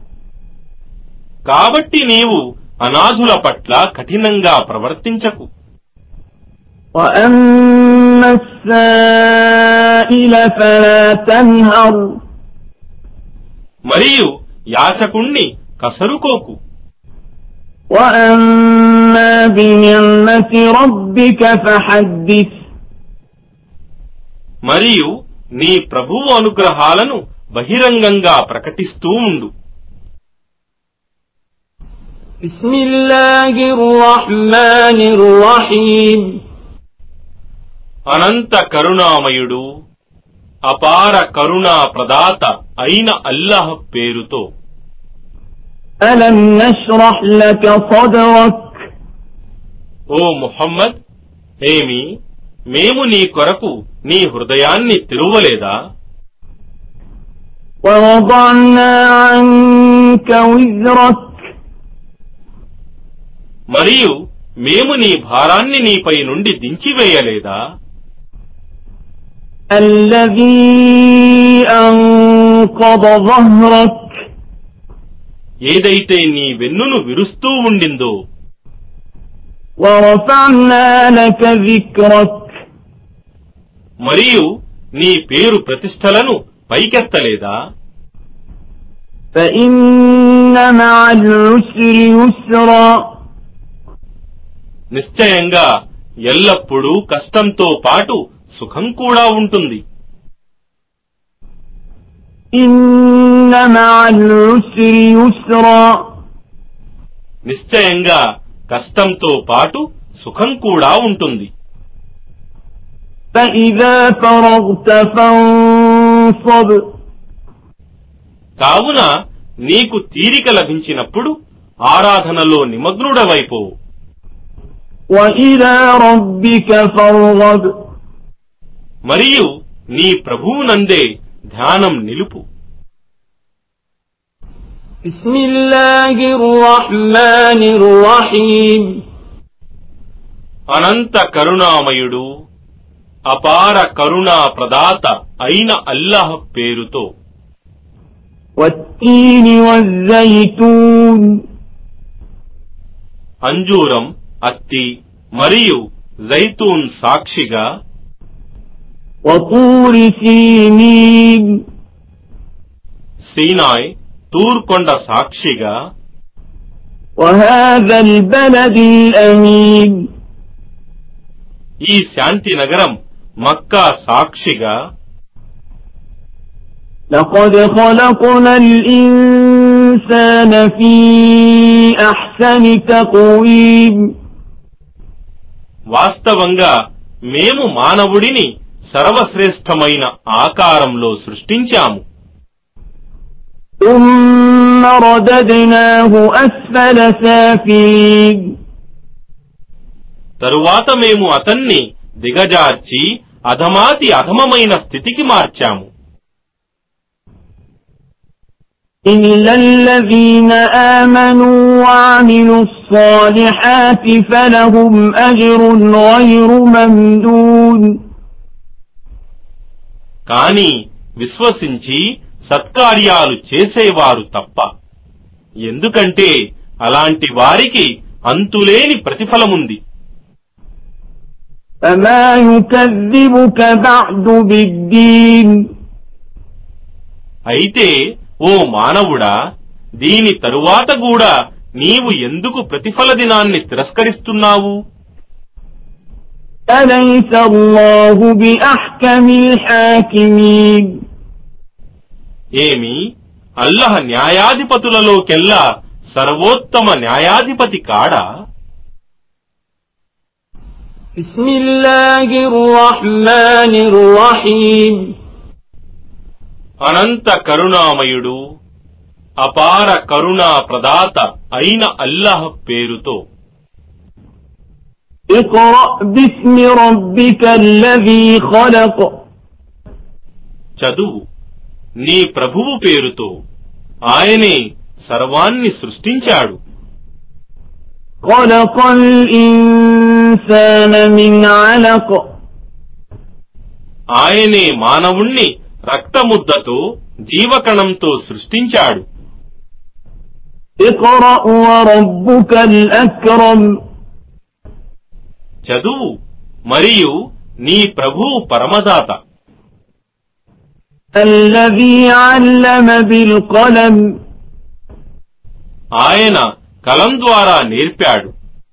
కాబట్టి నీవు అనాథుల పట్ల కఠినంగా ప్రవర్తించకు وأما السائل فلا تنهر మరియు యాచకుణ్ణి కసరుకోకు وأما بنعمة ربك فحدث మరియు నీ ప్రభువు అనుగ్రహాలను బహిరంగంగా ప్రకటిస్తూ ఉండు بسم الله الرحمن الرحيم అనంత కరుణామయుడు అపార కరుణా ప్రదాత అయిన అల్లాహ్ పేరుతో ألم نشرح لك صدرك ఓ ముహమ్మద్ ఏమి మేము నీ కొరకు నీ హృదయాన్ని తెరువలేదా ووضعنا عنك وزرك మరియు మేము నీ భారాన్ని నీపై నుండి దించివేయలేదా الذي أنقض ظهرك ఏదైతే నీ వెన్నును విరుస్తూ ఉండిందో ورفعنا لك ذكرك మరియు నీ పేరు ప్రతిష్టలను పైకెత్తలేదా فإن مع العسر يسرا నిశ్చయంగా ఎల్లప్పుడూ కష్టంతో పాటు సుఖం కూడా ఉంటుంది إن مع العسر يسرا నిశ్చయంగా కష్టంతో పాటు సుఖం కూడా ఉంటుంది فإذا فرغت فانصب కావున నీకు తీరిక లభించినప్పుడు ఆరాధనలో నిమగ్నుడవైపోవు وإلى ربك فارغب మరియు నీ ప్రభువునందే ధ్యానం నిలుపు بسم الله الرحمن الرحيم అనంత కరుణామయుడు అపార కరుణా ప్రదాత అయిన అల్లాహ్ పేరుతో والتين والزيتون అంజూరం అత్తి మరియు జైతూన్ సాక్షిగా وطور سينين సీనాయ్ తూర్కొండ సాక్షిగా وهذا البلد الأمين ఈ శాంతి నగరం మక్కా సాక్షిగా لقد خلقنا الإنسان في أحسن تقويم వాస్తవంగా మేము మానవుడిని సర్వశ్రేష్టమైన ఆకారంలో సృష్టించాము ثم رددناه أسفل سافلين తరువాత మేము అతన్ని దిగజార్చి అధమాతి అధమమైన స్థితికి మార్చాము إلا الذين آمنوا وعملوا الصالحات فلهم أجر غير ممنون కాని విశ్వసించి సత్కార్యాలు చేసేవారు తప్ప ఎందుకంటే అలాంటి వారికి అంతులేని ప్రతిఫలముంది فما يكذبك بعد بالدين అయితే ఓ మానవుడా దీని తరువాత కూడా నీవు ఎందుకు ప్రతిఫల దినాన్ని తిరస్కరిస్తున్నావు أليس الله بأحكم الحاكمين ఏమి అల్లహ న్యాయాధిపతులలోకెల్లా సర్వోత్తమ న్యాయాధిపతి కాడా بسم الله الرحمن الرحيم అనంత కరుణామయుడు అపార కరుణా ప్రదాత అయిన అల్లహ్ పేరుతో اقرأ باسم ربك الذي خلق చదువు నీ ప్రభువు పేరుతో ఆయనే సర్వాన్ని సృష్టించాడు خلق الإنسان من علق ఆయనే మానవుణ్ణి రక్తముద్దతో జీవకణంతో సృష్టించాడు اقرأ وربك الأكرم చదువు మరియు నీ ప్రభువు పరమదాత الذي علم بالقلم ఆయన కలం ద్వారా నేర్పాడు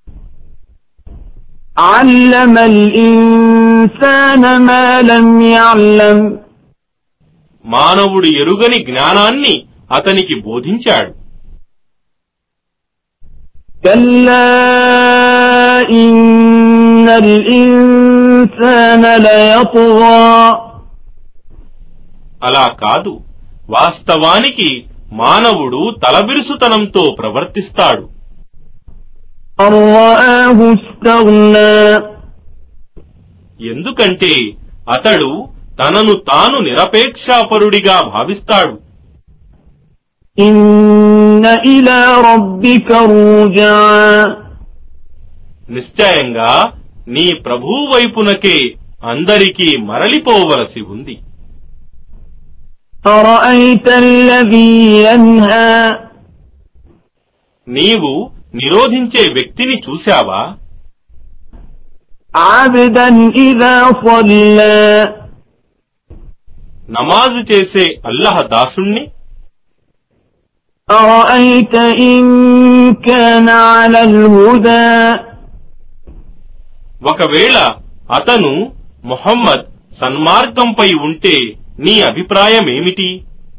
علم الإنسان ما لم يعلم మానవుడు ఎరుగని జ్ఞానాన్ని అతనికి బోధించాడు كلا إن الإنسان ليطغى అలా కాదు వాస్తవానికి మానవుడు తలబిరుసుతనంతో ప్రవర్తిస్తాడు أن رآه استغنى ఎందుకంటే అతడు తనను తాను నిరపేక్షాపరుడిగా భావిస్తాడు إن إلى ربك الرجعى నిశ్చయంగా నీ ప్రభువు వైపునకే అందరికీ మరలిపోవలసి ఉంది أرأيت الذي ينهى నీవు నిరోధించే వ్యక్తిని చూశావా عبدا إذا صلى నమాజు చేసే అల్లహ దాసుణ్ణి أرأيت إن كان على الهدى ఒకవేళ అతను మొహమ్మద్ సన్మార్గంపై ఉంటే నీ అభిప్రాయమేమిటి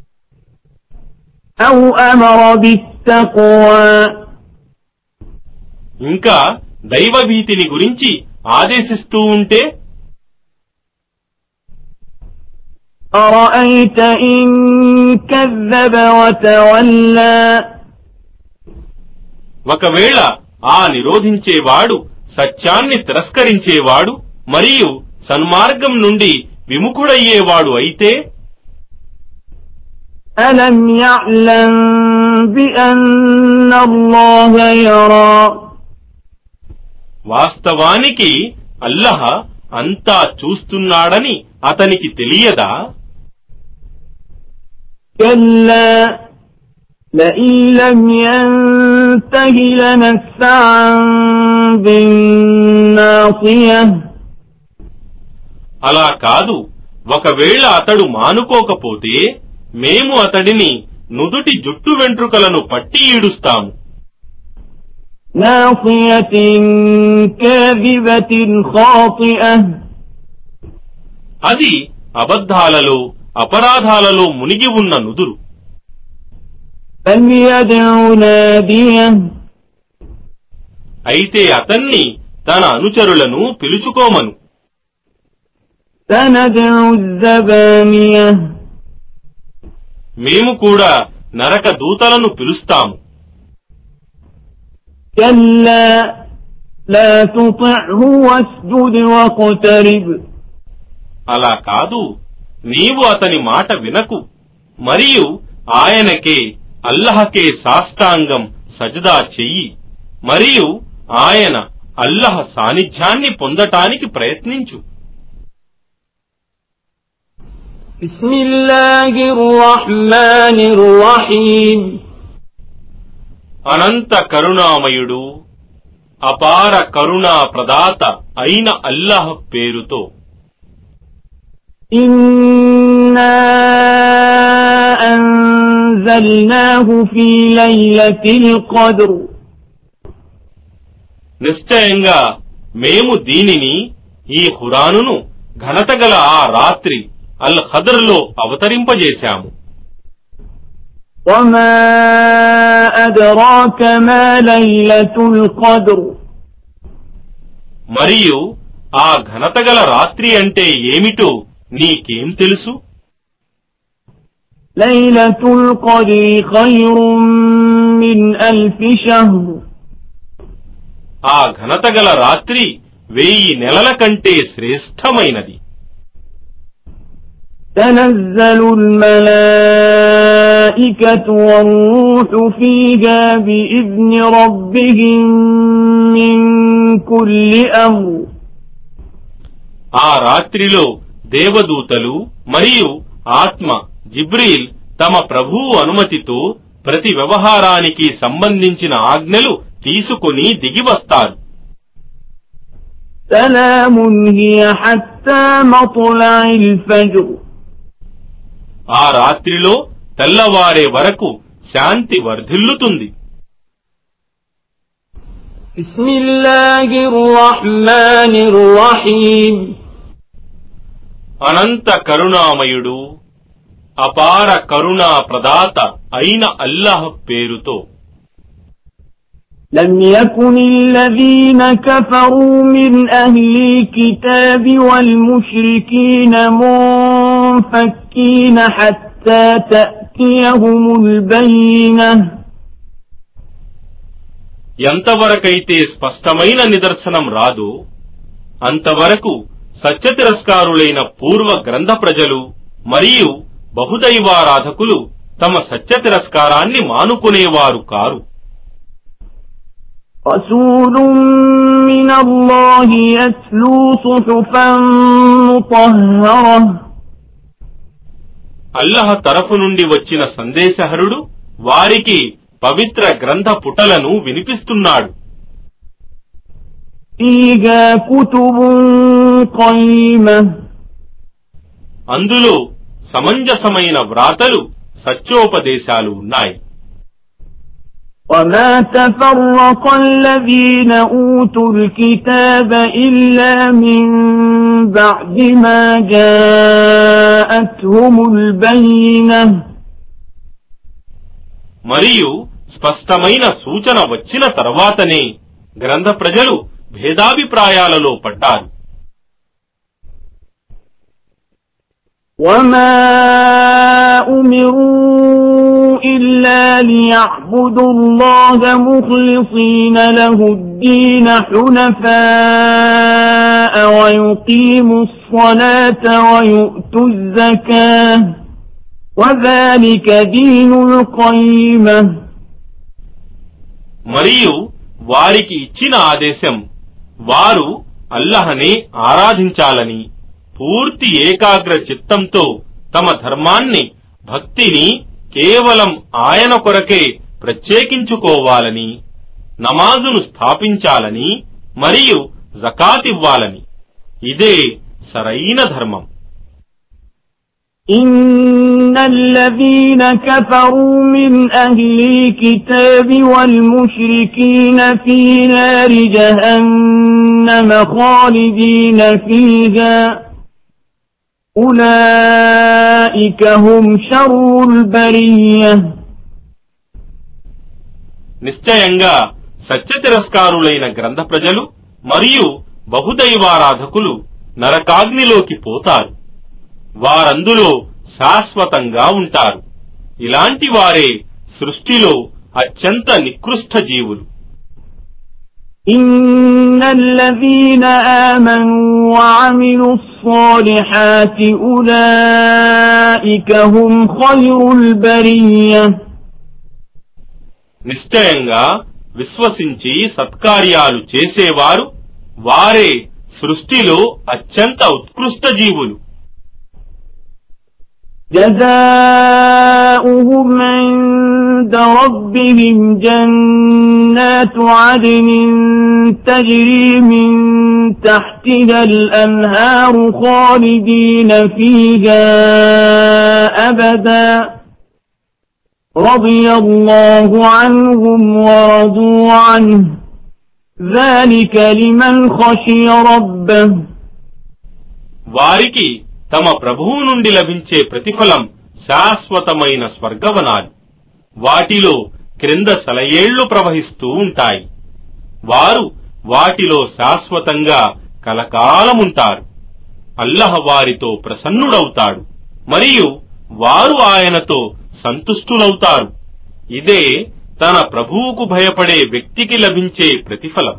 أو أمر بالتقوى ఇంకా దైవభీతిని గురించి ఆదేశిస్తూ ఉంటే أرأيت إن كذب وتولى ఒకవేళ ఆ నిరోధించేవాడు సత్యాన్ని తిరస్కరించేవాడు మరియు సన్మార్గం నుండి విముఖుడయ్యేవాడు అయితే ألم يعلم بأن الله يرى వాస్తవానికి అల్లహ అంతా చూస్తున్నాడని అతనికి తెలియదా كلا لئن لم ينته لنسعا بالناصية అలా కాదు ఒకవేళ అతడు మానుకోకపోతే మేము అతడిని నుదుటి జుట్టు వెంట్రుకలను పట్టి ఈడుస్తాము ناصية كاذبة خاطئة అది అబద్ధాలలో అపరాధాలలో మునిగి ఉన్న నుదురు فليدع ناديه అయితే అతన్ని తన అనుచరులను పిలుచుకోమను سندع الزبانية మేము కూడా నరక దూతలను పిలుస్తాము كلا لا تطعه واسجد واقترب అలా కాదు నీవు అతని మాట వినకు మరియు ఆయనకే అల్లహకే సాష్టాంగం సజదా చెయ్యి మరియు ఆయన అల్లహ సాన్నిధ్యాన్ని పొందటానికి ప్రయత్నించు بسم الله الرحمن الرحيم అనంత కరుణామయుడు అపార కరుణా ప్రదాత అయిన అల్లహ పేరుతో إنا أنزلناه في ليلة القدر నిశ్చయంగా మేము దీనిని ఈ హురానును ఘనతగల ఆ రాత్రి అల్ ఖదర్లో అవతరింపజేశాము وما أدراك ما ليلة القدر మరియు ఆ ఘనతగల రాత్రి అంటే ఏమిటో నీకేం తెలుసు ليلة القدر خير من ألف شهر ఆ ఘనతగల రాత్రి వెయ్యి నెలల కంటే శ్రేష్టమైనది تنزل الملائكة والروح فيها بإذن ربهم من كل أمر ఆ రాత్రిలో దేవదూతలు మరియు ఆత్మ జిబ్రీల్ తమ ప్రభువు అనుమతితో ప్రతి వ్యవహారానికి సంబంధించిన ఆజ్ఞలు తీసుకుని దిగివస్తారు سلام هي حتى مطلع الفجر ఆ రాత్రిలో తెల్లవారే వరకు శాంతి వర్ధిల్లుతుంది بسم الله الرحمن الرحيم అనంత కరుణామయుడు అపార కరుణా ప్రదాత అయిన అల్లాహ్ పేరుతో لم يكن الذين كفروا من أهل الكتاب والمشركين منفكين حتى تأتيهم البينة ఎంతవరకైతే స్పష్టమైన నిదర్శనం రాదో అంతవరకు సత్య తిరస్కారులైన పూర్వ గ్రంథ ప్రజలు మరియు బహుదైవారాధకులు తమ సత్య తిరస్కారాన్ని మానుకునేవారు కారు رسول من الله يتلو صحفا مطهرة అల్లహ తరఫు నుండి వచ్చిన సందేశహరుడు వారికి పవిత్ర గ్రంథ పుటలను వినిపిస్తున్నాడు فيها كتب قيمة అందులో సమంజసమైన వ్రాతలు సత్యోపదేశాలు ఉన్నాయి وما تفرق الذين أوتوا الكتاب إلا من بعد ما جاءتهم البينة మరియు స్పష్టమైన సూచన వచ్చిన తర్వాతనే గ్రంథ ప్రజలు భేదాభిప్రాయాలలో పడ్డారు وما أمروا إلا ليعبدوا الله مخلصين له الدين حنفاء ويقيموا الصلاة ويؤتوا الزكاة وذلك دين القيمة మరియు వారికి ఇచ్చిన ఆదేశం వారు అల్లహనే ఆరాధించాలని పూర్తి ఏకాగ్ర చిత్తంతో తమ ధర్మాన్ని భక్తిని కేవలం ఆయన కొరకే ప్రత్యేకించుకోవాలని నమాజును స్థాపించాలని మరియు జకాతివ్వాలని ఇదే సరైన ధర్మం إن الذين كفروا من أهل الكتاب والمشركين في نار جهنم خالدين فيها أولئك هم شر البرية నిశ్చయంగా సత్య తిరస్కారులైన గ్రంథ ప్రజలు మరియు బహుదైవారాధకులు నరకాగ్నిలోకి పోతారు వారందులో శాశ్వతంగా ఉంటారు ఇలాంటి వారే సృష్టిలో అత్యంత నికృష్ట జీవులు إن الذين آمنوا وعملوا الصالحات أولئك هم خير البرية నిశ్చయంగా విశ్వసించి సత్కార్యాలు చేసేవారు వారే సృష్టిలో అత్యంత ఉత్కృష్ట జీవులు جزاؤهم عند ربهم جنات عدن تجري من تحتها الأنهار خالدين فيها أبدا رضي الله عنهم ورضوا عنه ذلك لمن خشي ربه వారికి తమ ప్రభువు నుండి లభించే ప్రతిఫలం శాశ్వతమైన స్వర్గవనాలు వాటిలో క్రింద సెలయేళ్లు ప్రవహిస్తూ ఉంటాయి వారు వాటిలో శాశ్వతంగా కలకాలముంటారు అల్లహ వారితో ప్రసన్నుడవుతాడు మరియు వారు ఆయనతో సంతుష్టులవుతారు ఇదే తన ప్రభువుకు భయపడే వ్యక్తికి లభించే ప్రతిఫలం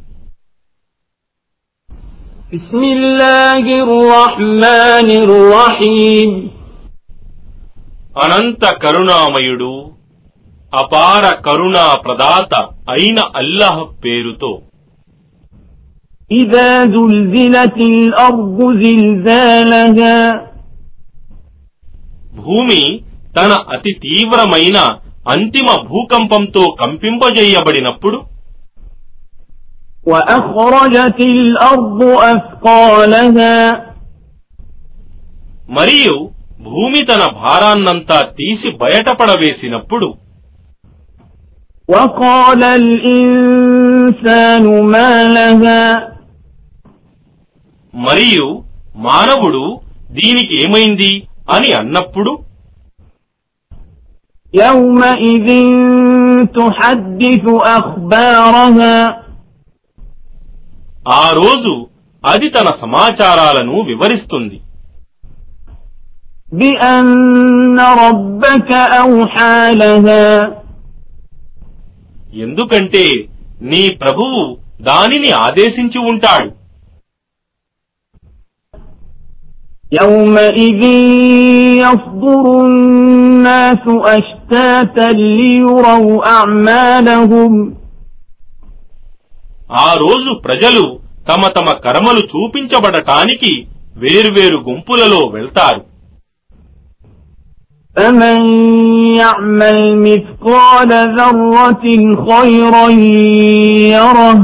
بسم الله الرحمن الرحيم అనంత కరుణామయుడు అపార కరుణా ప్రదాత అయిన అల్లాహ్ పేరుతో إذا زلزلت الأرض زلزالها భూమి తన అతి తీవ్రమైన అంతిమ భూకంపంతో కంపింపజేయబడినప్పుడు وأخرجت الأرض أثقالها మరియు భూమి తన భారాన్నంతా తీసి బయటపడవేసినప్పుడు وقال الإنسان ما لها మరియు మానవుడు దీనికి ఏమైంది అని అన్నప్పుడు يومئذ تحدث أخبارها ఆ రోజు అది తన సమాచారాలను వివరిస్తుంది بأن ربك أوحى لها ఎందుకంటే నీ ప్రభువు దానిని ఆదేశించి ఉంటాడు يومئذ يصدر الناس أشتاتا ليروا أعمالهم ఆ రోజు ప్రజలు తమ తమ కర్మలు చూపించబడటానికి వేర్వేరు గుంపులలో వెళ్తారు فمن يعمل مثقال ذرة خيرا يره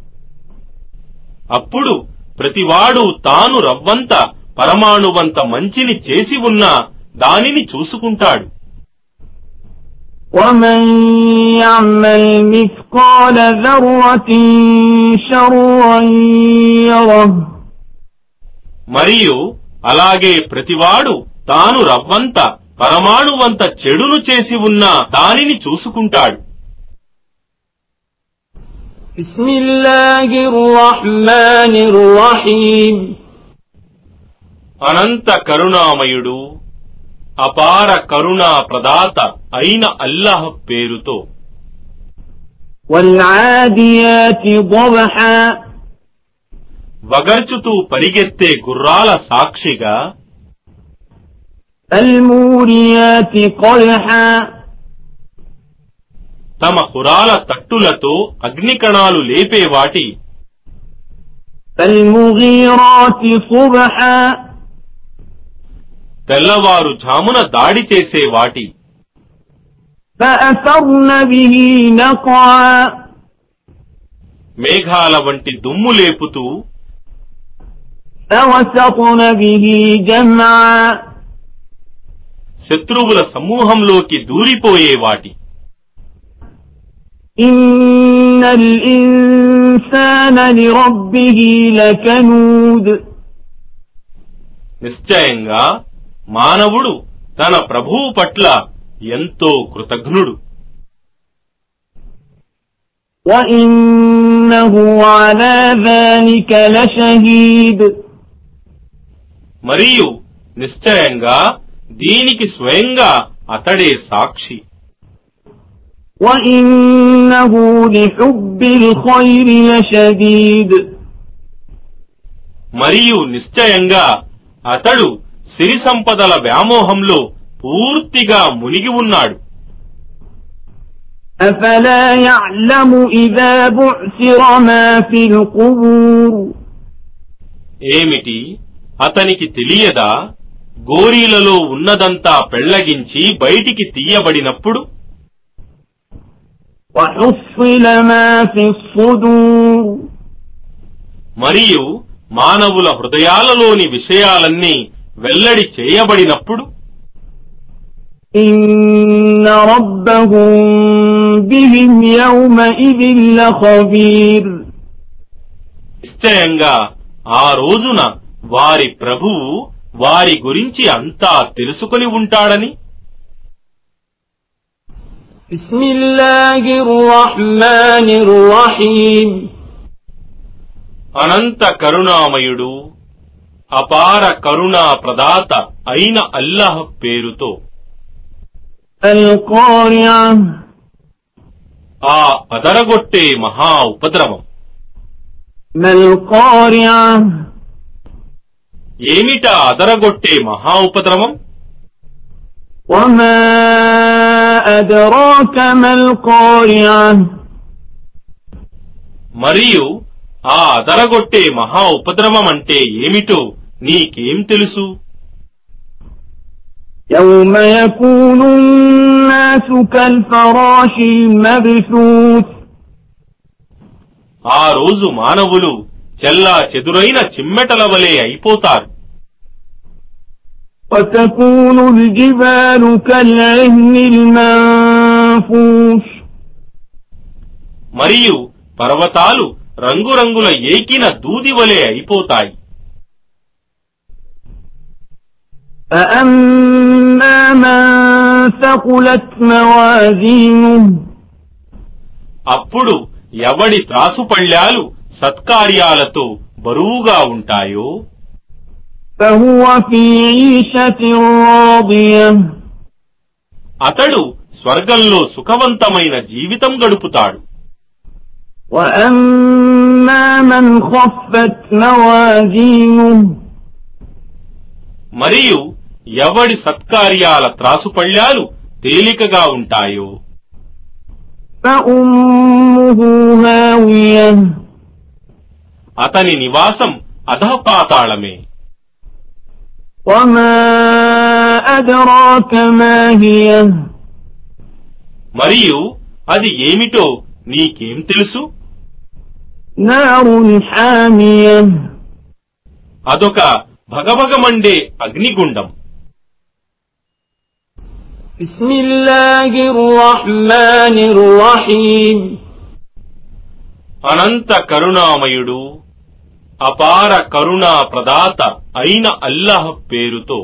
అప్పుడు ప్రతివాడు తాను రవ్వంత పరమాణువంత మంచిని చేసి ఉన్నా దానిని చూసుకుంటాడు ومن يعمل مثقال ذرة شرا يره మరియు అలాగే ప్రతివాడు తాను రవ్వంత పరమాణువంత చెడును చేసి ఉన్నా దానిని చూసుకుంటాడు بسم الله الرحمن الرحيم అనంత కరుణామయుడు అపార కరుణా ప్రదాత అయిన అల్లాహ్ పేరుతో والعاديات ضبحا వగర్చుతూ పరిగెత్తే గుర్రాల సాక్షిగా فالموريات قدحا తమ హురాల తట్టులతో అగ్నికణాలు లేపే వాటి فالمغيرات صبحا తెల్లవారు ఝామున దాడి చేసే వాటి فأثرن به نقعا మేఘాల వంటి దుమ్ము లేపుతూ فوسطن به جمعا శత్రువుల సమూహంలోకి దూరిపోయే వాటి إن الإنسان لربه لكنود నిశ్చయంగా మానవుడు తన ప్రభువు పట్ల ఎంతో కృతజ్ఞుడు وإنه على ذلك لشهيد మరియు నిశ్చయంగా దీనికి స్వయంగా అతడే సాక్షి وإنه لحب الخير لشديد మరియు నిశ్చయంగా అతడు సిరి సంపదల వ్యామోహంలో పూర్తిగా మునిగి ఉన్నాడు أفلا يعلم إذا بعثر ما في القبور ఏమిటి అతనికి తెలియదా గోరీలలో ఉన్నదంతా పెళ్లగించి బయటికి తీయబడినప్పుడు وحصل ما في الصدور మరియు మానవుల హృదయాలలోని విషయాలన్నీ వెల్లడి చేయబడినప్పుడు إن ربهم بهم يومئذ لخبير నిశ్చయంగా ఆ రోజున వారి ప్రభువు వారి గురించి అంతా తెలుసుకొని ఉంటాడని بسم الله الرحمن الرحيم అనంత కరుణామయుడు అపార కరుణా ప్రదాత అయిన అల్లాహ్ పేరుతో القارعة ఆ అదరగొట్టే మహా ఉపద్రవం ما القارعة ఏమిటా అదరగొట్టే మహా ఉపద్రవం وما أدراك ما القارعة మరియు ఆ అదరగొట్టే మహా ఉపద్రవం అంటే ఏమిటో నీకేం తెలుసు يوم يكون الناس كالفراش المبثوث ఆ రోజు మానవులు చెల్లా చెదురైన చిమ్మెటల వలె అయిపోతారు وتكون الجبال كالعهن المنفوش మరియు పర్వతాలు రంగురంగుల ఏకిన దూది వలె అయిపోతాయి فأما من ثقلت موازينه అప్పుడు ఎవడి త్రాసుపళ్ళ్యాలు సత్కార్యాలతో బరువుగా ఉంటాయో فهو في عيشة راضية అతడు స్వర్గంలో సుఖవంతమైన జీవితం గడుపుతాడు وأما من خفت موازينه మరియు ఎవడి సత్కార్యాల త్రాసుపళ్ళ్యాలు తేలికగా ఉంటాయో فأمه هاوية అతని నివాసం అధపాతాళమే وما أدراك ما هي మరియు అది ఏమిటో నీకేం తెలుసు نار حامية అదొక భగభగమండే అగ్నిగుండం بسم الله الرحمن الرحيم అనంత కరుణామయుడు అపార కరుణా ప్రదాత అయిన అల్లాహ్ పేరుతో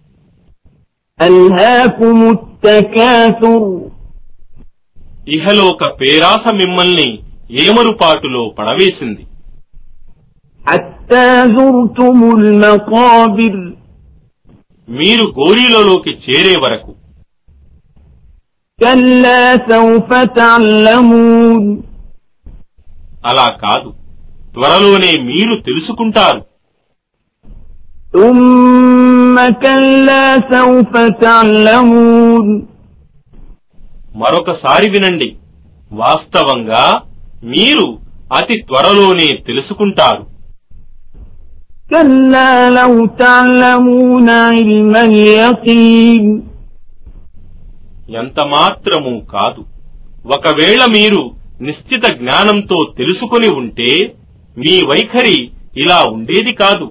ألهاكم التكاثر ఇహలోక పేరాస మిమ్మల్ని ఏమరుపాటులో పడవేసింది حتى زرتم المقابر మీరు గోరీలలోకి చేరే వరకు كلا سوف تعلمون అలా కాదు త్వరలోనే మీరు తెలుసుకుంటారు ثم كلا سوف تعلمون మరొకసారి వినండి వాస్తవంగా మీరు అతి త్వరలోనే తెలుసుకుంటారు كلا لو تعلمون علم اليقين ఎంత మాత్రము కాదు ఒకవేళ మీరు నిశ్చిత జ్ఞానంతో తెలుసుకుని ఉంటే మీ వైఖరి ఇలా ఉండేది కాదు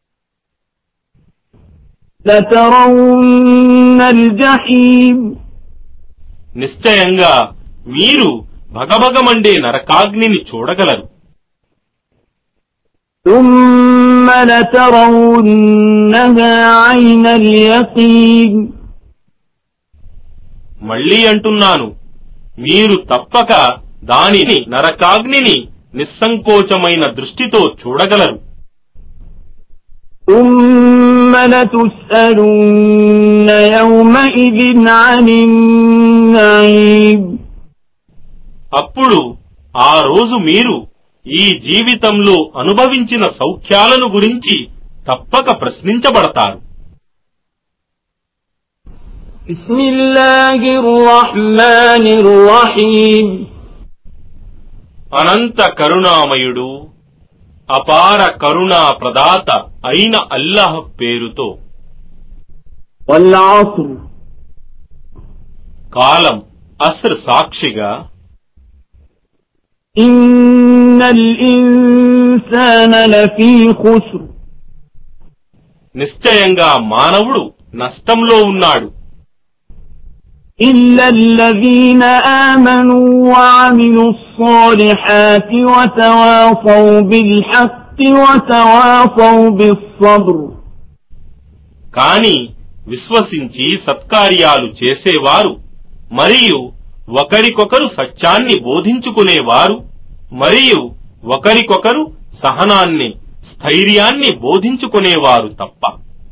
لترون الجحيم నిశ్చయంగా మీరు భగభగమండే నరకాగ్నిని చూడగలరు ثم لترونها عين اليقين మళ్ళీ అంటున్నాను మీరు తప్పక దానిని నరకాగ్నిని నిస్సంకోచమైన దృష్టితో చూడగలరు ثم لتسألن يومئذ عن النعيم అప్పుడు ఆ రోజు మీరు ఈ జీవితంలో అనుభవించిన సౌఖ్యాలను గురించి తప్పక ప్రశ్నించబడతారు بسم الله الرحمن الرحيم అనంత కరుణామయుడు అపార కరుణా ప్రదాత అయిన అల్లాహ్ పేరుతో والعصر కాలం అస్ర్ సాక్షిగా إن الإنسان لفي خسر నిశ్చయంగా మానవుడు నష్టంలో ఉన్నాడు إلا الذين آمنوا وعملوا الصالحات وتواصوا بالحق وتواصوا بالصبر కాని విశ్వసించి సత్కార్యాలు చేసేవారు మరియు ఒకరికొకరు సత్యాన్ని బోధించుకునేవారు మరియు ఒకరికొకరు సహనాన్ని స్థైర్యాన్ని బోధించుకునేవారు తప్ప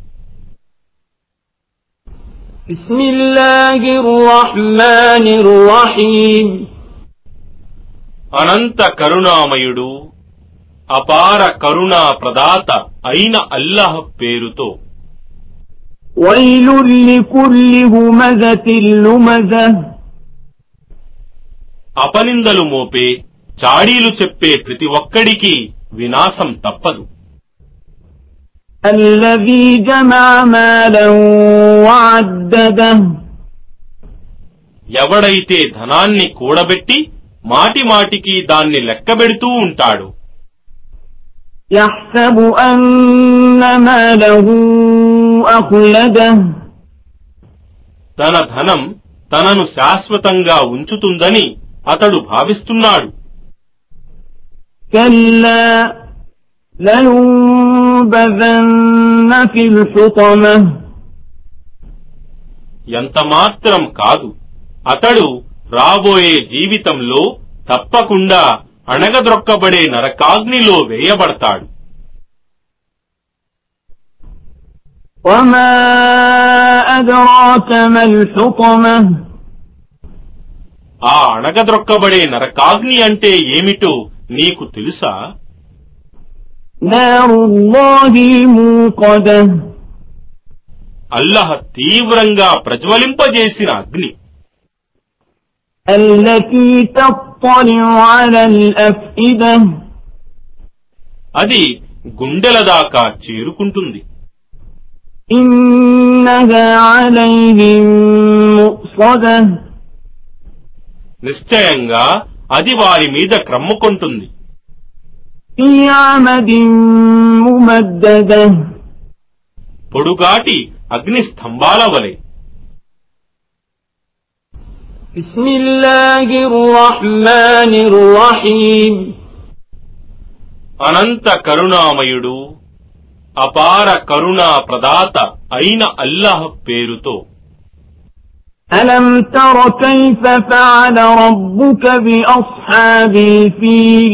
بسم الله الرحمن الرحيم అనంత కరుణామయుడు అపార కరుణా ప్రదాత అయిన అల్లాహ్ పేరుతో ويل لكل همزة لمزة అపనిందలు మోపే చాడీలు చెప్పే ప్రతి ఒక్కడికి వినాశం తప్పదు الذي جمع مالا وعدده ఎవడైతే ధనాన్ని కూడబెట్టి మాటి మాటికి దాన్ని లెక్కబెడుతూ ఉంటాడు يحسب أن ماله أخلده తన ధనం తనను శాశ్వతంగా ఉంచుతుందని అతడు భావిస్తున్నాడు كلا لينبذن في الحطمة ఎంత మాత్రం కాదు అతడు రాబోయే జీవితంలో తప్పకుండా అణగద్రొక్కబడే నరకాగ్నిలో వేయబడతాడు وما أدراك ما الحطمة ఆ అణగద్రొక్కబడే నరకాగ్ని అంటే ఏమిటో నీకు తెలుసా نار الله الموقدة అల్లహ తీవ్రంగా ప్రజ్వలింపజేసిన అగ్ని التي تطلع على الأفئدة అది గుండెల దాకా చేరుకుంటుంది إنها عليهم مؤصدة నిశ్చయంగా అది వారి మీద క్రమ్ముకుంటుంది في عمد ممددة పొడుగాటి అగ్ని స్తంభాల వలె بسم الله الرحمن الرحيم అనంత కరుణామయుడు అపార కరుణా ప్రదాత అయిన అల్లాహ్ పేరుతో ألم تر كيف فعل ربك بأصحاب الفيل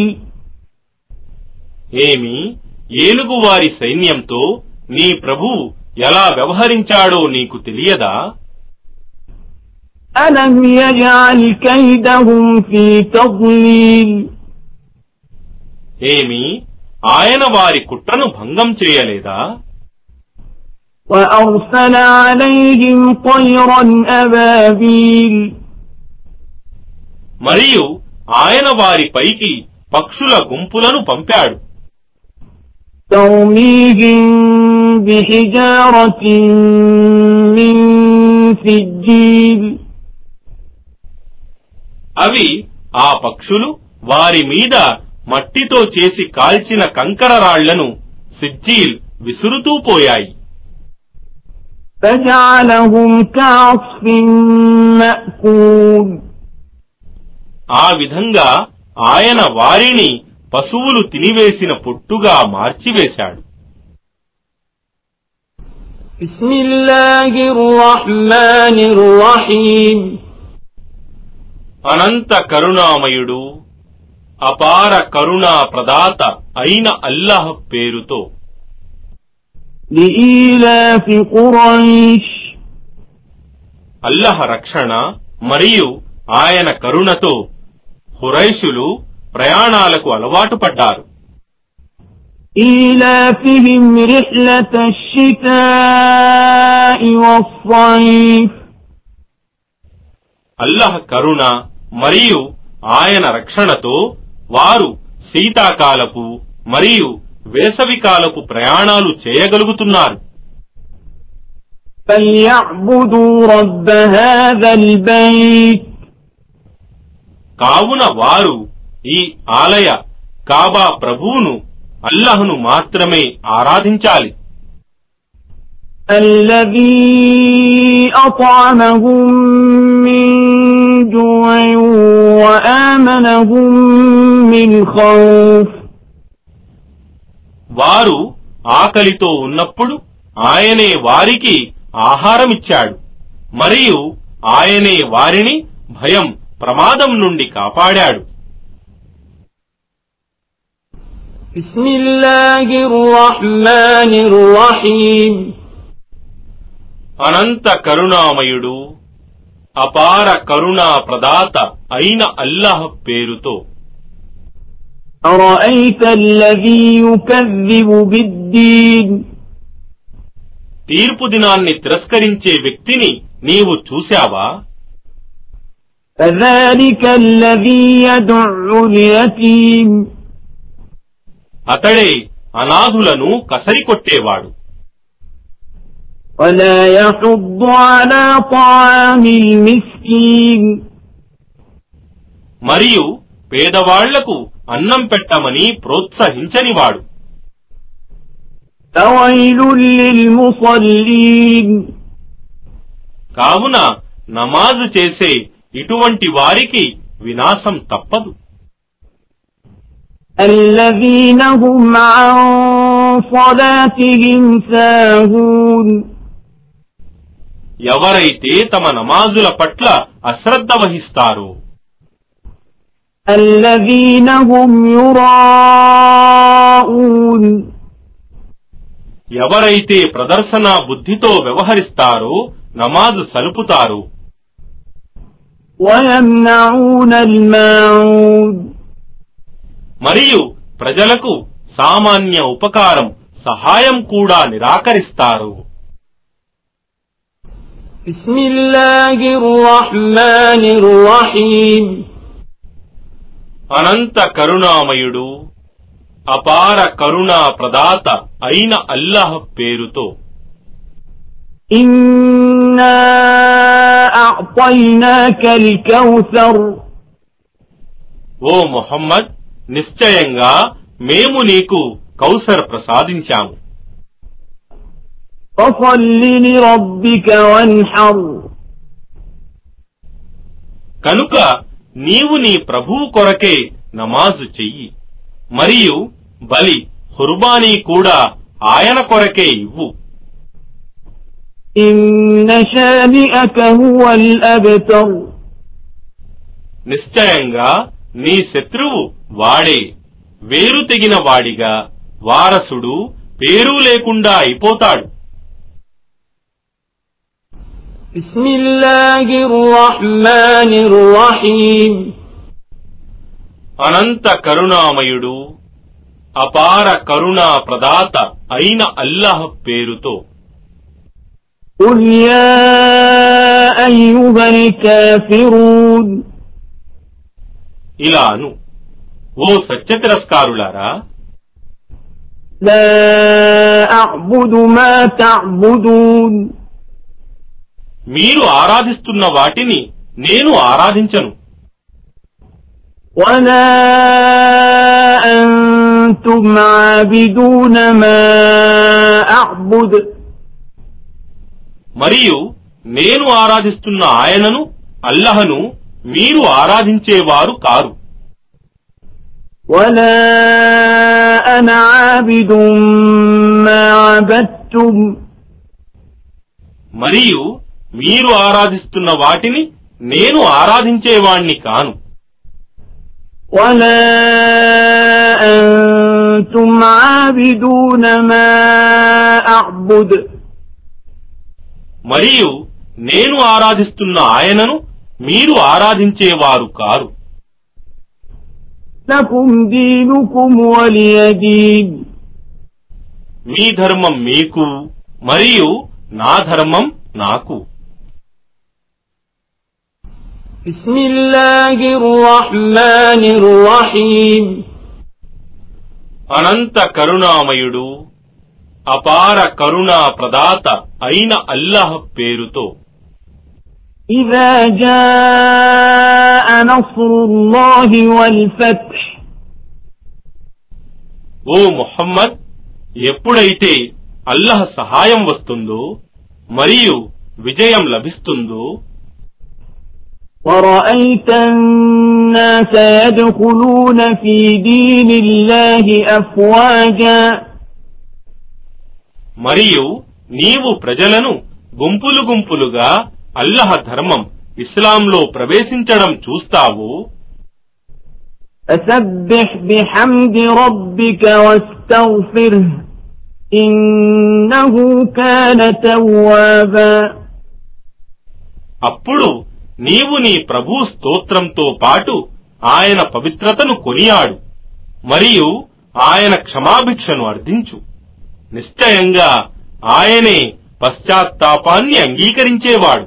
ఏమి ఏనుగు వారి సైన్యంతో నీ ప్రభువు ఎలా వ్యవహరించాడో నీకు తెలియదా ألم يجعل كيدهم في تضليل ఏమి ఆయన వారి కుట్రను భంగం చేయలేదా وأرسل عليهم طيرا أبابيل మరియు ఆయన వారి పైకి పక్షుల గుంపులను పంపాడు ترميهم بحجارة من سجيل అవి ఆ పక్షులు వారి మీద మట్టితో చేసి కాల్చిన కంకర రాళ్లను సిజ్జీల్ విసురుతూ పోయాయి فجعلهم كعصف مأكول ఆ విధంగా ఆయన వారిని పశువులు తినివేసిన పొట్టుగా మార్చివేశాడు بسم الله الرحمن الرحيم అనంత కరుణామయుడు అపార కరుణా ప్రదాత అయిన అల్లాహ్ పేరుతో لإيلاف قريش అల్లహ రక్షణ మరియు ఆయన కరుణతో హురైషులు ప్రయాణాలకు అలవాటు పడ్డారు إيلافهم رحلة الشتاء والصيف అల్లహ కరుణ మరియు ఆయన రక్షణతో వారు శీతాకాలపు మరియు వేసవికాలపు ప్రయాణాలు చేయగలుగుతున్నారు فليعبدوا رب هذا البيت కావున వారు ఈ ఆలయ కాబా ప్రభువును అల్లహను మాత్రమే ఆరాధించాలి الذي أطعمهم من جوع وآمنهم من خوف వారు ఆకలితో ఉన్నప్పుడు ఆయనే వారికి ఆహారమిచ్చాడు మరియు ఆయనే వారిని భయం ప్రమాదం నుండి కాపాడాడు بسم الله الرحمن الرحيم అనంత కరుణామయుడు అపార కరుణా ప్రదాత అయిన అల్లాహ్ పేరుతో أرأيت الذي يكذب بالدين తీర్పు దినాన్ని తిరస్కరించే వ్యక్తిని నీవు చూశావా فذلك الذي يدع اليتيم అతడే అనాథులను కసరికొట్టేవాడు ولا يحض على طعام المسكين మరియు పేదవాళ్లకు అన్నం పెట్టమని ప్రోత్సహించనివాడు فويل للمصلين కావున నమాజు చేసే ఇటువంటి వారికి వినాశం తప్పదు الذين هم عن صلاتهم ساهون ఎవరైతే తమ నమాజుల పట్ల అశ్రద్ధ వహిస్తారో الذين هم يراءون ఎవరైతే ప్రదర్శన బుద్ధితో వ్యవహరిస్తారో నమాజు సలుపుతారో ويمنعون الماعون మరియు ప్రజలకు సామాన్య ఉపకారం సహాయం కూడా నిరాకరిస్తారు بسم الله الرحمن الرحيم అనంత కరుణామయుడు అపార కరుణా ప్రదాత అయిన అల్లాహ్ పేరుతో إنا أعطيناك الكوثر ఓ మొహమ్మద్ నిశ్చయంగా మేము నీకు కౌసర్ ప్రసాదించాము فصل لربك وانحر కనుక నీవు నీ ప్రభువు కొరకే నమాజు చెయ్యి మరియు బలి హుర్బానీ కూడా ఆయన కొరకే ఇవ్వు إن شانئك هو الأبتر నిశ్చయంగా నీ శత్రువు వాడే వేరు తెగిన వాడిగా వారసుడు పేరు లేకుండా అయిపోతాడు بسم الله الرحمن الرحيم అనంత కరుణామయుడు అపార కరుణా ప్రదాత అయిన అల్లాహ్ పేరుతో قل يا أيها الكافرون ఇలాను ఓ సత్య తిరస్కారులారా لا أعبد ما تعبدون మీరు ఆరాధిస్తున్న వాటిని నేను ఆరాధించను ولا أنتم عابدون ما أعبد మరియు నేను ఆరాధిస్తున్న ఆయనను అల్లహను మీరు ఆరాధించేవారు కారు ولا أنا عابد ما عبدتم మరియు మీరు ఆరాధిస్తున్న వాటిని నేను ఆరాధించేవాణ్ణి కాను ولا أنتم عابدون ما أعبد మరియు నేను ఆరాధిస్తున్న ఆయనను మీరు ఆరాధించేవారు కారు لكم دينكم ولي دين మీ ధర్మం మీకు మరియు నా ధర్మం నాకు بسم الله الرحمن الرحيم అనంత కరుణామయుడు అపార కరుణా ప్రదాత అయిన అల్లాహ్ పేరుతో إذا جاء نصر الله والفتح ఓ ముహమ్మద్ ఎప్పుడైతే అల్లహ్ సహాయం వస్తుందో మరియు విజయం లభిస్తుందో ورأيت الناس يدخلون في دين الله أفواجا మరియు నీవు ప్రజలను గుంపులు గుంపులుగా అల్లహ ధర్మం ఇస్లాంలో ప్రవేశించడం చూస్తావు فسبح بحمد ربك واستغفره إنه كان توابا అప్పుడు నీవు నీ ప్రభు స్తోత్రంతో పాటు ఆయన పవిత్రతను కొనియాడు మరియు ఆయన క్షమాభిక్షను అర్థించు నిశ్చయంగా ఆయనే పశ్చాత్తాపాన్ని అంగీకరించేవాడు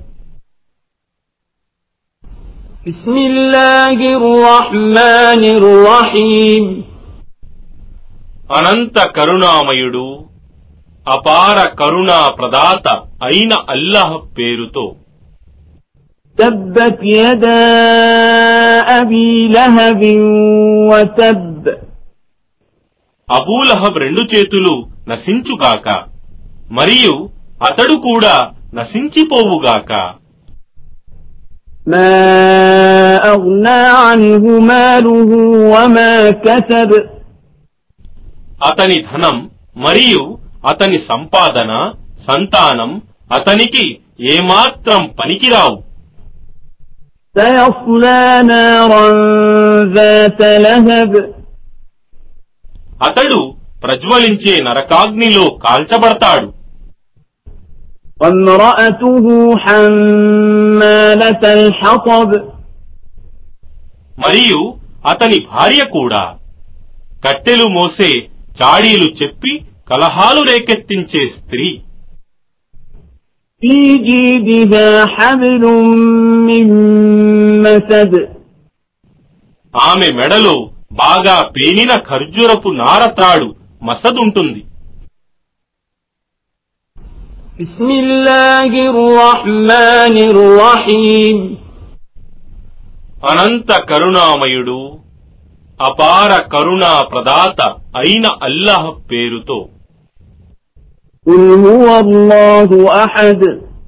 بسم الله الرحمن الرحيم అనంత కరుణామయుడు అపార కరుణా ప్రదాత అయిన అల్లాహ్ పేరుతో تبت يدا أبي لهب وتب అబూలహబ్ రెండు చేతులు నశించుగాక మరియు అతడు కూడా నశించిపోవుగాక ما أغنى عنه ماله وما كسب అతని ధనం మరియు అతని సంపాదన సంతానం అతనికి ఏమాత్రం పనికిరావు سيصلى نارا ذات لهب అతడు ప్రజ్వలించే నరకాగ్నిలో కాల్చబడతాడు وامرأته حمالة الحطب మరియు అతని భార్య కూడా కట్టెలు మోసే చాడీలు చెప్పి కలహాలు రేకెత్తించే స్త్రీ في جيدها حبل من مسد ఆమె మెడలో బాగా పేనిన ఖర్జూరపు నారత్రాడు మసదుంటుంది بسم الله الرحمن الرحيم అనంత కరుణామయుడు అపార కరుణా ప్రదాత అయిన అల్లాహ్ పేరుతో قل هو الله أحد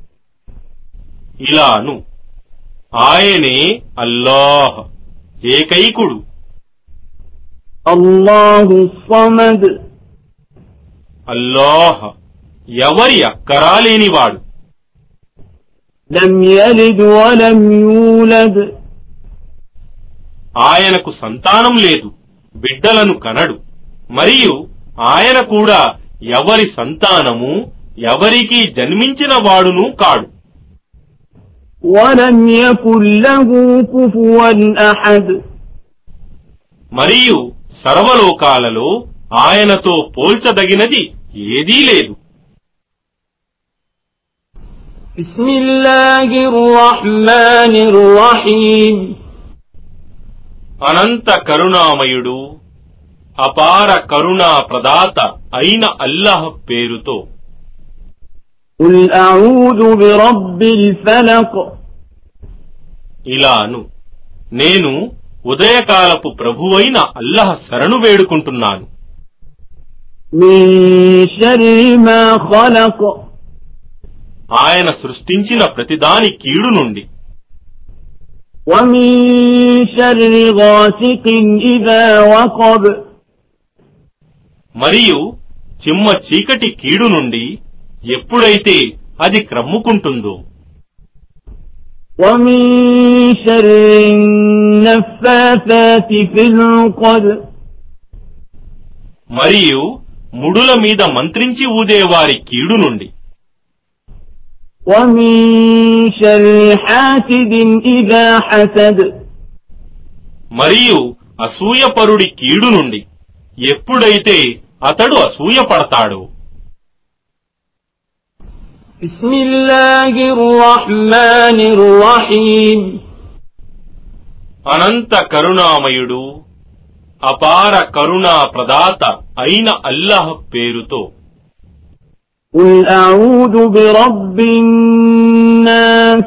ఇలాను ఆయనే అల్లాహ్ ఏకైకుడు الله الصمد అల్లాహ్ ఎవరి అక్కరా లేనివాడు لم يلد ولم يولد ఆయనకు సంతానం లేదు బిడ్డలను కనడు మరియు ఆయన కూడా ఎవరి సంతానము ఎవరికీ జన్మించిన వాడును కాడు ولم يكن له كفوا أحد మరియు సర్వలోకాలలో ఆయనతో పోల్చదగినది ఏదీ లేదు بسم الله الرحمن الرحيم అనంత కరుణామయుడు అపార కరుణా ప్రదాత అయిన అల్లాహ్ పేరుతో قل أعوذ برب الفلق ఇలాను నేను ఉదయకాలపు ప్రభువైన అల్లహ శరణు వేడుకుంటున్నాను من شر ما خلق ఆయన సృష్టించిన ప్రతిదాని కీడు నుండి ومن شر غاسق إذا وقب మరియు చిమ్మ చీకటి కీడు నుండి ఎప్పుడైతే అది క్రమ్ముకుంటుందో ومن شر النفاثات في العقد మరియు ముడుల మీద మంత్రించి ఊదేవారి కీడు నుండి ومن شر حاسد إذا حسد మరియు అసూయపరుడి కీడు నుండి ఎప్పుడైతే అతడు అసూయ పడతాడో بسم الله الرحمن الرحيم అనంత కరుణామయుడు అపార కరుణా ప్రదాత అయిన అల్లాహ్ పేరుతో قل أعوذ برب الناس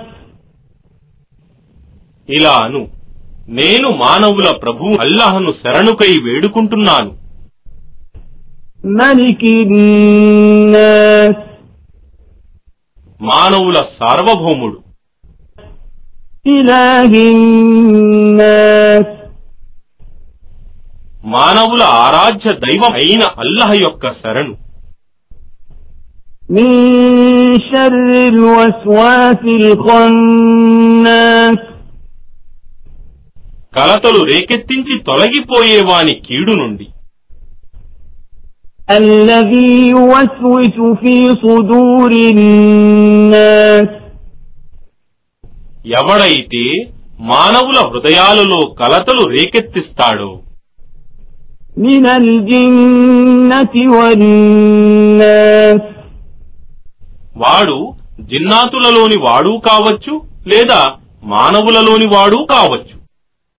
ఇలాను నేను మానవుల ప్రభు అల్లాహ్ను శరణుకై వేడుకుంటున్నాను ملك الناس మానవుల సార్వభౌముడు إله الناس మానవుల ఆరాధ్య దైవం అయిన అల్లహ యొక్క శరణు من شر الوسواس الخناس కలతలు రేకెత్తించి తొలగిపోయేవాని కీడు నుండి الذي يوسوس في صدور الناس ఎవడైతే మానవుల హృదయాలలో కలతలు రేకెత్తిస్తాడో من الجنة والناس వాడు జిన్నాతులలోని వాడూ కావచ్చు లేదా మానవులలోని వాడూ కావచ్చు